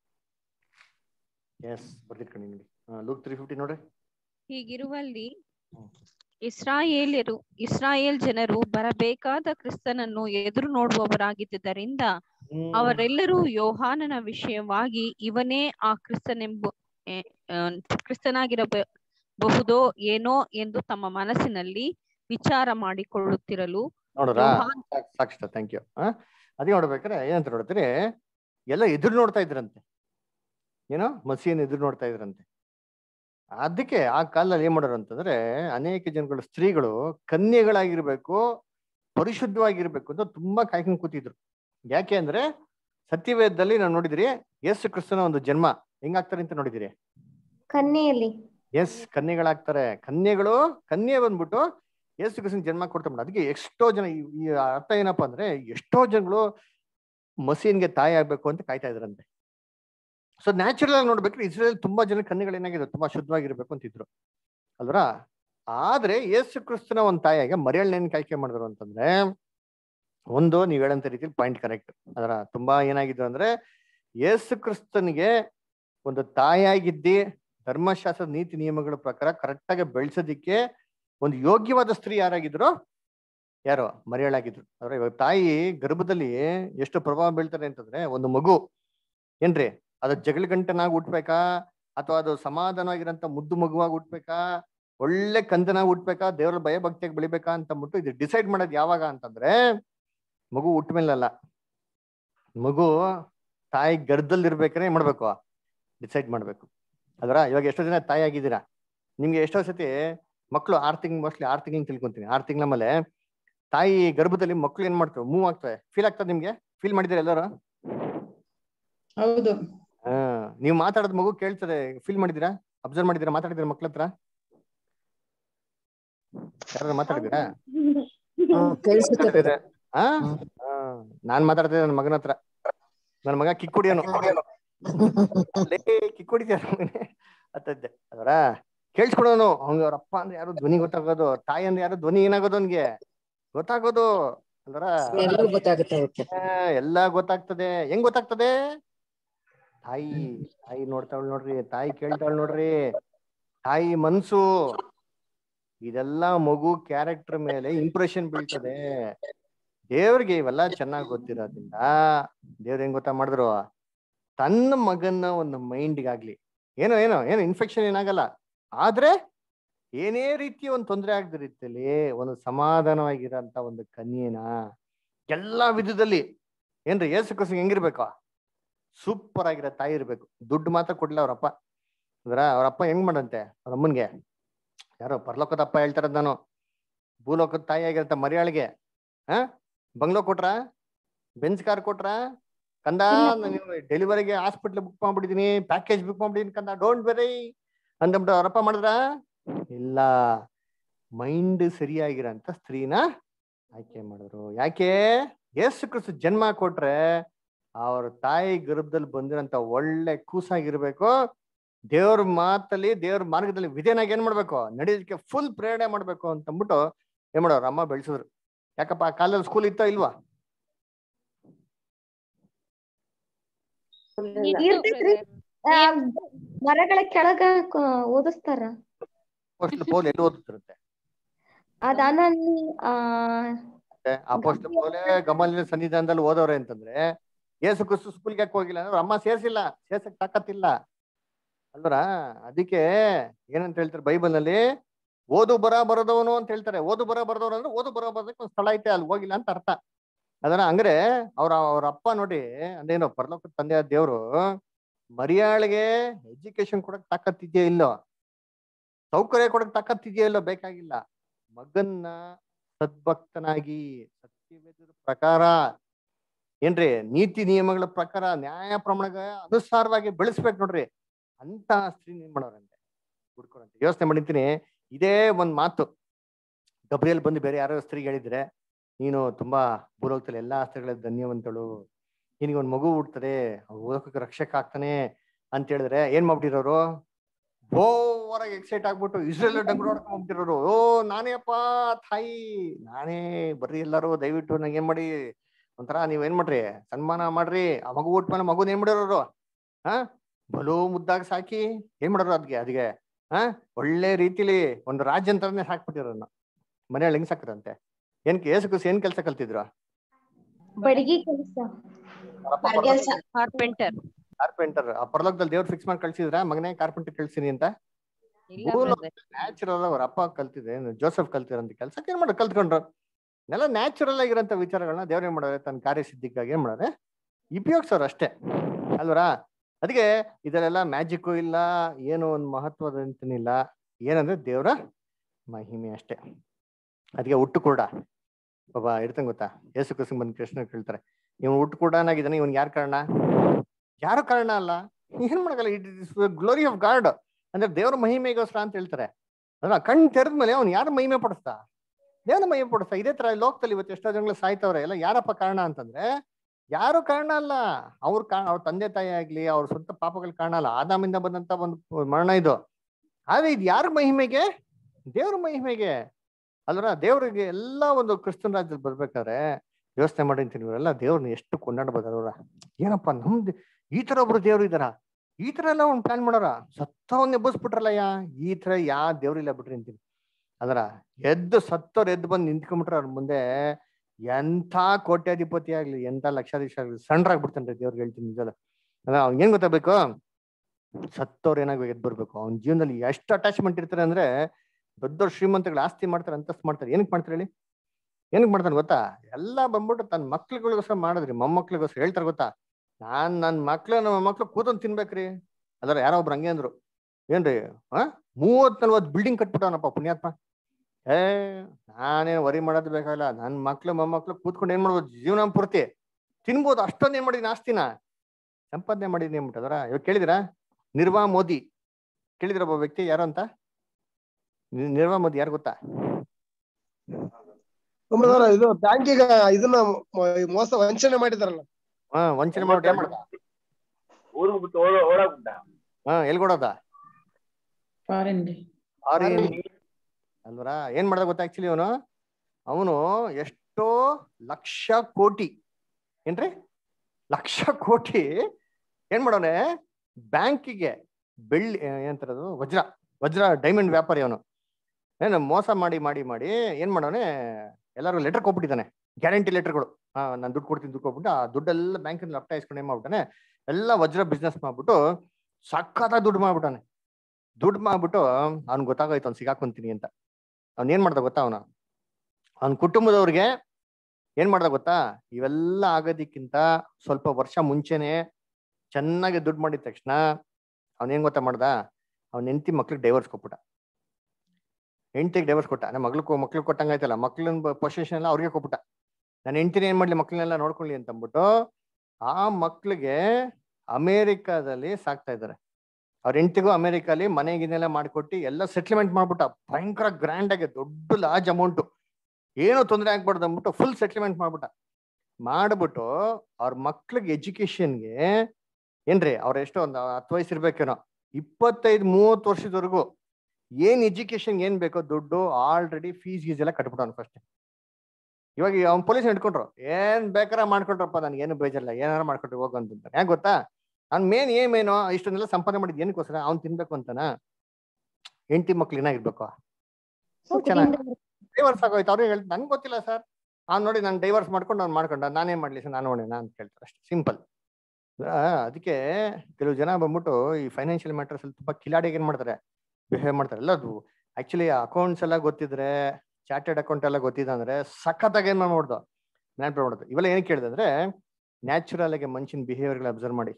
Speaker 1: yes ಬರ್ದಿಟ್ಕೊಂಡು ನಿಮಗೆ ಲೂಕ್ ತ್ರೀ ಫಿಫ್ಟೀನ್ ನೋಡ್ರಿ
Speaker 4: ಹೀಗಿರುವಲ್ಲಿ ಇಸ್ರಾಯೇಲ್ಯರು ಇಸ್ರಾಯೇಲ್ ಜನರು ಬರಬೇಕಾದ ಕ್ರಿಸ್ತನನ್ನು ಎದುರು ನೋಡುವವರಾಗಿದ್ದರಿಂದ ಅವರೆಲ್ಲರೂ ಯೋಹಾನನ ವಿಷಯವಾಗಿ ಇವನೇ ಆ ಕ್ರಿಸ್ತನೆಂಬ ಎ- ಆ, ಕ್ರಿಸ್ತನಾಗಿರಬಹುದೋ ಏನೋ ಎಂದು ತಮ್ಮ ಮನಸ್ಸಿನಲ್ಲಿ ವಿಚಾರ ಮಾಡಿಕೊಳ್ಳುತ್ತಿರಲು
Speaker 1: ನೋಡ್ರಾ
Speaker 4: ಯೋಹಾನ್
Speaker 1: ಸಾಕ್ಷ ಥ್ಯಾಂಕ್ ಯು ಅದೇ ನೋಡ್ಬೇಕಾದ್ರೆ ಏನಂತ ನೋಡ್ತೀರಿ ಎಲ್ಲ ಎದುರು ನೋಡ್ತಾ ಇದ್ರಂತೆ ಏನೋ ಮಸೀನ್ ಎದುರು ನೋಡ್ತಾ ಇದ್ರಂತೆ ಅದಕ್ಕೆ ಆ ಕಾಲದಲ್ಲಿ ಏನ್ ಮಾಡೋರು ಅಂತಂದ್ರೆ ಅನೇಕ ಜನಗಳು ಸ್ತ್ರೀಗಳು ಕನ್ಯೆಗಳಾಗಿರ್ಬೇಕು ಪರಿಶುದ್ಧವಾಗಿರ್ಬೇಕು ಅಂತ ತುಂಬಾ ಕಾಯ್ಕೊಂಡು ಕೂತಿದ್ರು ಯಾಕೆ ಅಂದ್ರೆ ಸತ್ಯವೇದದಲ್ಲಿ ನಾವು ನೋಡಿದ್ರಿ ಯೇಸು ಕ್ರಿಸ್ತನ ಒಂದು ಜನ್ಮ ಹೆಂಗಾಗ್ತಾರೆ ಅಂತ ನೋಡಿದಿರಿ
Speaker 2: ಕನ್ಯೆಯಲ್ಲಿ
Speaker 1: ಎಸ್ ಕನ್ಯೆಗಳಾಗ್ತಾರೆ ಕನ್ಯೆಗಳು ಕನ್ಯೆ ಬಂದ್ಬಿಟ್ಟು ಯೇಸು ಕ್ರಿಸ್ತನ ಜನ್ಮ ಕೊಡ್ತಾ ಅದಕ್ಕೆ ಎಷ್ಟೋ ಜನ ಈ- ಈ ಅರ್ಥ ಏನಪ್ಪಾ ಅಂದ್ರೆ ಎಷ್ಟೋ ಜನಗಳು ಮಸೀನ್ಗೆ ತಾಯಿ ಆಗ್ಬೇಕು ಅಂತ ಕಾಯ್ತಾ ಇದ್ರಂತೆ ಸೊ ನ್ಯಾಚುರಲ್ ಆಗಿ ನೋಡ್ಬೇಕ್ರೆ ಇಸ್ರೇಲ್ ತುಂಬಾ ಜನ ಕನ್ಯೆಗಳು ಏನಾಗಿದೆ ತುಂಬಾ ಶುದ್ಧವಾಗಿರ್ಬೇಕು ಅಂತಿದ್ರು ಅಲ್ವರ ಆದ್ರೆ ಯೇಸು ಕ್ರಿಸ್ತನ ಒಂದು ತಾಯಿಯಾಗಿ ಮರಿಯಳ್ನೇನ್ ಕಾಯ್ಕೆ ಮಾಡಿದ್ರು ಅಂತಂದ್ರೆ ಒಂದು ನೀವ್ ಹೇಳಂತ ರೀತಿಲಿ ಪಾಯಿಂಟ್ ಕರೆಕ್ಟ್ ಅದರ ತುಂಬಾ ಏನಾಗಿದ್ರು ಅಂದ್ರೆ ಯೇಸು ಕ್ರಿಸ್ತನಿಗೆ ಒಂದು ತಾಯಿಯಾಗಿದ್ದಿ ಧರ್ಮಶಾಸ್ತ್ರದ ನೀತಿ ನಿಯಮಗಳ ಪ್ರಕಾರ ಕರೆಕ್ಟ್ ಆಗಿ ಬೆಳೆಸೋದಿಕ್ಕೆ ಒಂದು ಯೋಗ್ಯವಾದ ಸ್ತ್ರೀ ಯಾರಾಗಿದ್ರು ಯಾರು ಮರಿಯಳಾಗಿದ್ರು ಅಂದ್ರೆ ಇವಾಗ ತಾಯಿ ಗರ್ಭದಲ್ಲಿ ಎಷ್ಟು ಪ್ರಭಾವ ಬೀಳ್ತಾರೆ ಅಂತಂದ್ರೆ ಒಂದು ಮಗು ಏನ್ರಿ ಅದು ಜಗಳ ಗಂಟನಾಗಿ ಹುಟ್ಬೇಕಾ ಅಥವಾ ಅದು ಸಮಾಧಾನವಾಗಿರಂತ ಮುದ್ದು ಮಗುವಾಗಿ ಹುಟ್ಬೇಕಾ ಒಳ್ಳೆ ಕಂದನಾಗಿ ಹುಟ್ಬೇಕಾ ದೇವರ ಭಯ ಭಕ್ತಿಯಾಗಿ ಬೆಳಿಬೇಕಾ ಅಂತ ಅಂದ್ಬಿಟ್ಟು ಇದು ಡಿಸೈಡ್ ಮಾಡೋದು ಯಾವಾಗ ಅಂತಂದ್ರೆ ಮಗು ಹುಟ್ಟ ಮೇಲಲ್ಲ ಮಗು ತಾಯಿ ಗರ್ಭದಲ್ಲಿ ಇರ್ಬೇಕಾದ್ರೆ ಏನ್ ಮಾಡ್ಬೇಕು ಡಿಸೈಡ್ ಮಾಡ್ಬೇಕು ಅದರ ಇವಾಗ ಎಷ್ಟೋ ಜನ ತಾಯಿ ಆಗಿದ್ದೀರಾ ನಿಮ್ಗೆ ಎಷ್ಟೋ ಸತಿ ಮಕ್ಕಳು ಆರು ತಿಂಗ್ ಮೋಸ್ಟ್ಲಿ ಆರು ತಿಂಗಳು ತಿಳ್ಕೊಂತೀನಿ ಆರು ತಿಂಗಳ ಮೇಲೆ ತಾಯಿ ಗರ್ಭದಲ್ಲಿ ಮಕ್ಳು ಏನ್ ಮಾಡ್ತವೆ ಮೂವ್ ಆಗ್ತವೆ ಫೀಲ್ ಆಗ್ತದೆ ನಿಮ್ಗೆ ಫೀಲ್ ಮಾಡಿದ್ದೀರಾ ಎಲ್ಲರೂ
Speaker 7: ಹೌದು
Speaker 1: ಹಾ ನೀವು ಮಾತಾಡೋದ್ ಮಗು ಕೇಳ್ತದೆ ಫೀಲ್ ಮಾಡಿದ್ದೀರಾ ಅಬ್ಸರ್ವ್ ಮಾಡಿದ್ದೀರಾ ಮಾತಾಡಿದ್ದೀರಾ ಮಕ್ಳ ಹತ್ರ ಯಾರು ಮಾತಾಡಿದ್ದೀರಾ ಮಾತಾಡ್ತಿದ್ರೆ? ಆ? ಆ, ನಾನ್ ಮಾತಾಡ್ತಿದ್ದೆ ನನ್ನ ಮಗನ ಹತ್ರ ನನ್ನ ಮಗ ಕಿಕ್ ಕುಡಿಯೋನು ಲೇ ಕಿಕ್ ಕುಡಿದ್ಯಾರ ಅತ್ತದ್ದೆ ಅದರ ಕೇಳಿಸ್ಕೊಡೋನು ಅವ್ನಿಗೆ ಅವ್ರ ಅಪ್ಪ ಅಂದ್ರೆ ಯಾರು ಧ್ವನಿ ಗೊತ್ತಾಗೋದು ತಾಯಿ ಅಂದ್ರೆ ಯಾರು ಧ್ವನಿ ಏನಾಗೋದು ಅವ್ನಿಗೆ ಗೊತ್ತಾಗೋದು ಅಂದ್ರ
Speaker 12: ಎಲ್ಲವೂ ಗೊತ್ತಾಗುತ್ತೆ ಅವಕ್ಕೆ
Speaker 1: ಆ, ಎಲ್ಲಾ ಗೊತ್ತಾಗ್ತದೆ ಹೆಂಗ್ ಗೊತ್ತಾಗ್ತದೆ ತಾಯಿ ತಾಯಿ ನೋಡ್ತಾವಳ್ ನೋಡ್ರಿ ತಾಯಿ ಕೇಳ್ತಾವಳ್ ನೋಡ್ರಿ ತಾಯಿ ಮನ್ಸು ಇದೆಲ್ಲ ಮಗು ಕ್ಯಾರೆಕ್ಟರ್ ಮೇಲೆ ಇಂಪ್ರೆಷನ್ ಬೀಳ್ತದೆ ದೇವ್ರಿಗೆ ಇವೆಲ್ಲ ಚೆನ್ನಾಗಿ ಗೊತ್ತಿರೋದ್ರಿಂದ ದೇವ್ರ ಹೆಂಗ್ ಗೊತ್ತಾ ಮಾಡಿದ್ರು ತನ್ನ ಮಗನ್ನ ಒಂದು ಮೈಂಡ್ಗಾಗ್ಲಿ ಏನೋ ಏನೋ ಏನೋ ಇನ್ಫೆಕ್ಷನ್ ಏನಾಗಲ್ಲ ಆದ್ರೆ ಏನೇ ರೀತಿಯ ಒಂದು ತೊಂದರೆ ಆಗದ ರೀತಿಯಲ್ಲಿ ಒಂದು ಸಮಾಧಾನವಾಗಿರೋಂತ ಒಂದು ಕನ್ಯೆನ ಎಲ್ಲಾ ವಿಧದಲ್ಲಿ ಏನ್ರಿ ಏಸು ಕ್ರಿಸ್ತ ಹೆಂಗಿರ್ಬೇಕು ಸೂಪರ್ ಆಗಿರೋ ತಾಯಿ ಇರ್ಬೇಕು ದುಡ್ಡು ಮಾತ್ರ ಕೊಡ್ಲಿಲ್ಲ ಅವ್ರಪ್ಪ ಅಂದ್ರ ಅವ್ರಪ್ಪ ಹೆಂಗ್ ಮಾಡಂತೆ ಅವ್ರ ಅಮ್ಮನ್ಗೆ ಯಾರೋ ಪರಲೋಕದ ಅಪ್ಪ ಹೇಳ್ತಾರದ್ ನಾನು ಭೂಲೋಕದ ತಾಯಿ ಆಗಿರಂತ ಮರಿಯಾಳಿಗೆ ಹ ಬಂಗ್ಲೋ ಕೊಟ್ರ ಬೆಂಚ್ ಕಾರ್ ಕೊಟ್ರ ಕಂದ ನೀವು ಡೆಲಿವರಿಗೆ ಹಾಸ್ಪಿಟ್ಲ್ ಬುಕ್ ಮಾಡ್ಬಿಟ್ಟಿದೀನಿ ಪ್ಯಾಕೇಜ್ ಬುಕ್ ಮಾಡ್ಬಿಟ್ಟಿದೀನಿ ಕಂದ ಡೋಂಟ್ ವೆರಿ ಅಂದ್ಬಿಟ್ಟು ಅವರಪ್ಪ ಮಾಡಿದ್ರ ಇಲ್ಲ ಮೈಂಡ್ ಸರಿಯಾಗಿರಂತ ಸ್ತ್ರೀನ ಆಯ್ಕೆ ಮಾಡಿದ್ರು ಯಾಕೆ ಯೇಸು ಕ್ರಿಸ್ತ ಜನ್ಮ ಕೊಟ್ರೆ ಅವ್ರ ತಾಯಿ ಗರ್ಭದಲ್ಲಿ ಬಂದಿರಂತ ಒಳ್ಳೆ ಕೂಸಾಗಿರ್ಬೇಕು ದೇವ್ರ ಮಾತಲ್ಲಿ ದೇವ್ರ ಮಾರ್ಗದಲ್ಲಿ ವಿಧೇನಾಗಿ ಏನ್ ಮಾಡ್ಬೇಕು ನಡೆಯೋದಕ್ಕೆ ಫುಲ್ ಪ್ರೇರಣೆ ಮಾಡ್ಬೇಕು ಅಂತ ಅಂದ್ಬಿಟ್ಟು ಏನ್ ಮಾಡೋರು ಅಮ್ಮ ಬೆಳೆಸಿದ್ರು ಯಾಕಪ್ಪ ಆ ಕಾಲದಲ್ಲಿ ಸ್ಕೂಲ್ ಇತ್ತ ಇಲ್ವಾ
Speaker 2: ಇರ್ತೈತ್ರಿ ಆ, ಮರಗಳ ಕೆಳಗ ಕ- ಓದಿಸ್ತಾರ
Speaker 1: ಅಪೋಸ್ಟ್ಲ ಪೌಲ್ ಎಲ್ಲಿ ಓದುತ್ತಿರುತ್ತೆ
Speaker 2: ಅದಾನಲ್ಲಿ ಆ
Speaker 1: ಅಪೋಸ್ಟ್ಲ ಪೌಲೆ ಗಮಲಿನ ಸನ್ನಿಧಾನದಲ್ಲಿ ಓದವ್ರೆ ಅಂತಂದ್ರೆ ಯೇಸು ಕ್ರಿಸ್ತು ಸ್ಕೂಲ್ಗೆ ಯಾಕೆ ಹೋಗಿಲ್ಲ ಅಂದ್ರೆ ಅವ್ರ ಅಮ್ಮ ಸೇರ್ಸಿಲ್ಲ ಸೇರ್ಸಕ್ ತಾಕತ್ತಿಲ್ಲ ಅಲ್ವರ ಅದಕ್ಕೆ ಏನಂತ ಹೇಳ್ತಾರೆ ಬೈಬಲ್ ನಲ್ಲಿ ಓದು ಬರ ಬರದವನು ಅಂತ ಹೇಳ್ತಾರೆ ಓದು ಬರ ಬರದವನು ಅಂದ್ರೆ ಓದು ಬರ ಬರೋದಕ್ಕೆ ಒಂದು ಸ್ಥಳ ಐತೆ ಅಲ್ಲಿ ಹೋಗಿಲ್ಲ ಅಂತ ಅರ್ಥ ಅದನ್ನ ಹಂಗ್ರೆ ಅವ್ರ ಅವ್ರ ಅಪ್ಪ ನೋಡಿ ಅಂದೇನೋ ಪರಲೋಕದ ತಂದೆಯ ದೇವ್ರು ಮರಿಯಾಳಿಗೆ ಎಜುಕೇಶನ್ ಕೊಡಕ್ ತಾಕತ್ತಿದೆಯೋ ಇಲ್ಲೋ ಸೌಕರ್ಯ ಕೊಡಕ್ ತಾಕತ್ತಿದೆಯೋ ಇಲ್ಲೋ ಬೇಕಾಗಿಲ್ಲ ಮಗನ್ನ ಸದ್ಭಕ್ತನಾಗಿ ಸತ್ಯವೇದದ ಪ್ರಕಾರ ಏನ್ರಿ ನೀತಿ ನಿಯಮಗಳ ಪ್ರಕಾರ ನ್ಯಾಯ ಪ್ರಮಾಣಗ ಅನುಸಾರವಾಗಿ ಬೆಳೆಸ್ಬೇಕು ನೋಡ್ರಿ ಅಂತ ಸ್ತ್ರೀ ಏನ್ ಮಾಡೋರಂತೆ ಹುಡ್ಕೊರಂತೆ ಯೋಚನೆ ಮಾಡಿರ್ತೀನಿ ಇದೇ ಒಂದ್ ಮಾತು ಗಬ್ರಿಯಲ್ಲಿ ಬಂದು ಬೇರೆ ಯಾರೋ ಸ್ತ್ರೀಗೆ ಹೇಳಿದ್ರೆ ನೀನು ತುಂಬಾ ಭೂಲೋಕದಲ್ಲಿ ಎಲ್ಲಾ ಸ್ತ್ರೀಗಳ ಧನ್ಯವಂತಳು ನಿನಗೆ ಒಂದ್ ಮಗು ಹುಡ್ತದೆ ಓದಕ್ಕೆ ರಕ್ಷಕ ಆಗ್ತಾನೆ ಅಂತ ಹೇಳಿದ್ರೆ ಏನ್ ಮಾಡ್ಬಿಟ್ಟಿರೋರು ಓವರಾಗಿ ಎಕ್ಸೈಟ್ ಆಗ್ಬಿಟ್ಟು ಇಸ್ರೇಲ್ ಡಂಗ್ರು ಹೊಡ್ಕೊಂಡ್ ಹೋಗ್ಬಿಟ್ಟಿರೋರು ಓ ನಾನೇ ಅಪ್ಪ ತಾಯಿ ನಾನೇ ಬರ್ರಿ ಎಲ್ಲರೂ ದಯವಿಟ್ಟು ನಂಗೆ ಏನ್ ಮಾಡಿ ಒಂಥರ ನೀವ್ ಏನ್ ಮಾಡ್ರಿ ಸನ್ಮಾನ ಮಾಡ್ರಿ ಆ ಮಗು ಹುಟ್ಟ ಮೇಲೆ ಮಗುನ ಏನ್ ಮಾಡಿರೋರು ಹಾ ಬಲೋ ಮುದ್ದಾಗಿ ಸಾಕಿ ಏನ್ ಮಾಡೋರು ಅದ್ಗೆ ಅದ್ಗೆ ಹಾ ಒಳ್ಳೆ ರೀತಿಲಿ ಒಂದು ರಾಜ್ಯ ಅಂತಾನೆ ಹಾಕ್ಬಿಟ್ಟಿರೋನ್ನ ಮನೆಯಲ್ಲಿ ಹೆಂಗ್ ಸಾಕ್ರಂತೆ ಏನ್ ಏಸು ಕುಸ್ ಏನ್ ಕೆಲ್ಸ ಕಲ್ತಿದ್ರು
Speaker 2: ಬಡಗಿ ಕೆಲಸ
Speaker 4: ಕಾರ್ಪೆಂಟರ್
Speaker 1: ಕಾರ್ಪೆಂಟರ್ ಆ ಪರಲೋಕದಲ್ಲಿ ದೇವ್ರು ಫಿಕ್ಸ್ ಮಾಡಿ ಕಳ್ಸಿದ್ರ ಮಗನೇ ಕಾರ್ಪೆಂಟರ್ ಕಳ್ಸಿನಿ ಅಂತ
Speaker 4: ಇಲ್ಲ ಬ್ರದರ್
Speaker 1: ನ್ಯಾಚುರಲ್ ಅವ್ರ ಅಪ್ಪ ಕಲ್ತಿದೆ ಏನು ಜೋಸೆಫ್ ಕಲ್ತಿರಂತ ಕೆಲ್ಸಕ್ಕೆ ಏನ್ ಮಾಡೋದು ಕಲ್ತ್ಕೊಂಡ್ರು ಎಲ್ಲ ನ್ಯಾಚುರಲ್ ಆಗಿರೋಂಥ ವಿಚಾರಗಳನ್ನ ದೇವ್ರ ಏನ್ ಮಾಡೋರೆ ತನ್ನ ಕಾರ್ಯಸಿದ್ಧಿಗಾಗಿ ಏನ್ ಮಾಡೋರೆ ಉಪಯೋಗಿಸೋರು ಅಷ್ಟೇ ಅಲ್ವರಾ ಅದಕ್ಕೆ ಇದರೆಲ್ಲ ಮ್ಯಾಜಿಕ್ಕು ಇಲ್ಲ ಏನು ಒಂದು ಮಹತ್ವದ ಅಂತನಿಲ್ಲ ಏನಂದ್ರೆ ದೇವ್ರ ಮಹಿಮೆ ಅಷ್ಟೇ ಅದಕ್ಕೆ ಹುಟ್ಟು ಕೂಡ ಒಬ್ಬ ಇರ್ತಾನೆ ಗೊತ್ತಾ ಯೇಸು ಕ್ರಿಸ್ತನ್ ಬಂದು ಕೃಷ್ಣ ಕೇಳ್ತಾರೆ ಇವನು ಹುಟ್ಟು ಕೂಡನಾಗಿದ್ದಾನೆ ಇವನ್ ಯಾರ ಕಾರಣ ಯಾರು ಕಾರಣ ಅಲ್ಲ ಏನ್ ಮಾಡಲ್ಲ it is glory of God ಅಂದ್ರೆ ದೇವ್ರ ಮಹಿಮೆಗೋಸ್ಕರ ಅಂತ ಹೇಳ್ತಾರೆ ಅಲ್ಲ ಕಣ್ ತೆರೆದ ಮೇಲೆ ಅವ್ನು ಯಾರು ಮಹಿಮೆ ಪಡಿಸ್ತಾ ದೇವ್ರ ಮಹಿಮೆ ಪಡಿಸ್ತಾ ಇದೇ ತರ ಲೋಕದಲ್ಲಿ ಇವತ್ತು ಎಷ್ಟೋ ಜನಗಳು ಸಾಯ್ತವ್ರೆ ಎಲ್ಲ ಯಾರಪ್ಪ ಕಾರಣ ಅಂತಂದ್ರೆ ಯಾರು ಕಾರಣ ಅಲ್ಲ ಅವ್ರ ಕಾರಣ ಅವ್ರ ತಂದೆ ತಾಯಿ ಆಗ್ಲಿ ಅವ್ರ ಸ್ವಂತ ಪಾಪಗಳ ಕಾರಣ ಅಲ್ಲ ಆದಾಮಿಂದ ಬಂದಂತ ಒಂದು ಮರಣ ಇದು ಆದ್ರೆ ಇದು ಯಾರ ಮಹಿಮೆಗೆ ದೇವ್ರ ಮಹಿಮೆಗೆ ಅಲ್ರ ದೇವ್ರಿಗೆ ಎಲ್ಲ ಒಂದು ಕ್ರಿಸ್ತನ್ ರಾಜ್ಯದಲ್ಲಿ ಬರ್ಬೇಕಾದ್ರೆ ಯೋಚನೆ ಮಾಡಿರ್ತೀನಿ ಇವರೆಲ್ಲ ದೇವ್ರನ್ನ ಎಷ್ಟು ಕೊಂಡಾಡ್ಬೋದು ಅವ್ರ ಏನಪ್ಪ ನಮ್ದು ಈ ತರ ಒಬ್ರು ದೇವ್ರು ಇದಾರ ಈ ತರ ಎಲ್ಲ ಒಂದು ಪ್ಲಾನ್ ಮಾಡೋರ ಸತ್ತವನ್ನ ಎಬ್ಬಿಸ್ಬಿಟ್ರಲ್ಲಯ್ಯ ಈ ತರ ಯಾ ದೇವ್ರಿಲ್ಲ ಬಿಟ್ರಿ ಅಂತೀನಿ ಅದರ ಎದ್ದು ಸತ್ತವ್ರು ಎದ್ದು ಬಂದು ನಿಂತ್ಕೊಂಡ್ಬಿಟ್ರೆ ಅವ್ರ ಮುಂದೆ ಎಂಥ ಕೋಟ್ಯಾಧಿಪತಿ ಆಗ್ಲಿ ಎಂಥ ಲಕ್ಷಾಧೀಶ ಆಗ್ಲಿ ಸಣ್ಣರಾಗ್ಬಿಡ್ತಾನೆ ದೇವ್ರಿಗೆ ಹೇಳ್ತೀನಿ ನಿಜಲ್ಲ ಅದ ಅವ್ನಿಗೆ ಏನ್ ಗೊತ್ತಾಗಬೇಕು ಸತ್ತವ್ರು ಏನಾಗ ಎದ್ದು ಬರ್ಬೇಕು ಅವ್ನ ಜೀವನದಲ್ಲಿ ಎಷ್ಟು ಅಟ್ಯಾಚ್ಮೆಂಟ್ ಇರ್ತಾರೆ ಅಂದ್ರೆ ದೊಡ್ಡ ದೊಡ್ಡ ಶ್ರೀಮಂತಗಳು ಆಸ್ತಿ ಮಾಡ್ತಾರೆ ಅಂತಸ್ತು ಮಾಡ್ತಾರೆ ಏನಕ್ಕೆ ಮಾಡ್ತಾರೆ ಹೇಳಿ ಏನಕ್ಕೆ ಮಾಡ್ತಾನೆ ಗೊತ್ತಾ ಎಲ್ಲ ಬಂದ್ಬಿಟ್ಟು ತನ್ನ ಮಕ್ಳುಗಳಿಗೋಸ್ಕರ ಮಾಡಿದ್ರಿ ಮೊಮ್ಮಕ್ಳಿಗೋಸ್ಕರ ಹೇಳ್ತಾರೆ ಗೊತ್ತಾ ನಾನ್ ನನ್ ಮಕ್ಳು ನಮ್ಮ ಮಕ್ಳು ಕೂತೊಂದು ತಿನ್ಬೇಕ್ರಿ ಅದರ ಯಾರೋ ಒಬ್ರು ಹಂಗೆ ಅಂದ್ರು ಏನ್ರಿ ಆ ಮೂವತ್ ನಲ್ವತ್ ಬಿಲ್ಡಿಂಗ್ ಕಟ್ಬಿಟ್ಟವನಪ್ಪ ಪುಣ್ಯಾತ್ಮ ಏ ನಾನೇನ್ ವರಿ ಮಾಡೋದು ಬೇಕಾಗಿಲ್ಲ ನನ್ ಮಕ್ಳು ಮೊಮ್ಮಕ್ಳು ಕೂತ್ಕೊಂಡು ಏನ್ ಮಾಡ್ಬೋದು ಜೀವನ ಪೂರ್ತಿ ತಿನ್ಬೋದು ಅಷ್ಟೊಂದ್ ಏನ್ ಮಾಡಿದೀನಿ ಆಸ್ತಿನ ಸಂಪಾದನೆ ಮಾಡಿದೀನಿ ಅಂದ್ಬಿಟ್ಟು ಅದರ ಇವಾಗ ಕೇಳಿದಿರಾ ನಿರ್ವಾ ಮೋದಿ ಕೇಳಿದಿರ ಒಬ್ಬ ವ್ಯಕ್ತಿ ಯಾರು ಅಂತ ನಿ- ನಿರ್ವಾ ಮೋದಿ ಯಾರು ಗೊತ್ತಾ
Speaker 8: ಬ್ರದರ್ ಇದು ಬ್ಯಾಂಕಿಗೆ ಇದನ್ನ ಮ- ಮೋಸ ವಂಚನೆ ಮಾಡಿದಾರಲ್ಲ
Speaker 1: ಹಾ ವಂಚನೆ ಮಾಡ್ಬಿಟ್ಟು ಏನ್ ಮಾಡ್ದ
Speaker 10: ಊರು ಬಿಟ್ಟು ಓಡ ಓಡಾಕ್ಬಿಟ್ಟ
Speaker 1: ಹಾ ಎಲ್ಗೊಡೋದ
Speaker 7: ಫಾರಿನ್
Speaker 1: ಆರೇನ್ ಅಲ್ವರ ಏನ್ ಮಾಡ್ದ ಗೊತ್ತಾ ಆಕ್ಚುಲಿ ಅವನು ಅವನು ಎಷ್ಟೋ ಲಕ್ಷ ಕೋಟಿ ಏನ್ರಿ ಲಕ್ಷ ಕೋಟಿ ಏನ್ ಮಾಡೋನೆ ಬ್ಯಾಂಕಿಗೆ ಬೆಳ್ಳಿ ಏನಂತಾರದು ವಜ್ರ ವಜ್ರ ಡೈಮಂಡ್ ವ್ಯಾಪಾರಿ ಅವನು ಏನು ಮೋಸ ಮಾಡಿ ಮಾಡಿ ಮಾಡಿ ಏನ್ ಮಾಡೋನೆ ಎಲ್ಲರಿಗೂ ಲೆಟರ್ ಕೊಟ್ಬಿಟ್ಟಿದ್ದಾನೆ ಗ್ಯಾರಂಟಿ ಲೆಟರ್ಗಳು ಹಾ ನಾನು ದುಡ್ಡು ಕೊಡ್ತೀನಿ ದುಡ್ಡು ಕೊಟ್ಬಿಟ್ಟು ಆ ದುಡ್ಡೆಲ್ಲ ಬ್ಯಾಂಕಿನ ಲಪ್ಟ ಇಸ್ಕೊಂಡು ಏನ್ ಮಾಡ್ಬಿಟ್ಟಾನೆ ಎಲ್ಲ ವಜ್ರ ಬಿಸ್ನೆಸ್ ಮಾಡ್ಬಿಟ್ಟು ಸಖತ್ತಾಗಿ ದುಡ್ಡು ಮಾಡ್ಬಿಟ್ಟಾನೆ ದುಡ್ಡು ಮಾಡ್ಬಿಟ್ಟು ಅವ್ನ್ ಗೊತ್ತಾಗೋಯ್ತು ಅವ್ನು ಸಿಗಾಕೊಂತೀನಿ ಅಂತ ಅವ್ನ್ ಏನ್ ಮಾಡ್ದ ಗೊತ್ತಾ ಅವನು ಅವನ ಕುಟುಂಬದವ್ರಿಗೆ ಏನ್ ಮಾಡ್ದ ಗೊತ್ತಾ ಇವೆಲ್ಲ ಆಗೋದಕ್ಕಿಂತ ಸ್ವಲ್ಪ ವರ್ಷ ಮುಂಚೆನೆ ಚೆನ್ನಾಗಿ ದುಡ್ಡು ಮಾಡಿದ ತಕ್ಷಣ ಅವ್ನ್ ಏನ್ ಗೊತ್ತಾ ಮಾಡ್ದ ಅವ್ನ ಹೆಂಡತಿ ಮಕ್ಳಿಗೆ ಡೈವರ್ಸ್ ಕೊಟ್ಬಿಟ್ಟ ಹೆಂಡತಿಗೆ ಡೈವರ್ಸ್ ಕೊಟ್ಟ ನಮ್ಮ ಮಗ್ಳು ಮಕ್ಳು ಕೊಟ್ಟಂಗಾಯ್ತಲ್ಲ ಮಕ್ಳಿನ ಪೊಸಿಷನ್ ಎಲ್ಲ ಅವ್ರಿಗೆ ಕೊಟ್ಬಿಟ್ಟ ನನ್ನ ಹೆಂಡತಿನ ಏನ್ ಮಾಡ್ಲಿ ಮಕ್ಳನ್ನೆಲ್ಲ ನೋಡ್ಕೊಳ್ಳಿ ಅಂತ ಅಂದ್ಬಿಟ್ಟು ಆ ಮಕ್ಳಿಗೆ ಅಮೇರಿಕಾದಲ್ಲಿ ಸಾಕ್ತಾ ಇದ್ದಾರೆ ಅವ್ರ ಹೆಂಡತಿಗೂ ಅಮೆರಿಕಲ್ಲಿ ಮನೆಗಿನೆಲ್ಲ ಮಾಡಿಕೊಟ್ಟು ಎಲ್ಲ ಸೆಟ್ಲ್ಮೆಂಟ್ ಮಾಡ್ಬಿಟ್ಟ ಭಯಂಕರ ಗ್ರ್ಯಾಂಡ್ ಆಗಿ ದೊಡ್ಡ ಲಾರ್ಜ್ ಅಮೌಂಟ್ ಏನೋ ತೊಂದರೆ ಆಗ್ಬಾರ್ದು ಅಂದ್ಬಿಟ್ಟು ಫುಲ್ ಸೆಟ್ಲ್ಮೆಂಟ್ ಮಾಡ್ಬಿಟ್ಟ ಮಾಡ್ಬಿಟ್ಟು ಅವ್ರ ಮಕ್ಳಿಗೆ ಎಜುಕೇಶನ್ಗೆ ಏನ್ರಿ ಅವ್ರ ಎಷ್ಟೋ ಒಂದು ಹತ್ತು ವಯಸ್ಸು ಇರ್ಬೇಕೇನೋ ಇಪ್ಪತ್ತೈದು ಮೂವತ್ತು ವರ್ಷದವರೆಗೂ ಏನ್ ಎಜುಕೇಶನ್ ಏನ್ ಬೇಕೋ ದುಡ್ಡು ಆಲ್ರೆಡಿ ಫೀಸ್ ಗೀಸ್ ಎಲ್ಲ ಕಟ್ಬಿಟ್ಟು ಫಸ್ಟ್ ಇವಾಗ ಅವ್ನ ಪೊಲೀಸ್ ಹಿಡ್ಕೊಂಡ್ರು ಏನ್ ಬೇಕಾರ ಮಾಡ್ಕೊಂಡ್ರಪ್ಪ ನನ್ಗೆ ಏನು ಬೇಜಾರಿಲ್ಲ ಏನಾರ ಮಾಡ್ಕೊಟ್ರು ಹೋಗು ಅಂತಂತಾರೆ ಯಾಕೆ ಗೊತ್ತಾ ಅವ್ನ್ ಮೇನ್ ಏನ್ ಮೇನು ಇಷ್ಟನ್ನೆಲ್ಲ ಸಂಪಾದನೆ ಮಾಡಿದ್ ಏನಕ್ಕೋಸ್ಕರ ಅವ್ನ್ ತಿನ್ಬೇಕು ಅಂತನಾ ಹೆಂಡತಿ ಮಕ್ಳು ಏನಾಗಿರ್ಬೇಕು ಚೆನ್ನಾಗಿ ಡೈವರ್ಸ್ ಆಗೋಯ್ತು ಅವ್ರಿಗೆ ಹೇಳ್ತಾರೆ ನನ್ಗೆ ಗೊತ್ತಿಲ್ಲ ಸರ್ ಅವ್ನು ನೋಡಿ ನಾನು ಡೈವರ್ಸ್ ಮಾಡ್ಕೊಂಡು ಅವ್ನು ಮಾಡ್ಕೊಂಡ ನಾನೇನ್ ಮಾಡ್ಲಿ ಸರ್ ನಾನು ನೋಡೋಣ ಅಂತ ಕೇಳ್ತಾರೆ ಅಷ್ಟೇ ಸಿಂಪಲ್ ಅದಕ್ಕೆ ಕೆಲವು ಜನ ಬಂದ್ಬಿಟ್ಟು ಈ ಫೈನಾನ್ಷಿಯಲ್ ಮ್ಯಾಟರ್ಸ್ ಅಲ್ಲಿ ತುಂಬಾ ಕಿಲಾಡಿಗೆ ಏನ್ ಮಾಡ್ತಾರೆ ಬಿಹೇವ್ ಮಾಡ್ತಾರೆ ಎಲ್ಲ ಅದು ಆಕ್ಚುಲಿ ಅಕೌಂಟ್ಸ್ ಎಲ್ಲ ಗೊತ್ತಿದ್ರೆ ಚಾರ್ಟೆಡ್ ಅಕೌಂಟ್ ಎಲ್ಲ ಗೊತ್ತಿದೆ ಅಂದ್ರೆ ಸಖತ್ತಾಗಿ ಏನ್ ಮಾಡ್ಬೋದು ನೆನಪು ಮಾಡೋದು ಇವೆಲ್ಲ ಏನಕ್ಕೆ ಕೇಳಿದೆ ಅಂದ್ರೆ ನ್ಯಾಚುರಲ್ ಆಗಿ ಮನುಷ್ಯನ ಬಿಹೇವಿಯರ್ಗಳ ಅಬ್ಸರ್ವ್ ಮಾಡಿ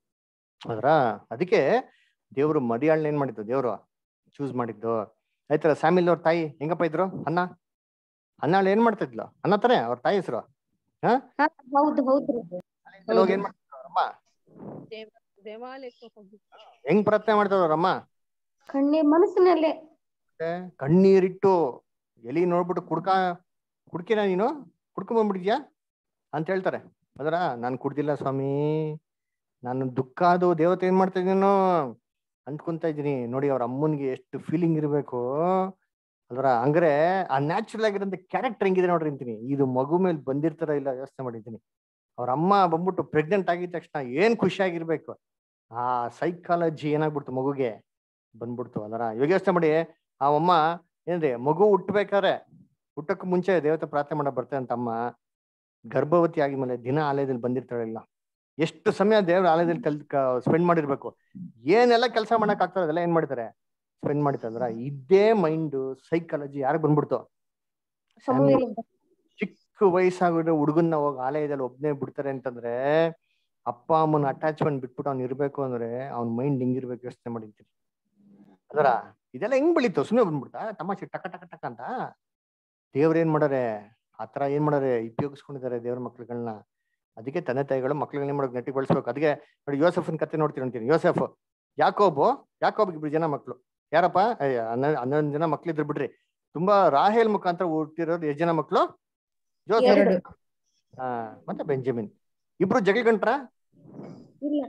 Speaker 1: ಅದರ ಅದಕ್ಕೆ ದೇವರು ಮಡಿಯಾಳ್ನ ಏನ್ ಮಾಡಿದ್ದು ದೇವರು ಚೂಸ್ ಮಾಡಿದ್ದು ಆಯ್ತಲ್ಲ ಸ್ಯಾಮಿಲ್ ಅವ್ರ ತಾಯಿ ಹೆಂಗಪ್ಪ ಇದ್ರು ಅನ್ನ ಹನ್ನಾಳು ಏನ್ ಮಾಡ್ತಿದ್ಲು ಅನ್ನ ತಾನೆ ಅವ್ರ ತಾಯಿ ಹೆಸರು ಹಾ
Speaker 2: ಹಾ, ಹೌದು ಹೌದ್ರಿ
Speaker 1: ಅಲ್ಲಿ ಹೋಗಿ ಏನ್ ಮಾಡ್ತಿದ್ರು ಅವ್ರಮ್ಮ
Speaker 4: ದೇವ- ದೇವಾಲಯಕ್ಕೆ ಹೋಗಿ
Speaker 1: ಹೆಂಗ್ ಪ್ರಾರ್ಥನೆ ಮಾಡ್ತಾರ ಅವ್ರಮ್ಮ
Speaker 2: ಕಣ್ಣಿ ಮನಸ್ಸಿನಲ್ಲೇ
Speaker 1: ಮತ್ತೆ ಕಣ್ಣೀರಿಟ್ಟು ಎಲಿ ನೋಡ್ಬಿಟ್ಟು ಕುಡ್ಕ ಕುಡ್ಕಿನ ನೀನು ಕುಡ್ಕೊಂಡ್ ಬಂದ್ಬಿಟ್ಟಿದ್ಯಾ ಅಂತ ಹೇಳ್ತಾರೆ ಅದರ ನಾನು ಕುಡ್ದಿಲ್ಲ ಸ್ವಾಮಿ ನಾನು ದುಃಖ ಅದು ದೇವತೆ ಏನ್ ಮಾಡ್ತಾ ಇದೀನೋ ಅಂದ್ಕೊಂತ ಇದೀನಿ ನೋಡಿ ಅವ್ರ ಅಮ್ಮನ್ಗೆ ಎಷ್ಟು ಫೀಲಿಂಗ್ ಇರಬೇಕು ಅದರ ಹಂಗ್ರೆ ಆ ನ್ಯಾಚುರಲ್ ಆಗಿರೋಂಥ ಕ್ಯಾರೆಕ್ಟರ್ ಹೆಂಗಿದೆ ನೋಡ್ರಿ ಅಂತೀನಿ ಇದು ಮಗು ಮೇಲೆ ಬಂದಿರ್ತಾರ ಇಲ್ಲ ಯೋಚನೆ ಮಾಡಿದ್ದೀನಿ ಅವ್ರ ಅಮ್ಮ ಬಂದ್ಬಿಟ್ಟು ಪ್ರೆಗ್ನೆಂಟ್ ಆಗಿದ ತಕ್ಷಣ ಏನ್ ಖುಷಿ ಆಗಿರ್ಬೇಕು ಆ ಸೈಕಾಲಜಿ ಏನಾಗ್ಬಿಡ್ತು ಮಗುಗೆ ಬಂದ್ಬಿಡ್ತು ಅದರ ಇವಾಗ ಯೋಚನೆ ಮಾಡಿ ಆ ಅಮ್ಮ ಏನ್ರಿ ಮಗು ಹುಟ್ಬೇಕಾದ್ರೆ ಹುಟ್ಟಕ್ಕೂ ಮುಂಚೆ ದೇವತೆ ಪ್ರಾರ್ಥನೆ ಮಾಡಕ್ ಬರ್ತಾರೆ ಅಂತ ಅಮ್ಮ ಗರ್ಭವತಿ ಆಗಿದ್ಮೇಲೆ ದಿನ ಆಲಯದಲ್ಲಿ ಬಂದಿರ್ತಾಳಿಲ್ಲ ಎಷ್ಟು ಸಮಯ ದೇವ್ರ ಆಲಯದಲ್ಲಿ ಕಲ್ ಸ್ಪೆಂಡ್ ಮಾಡಿರ್ಬೇಕು ಏನೆಲ್ಲ ಕೆಲಸ ಮಾಡಕ್ ಆಗ್ತದೆ ಅದೆಲ್ಲ ಏನ್ ಮಾಡ್ತಾರೆ ಸ್ಪೆಂಡ್ ಮಾಡ್ತಾರ ಇದೇ ಮೈಂಡ್ ಸೈಕಾಲಜಿ ಯಾರಿಗೆ ಬಂದ್ಬಿಡ್ತು
Speaker 2: ಸಮುವೇಲ
Speaker 1: ಚಿಕ್ಕ ವಯಸ್ಸಾಗಿರೋ ಹುಡುಗನ್ನ ಹೋಗಿ ಆಲಯದಲ್ಲಿ ಒಬ್ನೇ ಬಿಡ್ತಾರೆ ಅಂತಂದ್ರೆ ಅಪ್ಪ ಅಮ್ಮನ ಅಟ್ಯಾಚ್ಮೆಂಟ್ ಬಿಟ್ಬಿಟ್ಟು ಅವ್ನು ಇರ್ಬೇಕು ಅಂದ್ರೆ ಅವ್ನ ಮೈಂಡ್ ಹೆಂಗಿರ್ಬೇಕು ಯೋಚನೆ ಮಾಡಿರ್ತೀರಿ ಅದರ ಇದೆಲ್ಲ ಹೆಂಗ್ ಬೆಳೀತು ಸುಮ್ಮನೆ ಬಂದ್ಬಿಡ್ತಾ ತಮಾಷೆ ಟಕ ಟಕ ಟಕ ಅಂತ ದೇವ್ರ ಏನ್ ಮಾಡಾರೆ ಆತರ ಏನ್ ಮಾಡಾರೆ ಉಪಯೋಗಿಸ್ಕೊಂಡಿದ್ದಾರೆ ದೇವ್ರ ಮಕ್ಳುಗಳನ್ನ ಅದಕ್ಕೆ ತಂದೆ ತಾಯಿಗಳು ಮಕ್ಳುಗಳನ್ನ ಏನ್ ಮಾಡೋದು ನೆಟ್ಟಿಗೆ ಬೆಳೆಸ್ಬೇಕು ಅದಕ್ಕೆ ನೋಡಿ ಯೋಸೆಫನ್ ಕತೆ ನೋಡ್ತೀರಿ ಅಂತೀನಿ ಯೋಸೆಫ್ ಯಾಕೋಬು ಯಾಕೋಬ್ ಇಬ್ರು ಜನ ಮಕ್ಳು ಯಾರಪ್ಪ ಅಯ್ಯ, ಹನ್ನ- ಹನ್ನೊಂದು ಜನ ಮಕ್ಳಿದ್ರು ಬಿಡ್ರಿ ತುಂಬಾ ರಾಹೇಲ್ ಮುಖಾಂತರ ಹುಟ್ಟಿರೋದು ಎಷ್ಟು ಜನ ಮಕ್ಳು ಜೋಸೆಫ್
Speaker 7: ಎರಡು
Speaker 1: ಹಾ ಮತ್ತೆ ಬೆಂಜಮಿನ್ ಇಬ್ರು ಜಗಳ ಗಂಟ್ರ
Speaker 2: ಇಲ್ಲ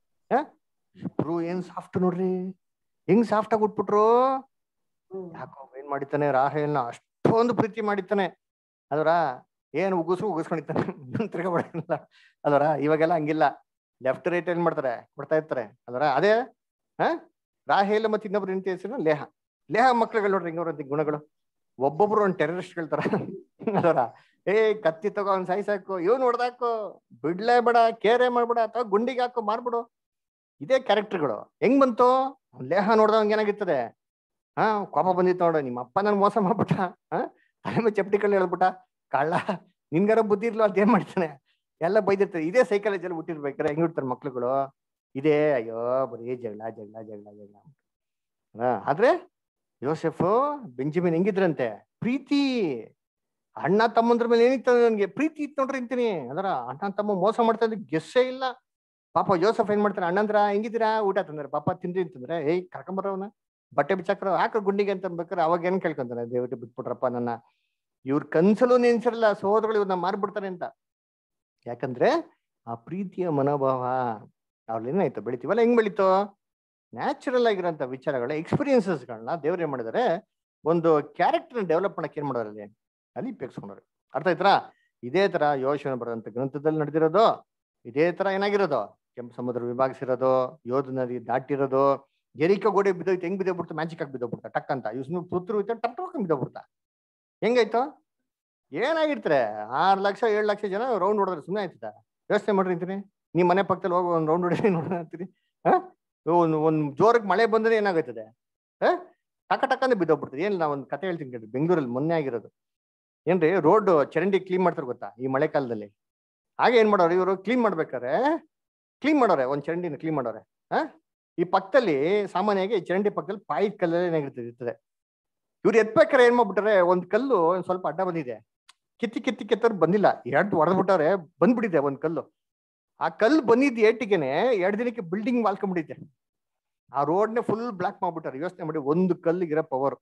Speaker 1: ಇಬ್ರು ಏನ್ ಸಾಫ್ಟ್ ನೋಡ್ರಿ ಹೆಂಗ್ ಸಾಫ್ಟ್ ಆಗಿ ಉಟ್ಬಿಟ್ರು ಯಾಕೋ ಏನ್ ಮಾಡಿತಾನೆ ರಾಹೇಲ್ನ ಅಷ್ಟೊಂದು ಪ್ರೀತಿ ಮಾಡಿತಾನೆ ಅದರ ಏನ್ ಉಗುಸು ಉಗಿಸ್ಕೊಂಡಿತ್ತಾನೆ ತಿರ್ಗಾ ಬಿಡಲ್ಲ ಅದರ ಇವಾಗೆಲ್ಲ ಹಂಗಿಲ್ಲ ಲೆಫ್ಟ್ ರೈಟ್ ಏನ್ ಮಾಡ್ತಾರೆ ಕೊಡ್ತಾ ಇರ್ತಾರೆ ಅದರ ಅದೇ ಹ ರಾಹೇಲ್ ಮತ್ತೆ ಇನ್ನೊಬ್ರು ಹೆಂಡತಿ ಹೆಸರು ಲೇಹ ಲೇಹ ಮಕ್ಳುಗಳು ನೋಡ್ರಿ ಹಿಂಗವ್ರಂತ ಗುಣಗಳು ಒಬ್ಬೊಬ್ರು ಒಂದು ಟೆರರಿಸ್ಟ್ಗಳ ತರ ಅದರ ಏ ಕತ್ತಿ ತಗೋ ಅವ್ನ್ ಸಾಯ್ಸಾಕು ಇವ್ನು ಹೊಡ್ದಾಕು ಬಿಡ್ಲೇ ಬೇಡ ಕೇರೆ ಮಾಡ್ಬೇಡ ಅಥವಾ ಗುಂಡಿಗೆ ಹಾಕು ಮಾರ್ಬಿಡು ಇದೇ ಕ್ಯಾರೆಕ್ಟರ್ಗಳು ಹೆಂಗ್ ಬಂತು ಲೇಹ ನೋಡ್ದವಂಗ ಏನಾಗಿರ್ತದೆ ಹಾ ಕೋಪ ಬಂದಿತ್ತು ನೋಡು ನಿಮ್ಮ ಅಪ್ಪ ನನ್ ಮೋಸ ಮಾಡ್ಬಿಟ್ಟ ಹಾ ತಲೆ ಮೇಲೆ ಚಪ್ಪಟಿ ಕಳ್ಳಿ ಹೇಳ್ಬಿಟ್ಟ ಕಳ್ಳ ನಿನ್ಗಾರ ಬುದ್ಧಿ ಇರ್ಲೋ ಅಂತ ಏನ್ ಮಾಡ್ತಾನೆ ಎಲ್ಲ ಬೈದಿರ್ತಾರೆ ಇದೇ ಸೈಕಾಲಜಿಯಲ್ಲಿ ಹುಟ್ಟಿರ್ಬೇಕಾರೆ ಹೆಂಗ್ ಬಿಡ್ತಾರೆ ಮಕ್ಳುಗಳು ಇದೇ ಅಯ್ಯೋ ಬರೀ ಜಗಳ ಜಗಳ ಜಗಳ ಜಗಳ ಹಾ ಆದ್ರೆ ಯೋಸೆಫ್ ಬೆಂಜಮಿನ್ ಹೆಂಗಿದ್ರಂತೆ ಪ್ರೀತಿ ಅಣ್ಣ ತಮ್ಮಂದ್ರ ಮೇಲೆ ಏನಿತ್ತು ನನ್ಗೆ ಪ್ರೀತಿ ಇತ್ತು ನೋಡ್ರಿ ಅಂತೀನಿ ಅದರ ಅಣ್ಣ ತಮ್ಮ ಮೋಸ ಮಾಡ್ತಾ ಇದ್ದ ಗೆಸ್ಸೇ ಇಲ್ಲ ಪಾಪ ಜೋಸಫ್ ಏನ್ ಮಾಡ್ತಾನೆ ಅಣ್ಣಂದ್ರ ಹೆಂಗಿದ್ದೀರಾ ಊಟ ತಂದ್ರೆ ಪಾಪ ತಿಂದ್ರಿ ಅಂತಂದ್ರೆ ಏಯ್ ಕರ್ಕೊಂಬರವನ ಬಟ್ಟೆ ಬಿಚ್ಚಾಕ್ರ ಹಾಕ ಗುಂಡಿಗೆ ಅಂತ ಅನ್ಬೇಕಾರೆ ಅವಾಗ ಏನ್ ಕೇಳ್ಕೊಂತಾನೆ ದಯವಿಟ್ಟು ಬಿಟ್ಬಿಟ್ರಪ್ಪ ನನ್ನ ಇವ್ರ ಕನ್ಸಲು ನೆನ್ಸಿರಲ್ಲ ಸಹೋದರಗಳು ಇವ್ರನ್ನ ಮಾರ್ಬಿಡ್ತಾರೆ ಅಂತ ಯಾಕಂದ್ರೆ ಆ ಪ್ರೀತಿಯ ಮನೋಭಾವ ಅವ್ರಲ್ಲಿ ಏನಾಯ್ತು ಬೆಳಿತೀವಲ್ಲ ಹೆಂಗ್ ಬೆಳೀತು ನ್ಯಾಚುರಲ್ ಆಗಿರೋಂಥ ವಿಚಾರಗಳ ಎಕ್ಸ್ಪೀರಿಯನ್ಸಸ್ಗಳನ್ನ ದೇವ್ರು ಏನ್ ಮಾಡಿದಾರೆ ಒಂದು ಕ್ಯಾರೆಕ್ಟರ್ ಡೆವಲಪ್ ಮಾಡಕ್ಕೆ ಏನ್ ಮಾಡೋರು ಅಲ್ಲಿ ಅಲ್ಲಿ ಉಪಯೋಗಿಸ್ಕೊಂಡ್ರು ಅರ್ಥ ಆಯ್ತಾ ಇದೇ ತರ ಯೋಚನೆ ಬರೋಂಥ ಗ್ರಂಥದಲ್ಲಿ ನಡೆದಿರೋದು ಇದೇ ತರ ಏನಾಗಿರೋದು ಕೆಂಪು ಸಮುದ್ರ ವಿಭಾಗಿಸಿರೋದು ಯೋಧ ನದಿ ದಾಟಿರೋದು ಎರಿಕ ಗೋಡೆ ಬಿದ್ದೋಯ್ತು ಹೆಂಗ್ ಬಿದ್ದೋಗ್ಬಿಡ್ತು ಮ್ಯಾಜಿಕ್ ಆಗಿ ಬಿದ್ದೋಗ್ಬಿಡ್ತಾ ಟಕ್ ಅಂತ ಇವ್ನು ಪುತ್ರ ಇತ್ತು ಟಕ್ ಟಕ್ ಬಿದ್ದೋಗ್ಬಿಡ್ತಾ ಹೆಂಗಾಯ್ತು ಏನಾಗಿರ್ತಾರೆ ಆರ್ ಲಕ್ಷ ಏಳು ಲಕ್ಷ ಜನ ರೌಂಡ್ ಹೊಡೆದ್ರೆ ಸುಮ್ಮನೆ ಆಯ್ತದ ಯೋಚನೆ ಮಾಡ್ರಿ ಅಂತೀನಿ ನಿಮ್ ಮನೆ ಪಕ್ಕದಲ್ಲಿ ಹೋಗಿ ಒಂದು ರೌಂಡ್ ಹೊಡಿ ನೋಡೋಣ ಅಂತೀನಿ ಹಾ ಒಂದು ಒಂದ್ ಜೋರಕ್ಕೆ ಮಳೆ ಬಂದ್ರೆ ಏನಾಗುತ್ತದೆ ಹಾ ಟಕ ಟಕ್ ಅಂತ ಬಿದ್ದೋಗ್ಬಿಡ್ತದೆ ಏನ್ ನಾ ಒಂದು ಕತೆ ಹೇಳ್ತೀನಿ ಕೇಳಿ ಬೆಂಗಳೂರಲ್ಲಿ ಮೊನ್ನೆ ಆಗಿರೋದು ಏನ್ರಿ ರೋಡ್ ಚರಂಡಿ ಕ್ಲೀನ್ ಮಾಡ್ತಾರೆ ಗೊತ್ತಾ ಈ ಮಳೆ ಕಾಲದಲ್ಲಿ ಹಾಗೆ ಏನ್ ಮಾಡೋರು ಇವರು ಕ್ಲೀನ್ ಮಾಡ್ಬೇಕಾರೆ ಕ್ಲೀನ್ ಮಾಡೋರೆ ಒಂದ್ ಚರಂಡಿನ ಕ್ಲೀನ್ ಮಾಡೋರೆ ಹಾ ಈ ಪಕ್ಕದಲ್ಲಿ ಸಾಮಾನ್ಯವಾಗಿ ಈ ಚರಂಡಿ ಪಕ್ಕದಲ್ಲಿ ಪಾಯಿಟ್ ಕಲ್ಲಲ್ಲಿ ಏನಾಗಿರ್ತದೆ ಇರ್ತದೆ ಇವ್ರು ಎತ್ಬೇಕಾರೆ ಏನ್ ಮಾಡ್ಬಿಟ್ಟಾರೆ ಒಂದ್ ಕಲ್ಲು ಒಂದ್ ಸ್ವಲ್ಪ ಅಡ್ಡ ಬಂದಿದೆ ಕಿತ್ತಿ ಕಿತ್ತಿ ಕಿತ್ತವ್ರು ಬಂದಿಲ್ಲ ಎರಡು ಹೊಡೆದ್ಬಿಟ್ಟವ್ರೆ ಬಂದ್ಬಿಟ್ಟಿದೆ ಒಂದ್ ಕಲ್ಲು ಆ ಕಲ್ಲು ಬಂದಿದ್ದ ಏಟಿಗೆನೆ ಎರಡು ದಿನಕ್ಕೆ ಬಿಲ್ಡಿಂಗ್ ಮಾಲ್ಕೊಂಡ್ಬಿಟ್ಟಿದೆ ಆ ರೋಡ್ನೆ ಫುಲ್ ಬ್ಲಾಕ್ ಮಾಡ್ಬಿಟ್ಟಾರೆ ಯೋಚನೆ ಮಾಡಿ ಒಂದು ಕಲ್ಲಿಗಿರೋ ಪವರ್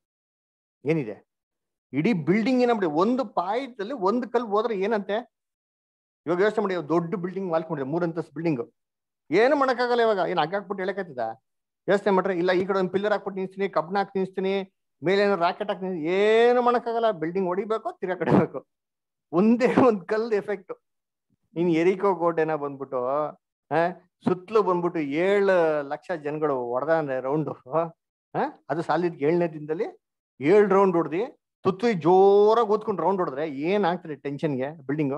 Speaker 1: ಏನಿದೆ ಇಡೀ ಬಿಲ್ಡಿಂಗ್ ಏನಾಗ್ಬಿಡಿ ಒಂದು ಪಾಯದಲ್ಲಿ ಒಂದು ಕಲ್ಲು ಹೋದ್ರೆ ಏನಂತೆ ಇವಾಗ ಯೋಚನೆ ಮಾಡಿ ದೊಡ್ಡ ಬಿಲ್ಡಿಂಗ್ ಮಾಲ್ಕೊಂಡಿದೆ ಮೂರಂತಸ್ ಬಿಲ್ಡಿಂಗ್ ಏನು ಮಾಡಕ್ಕಾಗಲ್ಲ ಇವಾಗ ಏನು ಹಗ್ಗಾಕ್ಬಿಟ್ಟು ಹೇಳಕತ್ತಿದ ಯೋಚನೆ ಮಾಡ್ರೆ ಇಲ್ಲ ಈ ಕಡೆ ಒಂದು ಪಿಲ್ಲರ್ ಹಾಕ್ಬಿಟ್ಟು ನಿಲ್ಸ್ತೀನಿ ಕಬ್ಣ ಹಾಕಿ ನಿಲ್ಸ್ತೀನಿ ಮೇಲೆ ಏನೋ ರಾಕೆಟ್ ಹಾಕಿ ನಿಲ್ಸ್- ಏನು ಮಾಡಕ್ಕಾಗಲ್ಲ ಬಿಲ್ಡಿಂಗ್ ಹೊಡಿಬೇಕು ತಿರ್ಗಾ ಕಡಿಬೇಕು ಒಂದೇ ಒಂದ್ ಕಲ್ಲು ಎಫೆಕ್ಟ್ ಇನ್ ಎರಿಕೋ ಗೋಡೆನ ಬಂದ್ಬಿಟ್ಟು ಆ ಸುತ್ತಲೂ ಬಂದ್ಬಿಟ್ಟು ಏಳು ಲಕ್ಷ ಜನಗಳು ಹೊಡೆದ ಅಂದ್ರೆ ರೌಂಡ್ ಅದು ಸಾಲಿದ್ ಏಳನೇ ದಿನದಲ್ಲಿ ಏಳು ರೌಂಡ್ ಹೊಡ್ದಿ ತುತ್ತು ಜೋರಾಗಿ ಓದ್ಕೊಂಡು ರೌಂಡ್ ಹೊಡೆದ್ರೆ ಏನ್ ಆಗ್ತದೆ ಟೆನ್ಷನ್ಗೆ ಬಿಲ್ಡಿಂಗು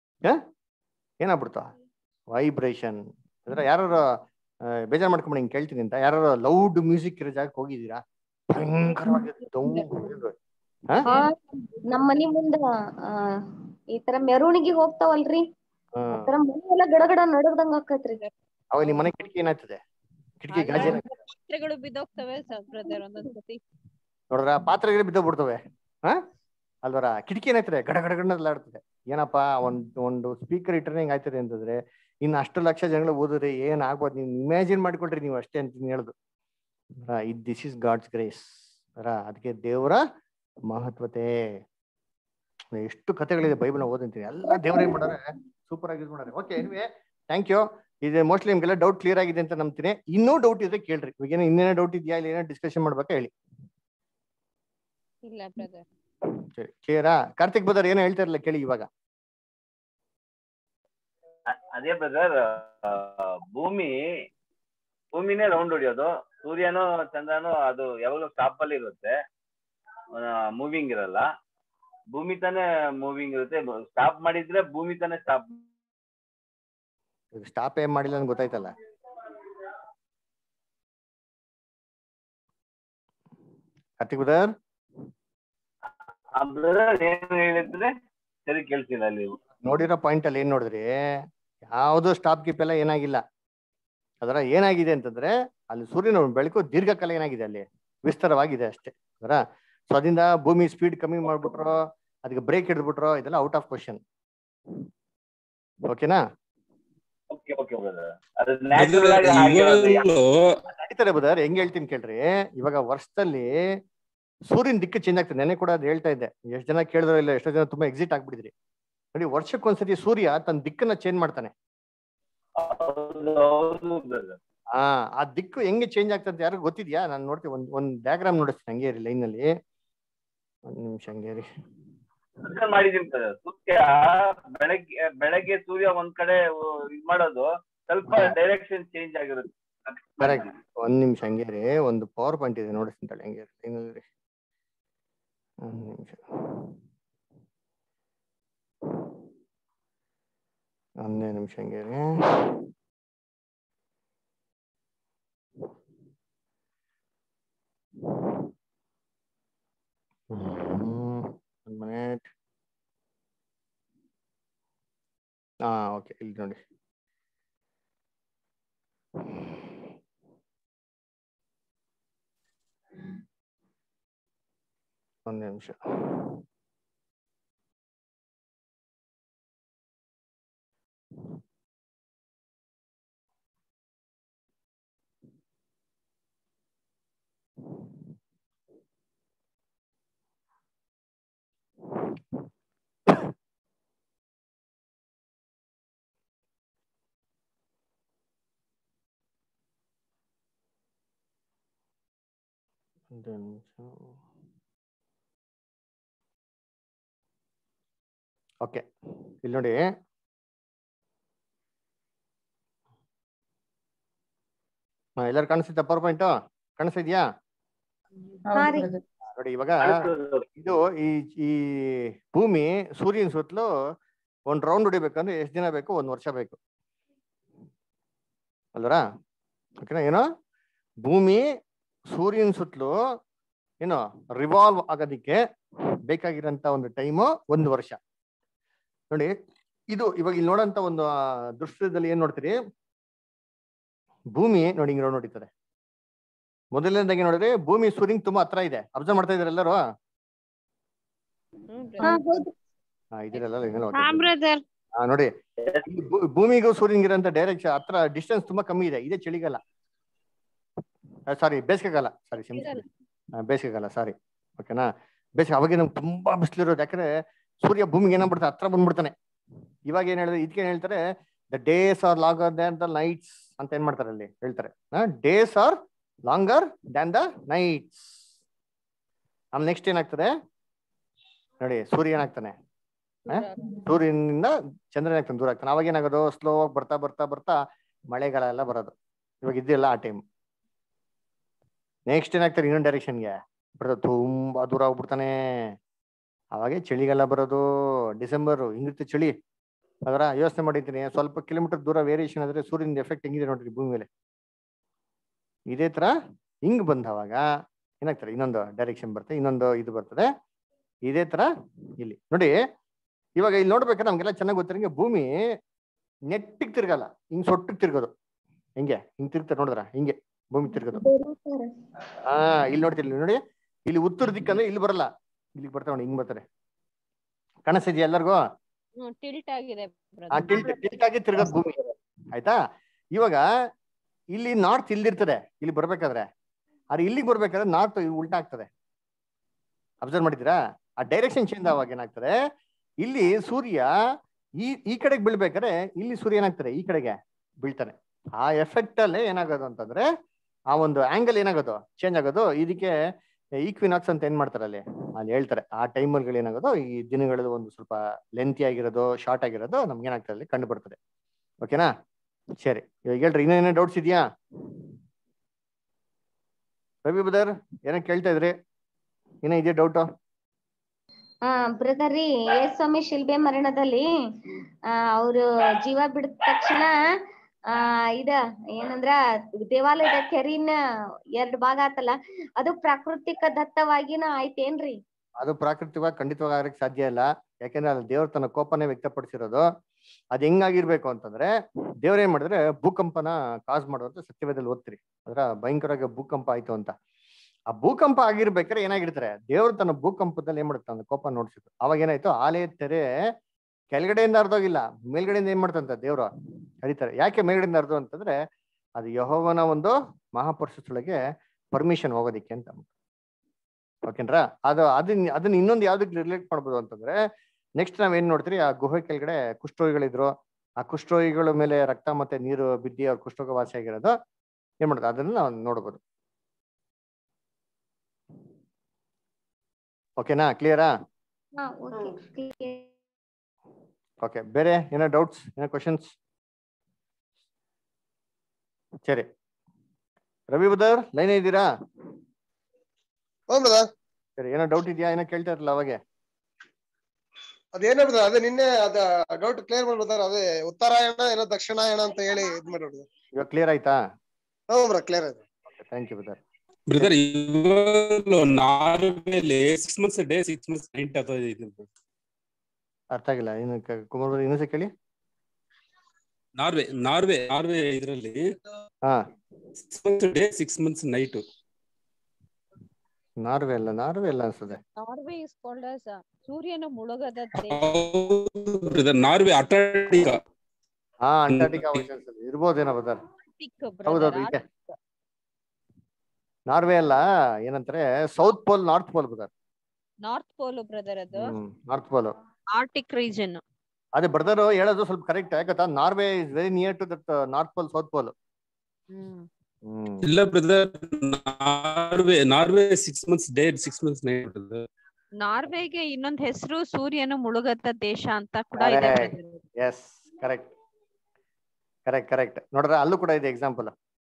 Speaker 1: ಏನಾಗ್ಬಿಡ್ತಾ ವೈಬ್ರೇಷನ್ ಅಂದ್ರೆ ಯಾರು ಬೇಜಾರ್ ಮಾಡ್ಕೊಂಡು ಹಿಂಗ್ ಕೇಳ್ತೀನಿ ಅಂತ ಯಾರು ಲೌಡ್ ಮ್ಯೂಸಿಕ್ ಇರೋ ಜಾಗಕ್ಕೆ ಹೋಗಿದ್ದೀರಾ ಭಯಂಕರವಾಗಿ ದೌ- ಹಾ?
Speaker 2: ಹಾ ನಮ್ ಮನಿ ಮುಂದ ಆ ಈ ತರ ಮೆರವಣಿಗೆ ಹೋಗ್ತಾವಲ್ರಿ
Speaker 1: ಹಾ.
Speaker 2: ಆ ತರ ಮನಿ ಎಲ್ಲ ಗಡಗಡ ನಡಗ್ದಂಗ ಆಕತ್ರಿ
Speaker 1: ಅವಾಗ ನಿಮ್ ಮನೆ ಕಿಟಕಿ ಏನಾಗ್ತದೆ ಕಿಟಕಿ ಗಾಜಿ ಏನಾಗ್ತದೆ?
Speaker 4: ಪಾತ್ರೆಗಳು ಬಿದ್ದೋಗ್ತವೆ ಬ್ರದರ್ ಒಂದೊಂದ್ ಸತಿ
Speaker 1: ನೋಡ್ರ ಪಾತ್ರೆಗಳು ಬಿದ್ದೋಗ್ಬಿಡ್ತವೆ ಹಾ ಅಲ್ವರ ಕಿಟಕಿ ಏನಾಯ್ತದೆ ಗಡ ಗಡ ಗಡಲಾಡ್ತದೆ ಏನಪ್ಪ ಒಂದ್ ಒಂದು ಸ್ಪೀಕರ್ ಇಟ್ಟರೆ ಹೆಂಗ್ ಆಯ್ತದೆ ಅಂತಂದ್ರೆ ಇನ್ನು ಅಷ್ಟು ಲಕ್ಷ ಜನಗಳು ಓದಿದ್ರೆ ಏನ್ ಆಗ್ಬೋದು ನೀವು ಇಮ್ಯಾಜಿನ್ ಮಾಡ್ಕೊಳ್ರಿ ನೀವು ಅಷ್ಟೇ ಅಂತ ಹೇಳುದು ಇದ್ ದಿಸ್ ಇಸ್ ಗಾಡ್ಸ್ ಗ್ರೇಸ್ ಅದಕ್ಕೆ ದೇವರ ಮಹತ್ವತೆ ಎಷ್ಟು ಕಥೆಗಳಿದೆ ಬೈಬಲ್ ಓದಂತೀನಿ ಎಲ್ಲ ದೇವ್ರ ಏನ್ ಮಾಡಾರೆ ಸೂಪರ್ ಆಗಿ ಯೂಸ್ ಮಾಡಾರೆ ಓಕೆ ಎನಿವೆ ಥ್ಯಾಂಕ್ ಯು ಇದು ಮೋಸ್ಟ್ಲಿ ನಿಮ್ಗೆಲ್ಲ ಡೌಟ್ ಕ್ಲಿಯರ್ ಆಗಿದೆ ಅಂತ ನಂಬ್ತೀನಿ ಇನ್ನೂ ಡೌಟ್ ಇದ್ರೆ ಕೇಳ್ರಿ ಇವಾಗ ಏನೋ ಇನ್ನೇನೋ ಡೌಟ್ ಇದೆಯಾ ಇಲ್ಲ ಏನೋ ಡಿಸ್ಕಷನ್ ಮಾಡ್ಬೇಕಾ ಹೇಳಿ
Speaker 4: ಇಲ್ಲ ಬ್ರದರ್
Speaker 1: ಸರಿ ಕ್ಲಿಯರಾ ಕಾರ್ತಿಕ್ ಬದರ್ ಏನೋ ಹೇಳ್ತಾ ಇರಲ್ಲ ಕೇಳಿ ಇವಾಗ
Speaker 10: ಅ- ಅದೇ ಬ್ರದರ್ ಭೂಮಿ ಭೂಮಿನೇ ರೌಂಡ್ ಹೊಡಿಯೋದು ಸೂರ್ಯನು ಚಂದ್ರನು ಅದು ಯಾವಾಗಲೂ ಸ್ಟಾಪ್ ಅಲ್ಲಿ ಇರುತ್ತೆ ಮೂವಿಂಗ್ ಇರಲ್ಲ ಭೂಮಿ ತಾನೇ ಮೂವಿಂಗ್ ಇರುತ್ತೆ ಸ್ಟಾಪ್ ಮಾಡಿದ್ರೆ ಭೂಮಿ ತಾನೇ ಸ್ಟಾಪ್
Speaker 1: ಸ್ಟಾಪ್ ಏನ್ ಮಾಡಿಲ್ಲ ಅಂತ ಗೊತ್ತಾಯ್ತಲ್ಲ ಕಾರ್ತಿಕ್ ಬದರ್
Speaker 10: ಬ್ರದರ್ ಏನ್ ಹೇಳಿದ್ರೆ ಸರಿ ಕೇಳ್ತಿಲ್ಲ ಅಲ್ಲಿ
Speaker 1: ನೋಡಿರೋ ಪಾಯಿಂಟ್ ಅಲ್ಲಿ ಏನ್ ನೋಡಿದ್ರಿ ಯಾವ್ದು ಸ್ಟಾಪ್ ಗಿಪ್ ಎಲ್ಲ ಏನಾಗಿಲ್ಲ ಅದರ ಏನಾಗಿದೆ ಅಂತಂದ್ರೆ ಅಲ್ಲಿ ಸೂರ್ಯನ ಬೆಳಕು ದೀರ್ಘಕಾಲ ಏನಾಗಿದೆ ಅಲ್ಲಿ ವಿಸ್ತಾರವಾಗಿದೆ ಅಷ್ಟೇ ಅದರ ಸೊ ಅದರಿಂದ ಭೂಮಿ ಸ್ಪೀಡ್ ಕಮ್ಮಿ ಮಾಡ್ಬಿಟ್ರು ಅದಕ್ಕೆ ಬ್ರೇಕ್ ಹಿಡಿದ್ಬಿಟ್ರು ಇದೆಲ್ಲ ಔಟ್ ಆಫ್ ಕ್ವಶನ್ ಓಕೆನಾ
Speaker 10: ಓಕೆ ಓಕೆ ಬ್ರದರ್ ಅದು ನ್ಯಾಚುರಲ್ ಆಗಿ ಆಗಿರೋದು
Speaker 1: ನಡೀತಾರೆ ಬದರ್ ಹೆಂಗ್ ಹೇಳ್ತೀನಿ ಕೇಳ್ರಿ ಇವಾಗ ವರ್ಷದಲ್ಲಿ ಸೂರ್ಯನ ದಿಕ್ಕು ಚೇಂಜ್ ಆಗ್ತದೆ ನೆನೆ ಕೂಡ ಅದು ಹೇಳ್ತಾ ಇದ್ದೆ ಎಷ್ಟ್ ಜನ ಕೇಳಿದ್ರು ಇಲ್ಲ ಎಷ್ಟೋ ಜನ ತುಂಬಾ ಎಕ್ಸಿಟ್ ಆಗ್ಬಿಟ್ಟಿದ್ರಿ ನೋಡಿ ವರ್ಷಕ್ಕೊಂದ್ಸತಿ ಸೂರ್ಯ ತನ್ನ ದಿಕ್ಕನ್ನ ಚೇಂಜ್ ಮಾಡ್ತಾನೆ
Speaker 10: ಹೌದು ಹೌದು ಬ್ರದರ್
Speaker 1: ಆ ಆ ದಿಕ್ಕು ಹೆಂಗೆ ಚೇಂಜ್ ಆಗ್ತದೆ ಯಾರು ಗೊತ್ತಿದ್ಯಾ ನಾನು ನೋಡ್ತೀನಿ ಒಂದ್ ಒಂದ್ ಡಯಾಗ್ರಾಮ್ ನೋಡಿಸ್ತೀನಿ ಹಂಗೆ ರೀ ಲೈನ್ ಅಲ್ಲಿ ಒಂದ್ ನಿಮಿಷ ಹಂಗೆ ರೀ
Speaker 10: ಅಬ್ಸರ್ವ್ ಮಾಡಿದೀನಿ ಸರ್ ಸೂರ್ಯ ಬೆಳಗ್ಗೆ ಬೆಳಗ್ಗೆ ಸೂರ್ಯ ಒಂದ್ ಕಡೆ ಇದ್ ಮಾಡೋದು ಸ್ವಲ್ಪ ಡೈರೆಕ್ಷನ್ ಚೇಂಜ್ ಆಗಿರುತ್ತೆ
Speaker 1: ಕರೆಕ್ಟ್ ಒಂದ್ ನಿಮಿಷ ಹಂಗೆ ರೀ ಒಂದು ಪವರ್ ಪಾಯಿಂಟ್ ಇದೆ ನೋಡಿಸ್ತೀನಿ ತಡಿ ಹಂಗೆ ಲೈನ್ ಅಲ್ಲಿ ರೀ ಒಂದ್ ನಿಮಿಷ ಒಂದೇ ನಿಮಿಷ ಹಂಗೆ ರೀ ಒಂದ್ ಮಿನಿಟ್ ಹಾ ಓಕೆ ಇಲ್ಲಿ ನೋಡಿ ಒಂದೇ ನಿಮಿಷ ಒಂದೇ ನಿಮಿಷ ಓಕೆ ಇಲ್ಲಿ ನೋಡಿ ಹಾ ಎಲ್ಲರೂ ಕಾಣಿಸ್ತಿದ್ದ ಪವರ್ ಪಾಯಿಂಟ್ ಕಾಣಿಸ್ತಿದ್ಯಾ ನೋಡಿ ಇವಾಗ ಇದು ಈ ಈ ಭೂಮಿ ಸೂರ್ಯನ ಸುತ್ತಲೂ ಒಂದ್ ರೌಂಡ್ ಹೊಡಿಬೇಕಂದ್ರೆ ಎಷ್ಟು ದಿನ ಬೇಕು ಒಂದ್ ವರ್ಷ ಬೇಕು ಅಲ್ವರಾ ಓಕೆನಾ ಏನು ಭೂಮಿ ಸೂರ್ಯನ ಸುತ್ತಲೂ ಏನು ರಿವಾಲ್ವ್ ಆಗೋದಿಕ್ಕೆ ಬೇಕಾಗಿರೋಂಥ ಒಂದು ಟೈಮು ಒಂದು ವರ್ಷ ನೋಡಿ ಇದು ಇವಾಗ ಇಲ್ಲಿ ನೋಡೋಂಥ ಒಂದು ಆ, ದೃಶ್ಯದಲ್ಲಿ ಏನ್ ನೋಡ್ತೀರಿ ಭೂಮಿ ನೋಡಿ ಹಿಂಗ್ ನೋಡಿತಾರೆ ಮೊದಲನೇದಾಗಿ ನೋಡಿದ್ರೆ ಭೂಮಿ ಸೂರ್ಯನ್ ತುಂಬಾ ಹತ್ರ ಇದೆ ಅಬ್ಸರ್ವ್ ಮಾಡ್ತಾ ಇದಾರೆ ಎಲ್ಲರೂ ಹಾ ಇದಿರಲ್ಲ ಇದೆಲ್ಲ
Speaker 6: ಹಾ ಬ್ರದರ್
Speaker 1: ಹಾ ನೋಡಿ ಈ ಭೂ- ಭೂಮಿಗೂ ಸೂರ್ಯನಿಗಿರೋಂಥ ಡೈರೆಕ್ಷನ್ ಹತ್ರ ಡಿಸ್ಟೆನ್ಸ್ ತುಂಬಾ ಕಮ್ಮಿ ಇದೆ ಇದೇ ಚಳಿಗಾಲ ಸಾರಿ ಬೇಸಿಗೆಗಾಲ ಸಾರಿ ಬೇಸಿಗೆಗಾಲ ಸಾರಿ ಓಕೆನಾ ಬೇಸಿಗೆ ಅವಾಗ ನಮ್ಗೆ ತುಂಬಾ ಬಿಸಿಲಿರೋದು ಯಾಕಂದ್ರೆ ಸೂರ್ಯ ಭೂಮಿಗೆ ಏನಾಗ್ಬಿಡ್ತಾನೆ ಹತ್ರ ಬಂದ್ಬಿಡ್ತಾನೆ ಇವಾಗ ಏನ್ ಹೇಳಿದ್ರೆ ಇದಕ್ಕೆ ಏನ್ ಹೇಳ್ತಾರೆ the days are longer than the nights ಅಂತ ಏನ್ ಮಾಡ್ತಾರೆ ಅಲ್ಲಿ ಹೇಳ್ತಾರೆ days are longer than the nights ಆಮೇಲೆ ನೆಕ್ಸ್ಟ್ ಏನಾಗ್ತದೆ ನೋಡಿ ಸೂರ್ಯ ಏನಾಗ್ತಾನೆ ಆ? ಸೂರ್ಯನಿಂದ ಚಂದ್ರನ ಆಗ್ತಾನೆ ದೂರ ಆಗ್ತಾನೆ ಅವಾಗ ಏನಾಗೋದು ಸ್ಲೋ ಆಗಿ ಬರ್ತಾ ಬರ್ತಾ ಬರ್ತಾ ಮಳೆಗಾಲ ಎಲ್ಲ ಬರೋದು ಇವಾಗ ಇದೆಯಲ್ಲ ಆ ಟೈಮ್ ನೆಕ್ಸ್ಟ್ ಏನಾಗ್ತಾರೆ ಇನ್ನೊಂದು ಡೈರೆಕ್ಷನ್ಗೆ ಬರೋದು ತುಂಬಾ ದೂರ ಹೋಗ್ಬಿಡ್ತಾನೆ ಅವಾಗೆ ಚಳಿಗಾಲ ಬರೋದು ಡಿಸೆಂಬರ್ ಹಿಂಗಿರುತ್ತೆ ಚಳಿ ಅದರ ಯೋಚನೆ ಮಾಡಿದ್ದೀನಿ ಸ್ವಲ್ಪ ಕಿಲೋಮೀಟರ್ ದೂರ ವೇರಿಯೇಷನ್ ಆದ್ರೆ ಸೂರ್ಯನ ಎಫೆಕ್ಟ್ ಹೆಂಗಿದೆ ನೋಡ್ರಿ ಭೂಮಿ ಮೇಲೆ ಇದೇ ತರ ಹಿಂಗ್ ಬಂದವಾಗ ಏನಾಗ್ತಾರೆ ಇನ್ನೊಂದು ಡೈರೆಕ್ಷನ್ ಬರ್ತದೆ ಇನ್ನೊಂದು ಇದು ಬರ್ತದೆ ಇದೇ ತರ ಇಲ್ಲಿ ನೋಡಿ ಇವಾಗ ಇಲ್ಲಿ ನೋಡ್ಬೇಕಾದ್ರೆ ನಮ್ಗೆಲ್ಲ ಚೆನ್ನಾಗಿ ಗೊತ್ತಿರಂಗೆ ಭೂಮಿ ನೆಟ್ಟಿಗೆ ತಿರ್ಗಲ್ಲ ಹಿಂಗ್ ಸೊಟ್ಟಿಗೆ ತಿರ್ಗೋದು ಹಿಂಗೆ ಹಿಂಗ್ ತಿರ್ಗ್ತಾರೆ ನೋಡಿದ್ರ ಹಿಂಗೆ ಭೂಮಿ ತಿರ್ಗೋದು ಹಾ ಇಲ್ಲಿ ನೋಡ್ತೀರಿ ಇಲ್ಲಿ ನೋಡಿ ಇಲ್ಲಿ ಉತ್ತರ ದಿಕ್ಕಂದ್ರೆ ಇಲ್ಲಿ ಬರಲ್ಲ ಇಲ್ಲಿಗೆ ಬರ್ತಾವೆ ನೋಡಿ ಹಿಂಗ್ ಬರ್ತಾರೆ ಕಾಣಿಸ್ತಿದ್ಯಾ ಎಲ್ಲರಿಗೂ
Speaker 4: ಟಿಲ್ಟ್ ಆಗಿದೆ
Speaker 1: ಆ ಟಿಲ್ಟ್ ಟಿಲ್ಟ್ ಆಗಿ ತಿರ್ಗದ್ ಭೂಮಿ ಆಯ್ತಾ ಇವಾಗ ಇಲ್ಲಿ ನಾರ್ತ್ ಇಲ್ದಿರ್ತದೆ ಇಲ್ಲಿ ಬರ್ಬೇಕಾದ್ರೆ ಆದ್ರೆ ಇಲ್ಲಿಗೆ ಬರ್ಬೇಕಾದ್ರೆ ನಾರ್ತ್ ಉಲ್ಟಾ ಆಗ್ತದೆ ಅಬ್ಸರ್ವ್ ಮಾಡಿದ್ದೀರಾ ಆ ಡೈರೆಕ್ಷನ್ ಚೇಂಜ್ ಆವಾಗ ಏನಾಗ್ತದೆ ಇಲ್ಲಿ ಸೂರ್ಯ ಈ ಈ ಕಡೆಗೆ ಬೀಳ್ಬೇಕಾದ್ರೆ ಇಲ್ಲಿ ಸೂರ್ಯ ಏನಾಗ್ತದೆ ಈ ಕಡೆಗೆ ಬೀಳ್ತಾನೆ ಆ ಎಫೆಕ್ಟ್ ಅಲ್ಲೇ ಏನಾಗೋದು ಅಂತಂದ್ರೆ ಆ ಒಂದು ಆಂಗಲ್ ಏನಾಗೋದು ಚೇಂಜ್ ಆಗೋದು ಇದಕ್ಕೆ ಈಕ್ವಿನಾಕ್ಸ್ ಅಂತ ಏನ್ ಮಾಡ್ತಾರೆ ಅಲ್ಲಿ ಅಲ್ಲಿ ಹೇಳ್ತಾರೆ ಆ ಟೈಮಲ್ಲಿ ಏನಾಗೋದು ಈ ದಿನಗಳು ಒಂದು ಸ್ವಲ್ಪ ಲೆಂತಿ ಆಗಿರೋದು ಶಾರ್ಟ್ ಆಗಿರೋದು ನಮ್ಗೆ ಏನಾಗ್ತದೆ ಅಲ್ಲಿ ಕಂಡು ಬರ್ತದೆ ಓಕೆನಾ ಸರಿ ಇವಾಗ ಹೇಳ್ರಿ ಇನ್ನೇನೋ ಡೌಟ್ಸ್ ಇದೆಯಾ ರವಿ ಬದರ್ ಏನೋ ಕೇಳ್ತಾ ಇದ್ರಿ ಏನೋ ಇದೆಯಾ ಡೌಟು
Speaker 2: ಆ ಬ್ರದರ್ ರೀ ಯೇಸ್ವಾಮಿ ಶಿಲ್ಬೆ ಮರಣದಲ್ಲಿ ಆ ಅವ್ರು ಜೀವ ಬಿಡಿದ ತಕ್ಷಣ ಆ ಇದ ಏನಂದ್ರ ದೇವಾಲಯದ ಕೆರಿನ ಎರಡ್ ಭಾಗ ಆತಲ್ಲ ಅದು ಪ್ರಾಕೃತಿಕ ದತ್ತವಾಗಿನ ಆಯ್ತೇನ್ರಿ
Speaker 1: ಅದು ಪ್ರಾಕೃತಿಕವಾಗಿ ಖಂಡಿತವಾಗಿ ಆಗಕ್ಕೆ ಸಾಧ್ಯ ಇಲ್ಲ ಯಾಕೆಂದ್ರೆ ಅಲ್ಲಿ ದೇವ್ರ ತನ್ನ ಕೋಪನೇ ವ್ಯಕ್ತಪಡಿಸಿರೋದು ಅದ್ ಹೆಂಗಾಗಿರ್ಬೇಕು ಅಂತಂದ್ರೆ ದೇವ್ರ ಏನ್ ಮಾಡಿದ್ರೆ ಭೂಕಂಪನ ಕಾಸ್ ಮಾಡುವಂತ ಸತ್ಯವೇದಲ್ಲಿ ಓದ್ತಿರಿ ಅದ್ರ ಭಯಂಕರವಾಗಿ ಭೂಕಂಪ ಆಯ್ತು ಅಂತ ಆ ಭೂಕಂಪ ಆಗಿರ್ಬೇಕಾದ್ರೆ ಏನಾಗಿರ್ತಾರೆ ದೇವ್ರು ತನ್ನ ಭೂಕಂಪದಲ್ಲಿ ಏನ್ ಮಾಡುತ್ತೆ ತನ್ನ ಕೋಪ ನೋಡ್ಸಿದ್ರು ಅವಾಗ ಏನಾಯ್ತು ಆಲಯ ತೆರೆ ಕೆಳಗಡೆಯಿಂದ ಅರ್ಧೋಗಿಲ್ಲ ಮೇಲ್ಗಡೆಯಿಂದ ಏನ್ ಮಾಡ್ತಂತ ದೇವ್ರು ಕರೀತಾರೆ ಯಾಕೆ ಮೇಲ್ಗಡೆಯಿಂದ ಅರ್ಧ ಅಂತಂದ್ರೆ ಅದು ಯಹೋವನ ಒಂದು ಮಹಾಪುರುಷದೊಳಗೆ ಪರ್ಮಿಷನ್ ಹೋಗೋದಿಕ್ಕೆ ಅಂತ ಓಕೆನ್ರಾ ಅದು ಅದನ್ನ ಅದನ್ನ ಇನ್ನೊಂದು ಯಾವ್ದಕ್ಕೆ ರಿಲೇಟ್ ಮಾಡ್ಬೋದು ಅಂತಂದ್ರೆ ನೆಕ್ಸ್ಟ್ ನಾವ್ ಏನ್ ನೋಡ್ತೀರಿ ಆ ಗುಹೆ ಕೆಳಗಡೆ ಕುಷ್ಠರೋಗಿಗಳಿದ್ರು ಆ ಕುಷ್ಠರೋಗಿಗಳ ಮೇಲೆ ರಕ್ತ ಮತ್ತೆ ನೀರು ಬಿದ್ದಿ ಅವ್ರ ಕುಷ್ಠರೋಗ ವಾಸಿ ಆಗಿರೋದು ಏನ್ ಮಾಡೋದು ಅದನ್ನ ನಾವು ನೋಡ್ಬೋದು ಓಕೆನಾ ಕ್ಲಿಯರಾ
Speaker 2: ಹಾ ಓಕೆ
Speaker 1: ಓಕೆ ಬೇರೆ ಏನೋ ಡೌಟ್ಸ್ ಏನೋ ಕ್ವಶನ್ಸ್ ಸರಿ ರವಿ ಬದರ್ ಲೈನ್ ಇದ್ದೀರಾ
Speaker 8: ಹ್ಞೂ ಬ್ರದರ್
Speaker 1: ಸರಿ ಏನೋ ಡೌಟ್ ಇದೆಯಾ ಏನೋ ಕೇಳ್ತಾ ಇರಲ್ಲ ಅವಾಗೆ
Speaker 8: ಅದೇನೇ ಬ್ರದರ್ ಅದೇ ನಿನ್ನೆ ಅದ ಡೌಟ್ ಕ್ಲಿಯರ್ ಮಾಡ್ಬಿಡ್ತಾರ ಅದೇ ಉತ್ತರಾಯಣ ಏನೋ ದಕ್ಷಿಣಾಯಣ ಅಂತ ಹೇಳಿ ಇದ್ ಮಾಡ್ಬಿಡ್ತಾರೆ
Speaker 1: ಇವಾಗ ಕ್ಲಿಯರ್ ಆಯ್ತಾ
Speaker 8: ಹ್ಞೂ ಬ್ರ ಕ್ಲಿಯರ್ ಆಯ್ತು
Speaker 1: ಥ್ಯಾಂಕ್ ಯು ಬದರ್
Speaker 12: ಬ್ರದರ್ ಇವಾಗ ನಾರ್ವೇಲಿ six months day six months night ಅಥವಾ ಇದು
Speaker 1: ಅರ್ಥ ಆಗಿಲ್ಲ ಇನ್ನು ಕ- ಕುಮಾರ್ ಅವ್ರೆ, ಇನ್ನೊಂದ್ಸಲ ಕೇಳಿ
Speaker 12: ನಾರ್ವೆ ನಾರ್ವೆ ನಾರ್ವೆ ಇದರಲ್ಲಿ
Speaker 1: ಹಾ
Speaker 12: six months day six months night
Speaker 1: Norway ಅಲ್ಲ ನಾರ್ವೆ ಅಲ್ಲ ಅನ್ಸುತ್ತೆ
Speaker 4: ನಾರ್ವೆ ಇಸ್ ಕಾಲ್ಡ್ ಆಸ್ ಸೂರ್ಯನ ಮುಳುಗದ ದೇಶ
Speaker 12: ಬ್ರದರ್ ನಾರ್ವೆ ಅಟಾಟಿಕಾ
Speaker 1: ಹಾ ಅಂಟಾರ್ಟಿಕಾ ಓಷನ್ಸ್ ಅಲ್ಲಿ ಇರ್ಬೋದೇನೋ ಬದರ್
Speaker 4: Arctic,
Speaker 1: ಹೌದೌದು
Speaker 4: brother,
Speaker 1: ಇದೆ ನಾರ್ವೆ ಅಲ್ಲ ಏನಂತಾರೆ south pole north pole brother
Speaker 4: north pole brother ಅದು
Speaker 1: hmm north pole
Speaker 4: Arctic region
Speaker 1: ಅದೇ ಬ್ರದರ್ ಹೇಳೋದು ಸ್ವಲ್ಪ ಕರೆಕ್ಟ್ ಯಾಕಂತ Norway is very near to that north pole south pole
Speaker 4: hmm
Speaker 1: hmm
Speaker 12: ಇಲ್ಲ brother Norway Norway six months day six months night brother
Speaker 4: ನಾರ್ವೆಗೆ ಇನ್ನೊಂದ್ ಹೆಸರು ಸೂರ್ಯನ ಮುಳುಗದ ದೇಶ ಅಂತ ಕೂಡ ಇದೆ
Speaker 1: correct
Speaker 4: brother.
Speaker 1: Yes correct correct correct ನೋಡ್ರೆ ಅಲ್ಲೂ ಕೂಡ ಇದೆ ಎಕ್ಸಾಂಪಲ್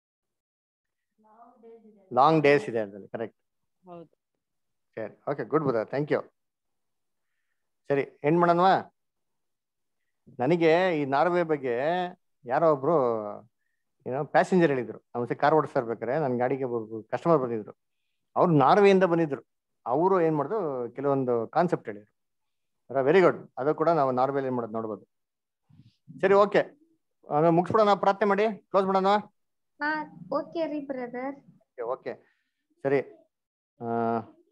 Speaker 1: ಲಾಂಗ್ ಡೇಸ್ ಇದೆ ಅದ್ರಲ್ಲಿ ಕರೆಕ್ಟ್
Speaker 4: ಹೌದು
Speaker 1: ಸರಿ ಓಕೆ ಗುಡ್ ಬುಧ ಥ್ಯಾಂಕ್ ಯು ಸರಿ ಎಂಡ್ ಮಾಡೋಣವಾ ನನಗೆ ಈ ನಾರ್ವೆ ಬಗ್ಗೆ ಯಾರೋ ಒಬ್ರು ಏನೋ ಪ್ಯಾಸೆಂಜರ್ ಹೇಳಿದ್ರು ನಮ್ಮ ಕಾರ್ ಓಡಿಸ್ತಾ ಇರ್ಬೇಕಾದ್ರೆ ನನ್ನ ಗಾಡಿಗೆ ಕಸ್ಟಮರ್ ಬಂದಿದ್ರು ಅವ್ರು ನಾರ್ವೆಯಿಂದ ಬಂದಿದ್ರು ಅವರು ಏನ್ ಮಾಡಿದ್ರು ಕೆಲವೊಂದು ಕಾನ್ಸೆಪ್ಟ್ ಹೇಳಿದ್ರು ವೆರಿ ಗುಡ್ ಅದು ಕೂಡ ನಾವು ನಾರ್ವೆಲಿ ಏನ್ ಮಾಡೋದು ನೋಡ್ಬೋದು ಸರಿ ಓಕೆ ಮುಗಿಸ್ಬಿಡೋಣ ಪ್ರಾರ್ಥನೆ ಮಾಡಿ ಕ್ಲೋಸ್ ಮಾಡೋಣ
Speaker 2: ಹಾ ಓಕೆ ರೀ ಬ್ರದರ್
Speaker 1: ಓಕೆ ಸರಿ ಆ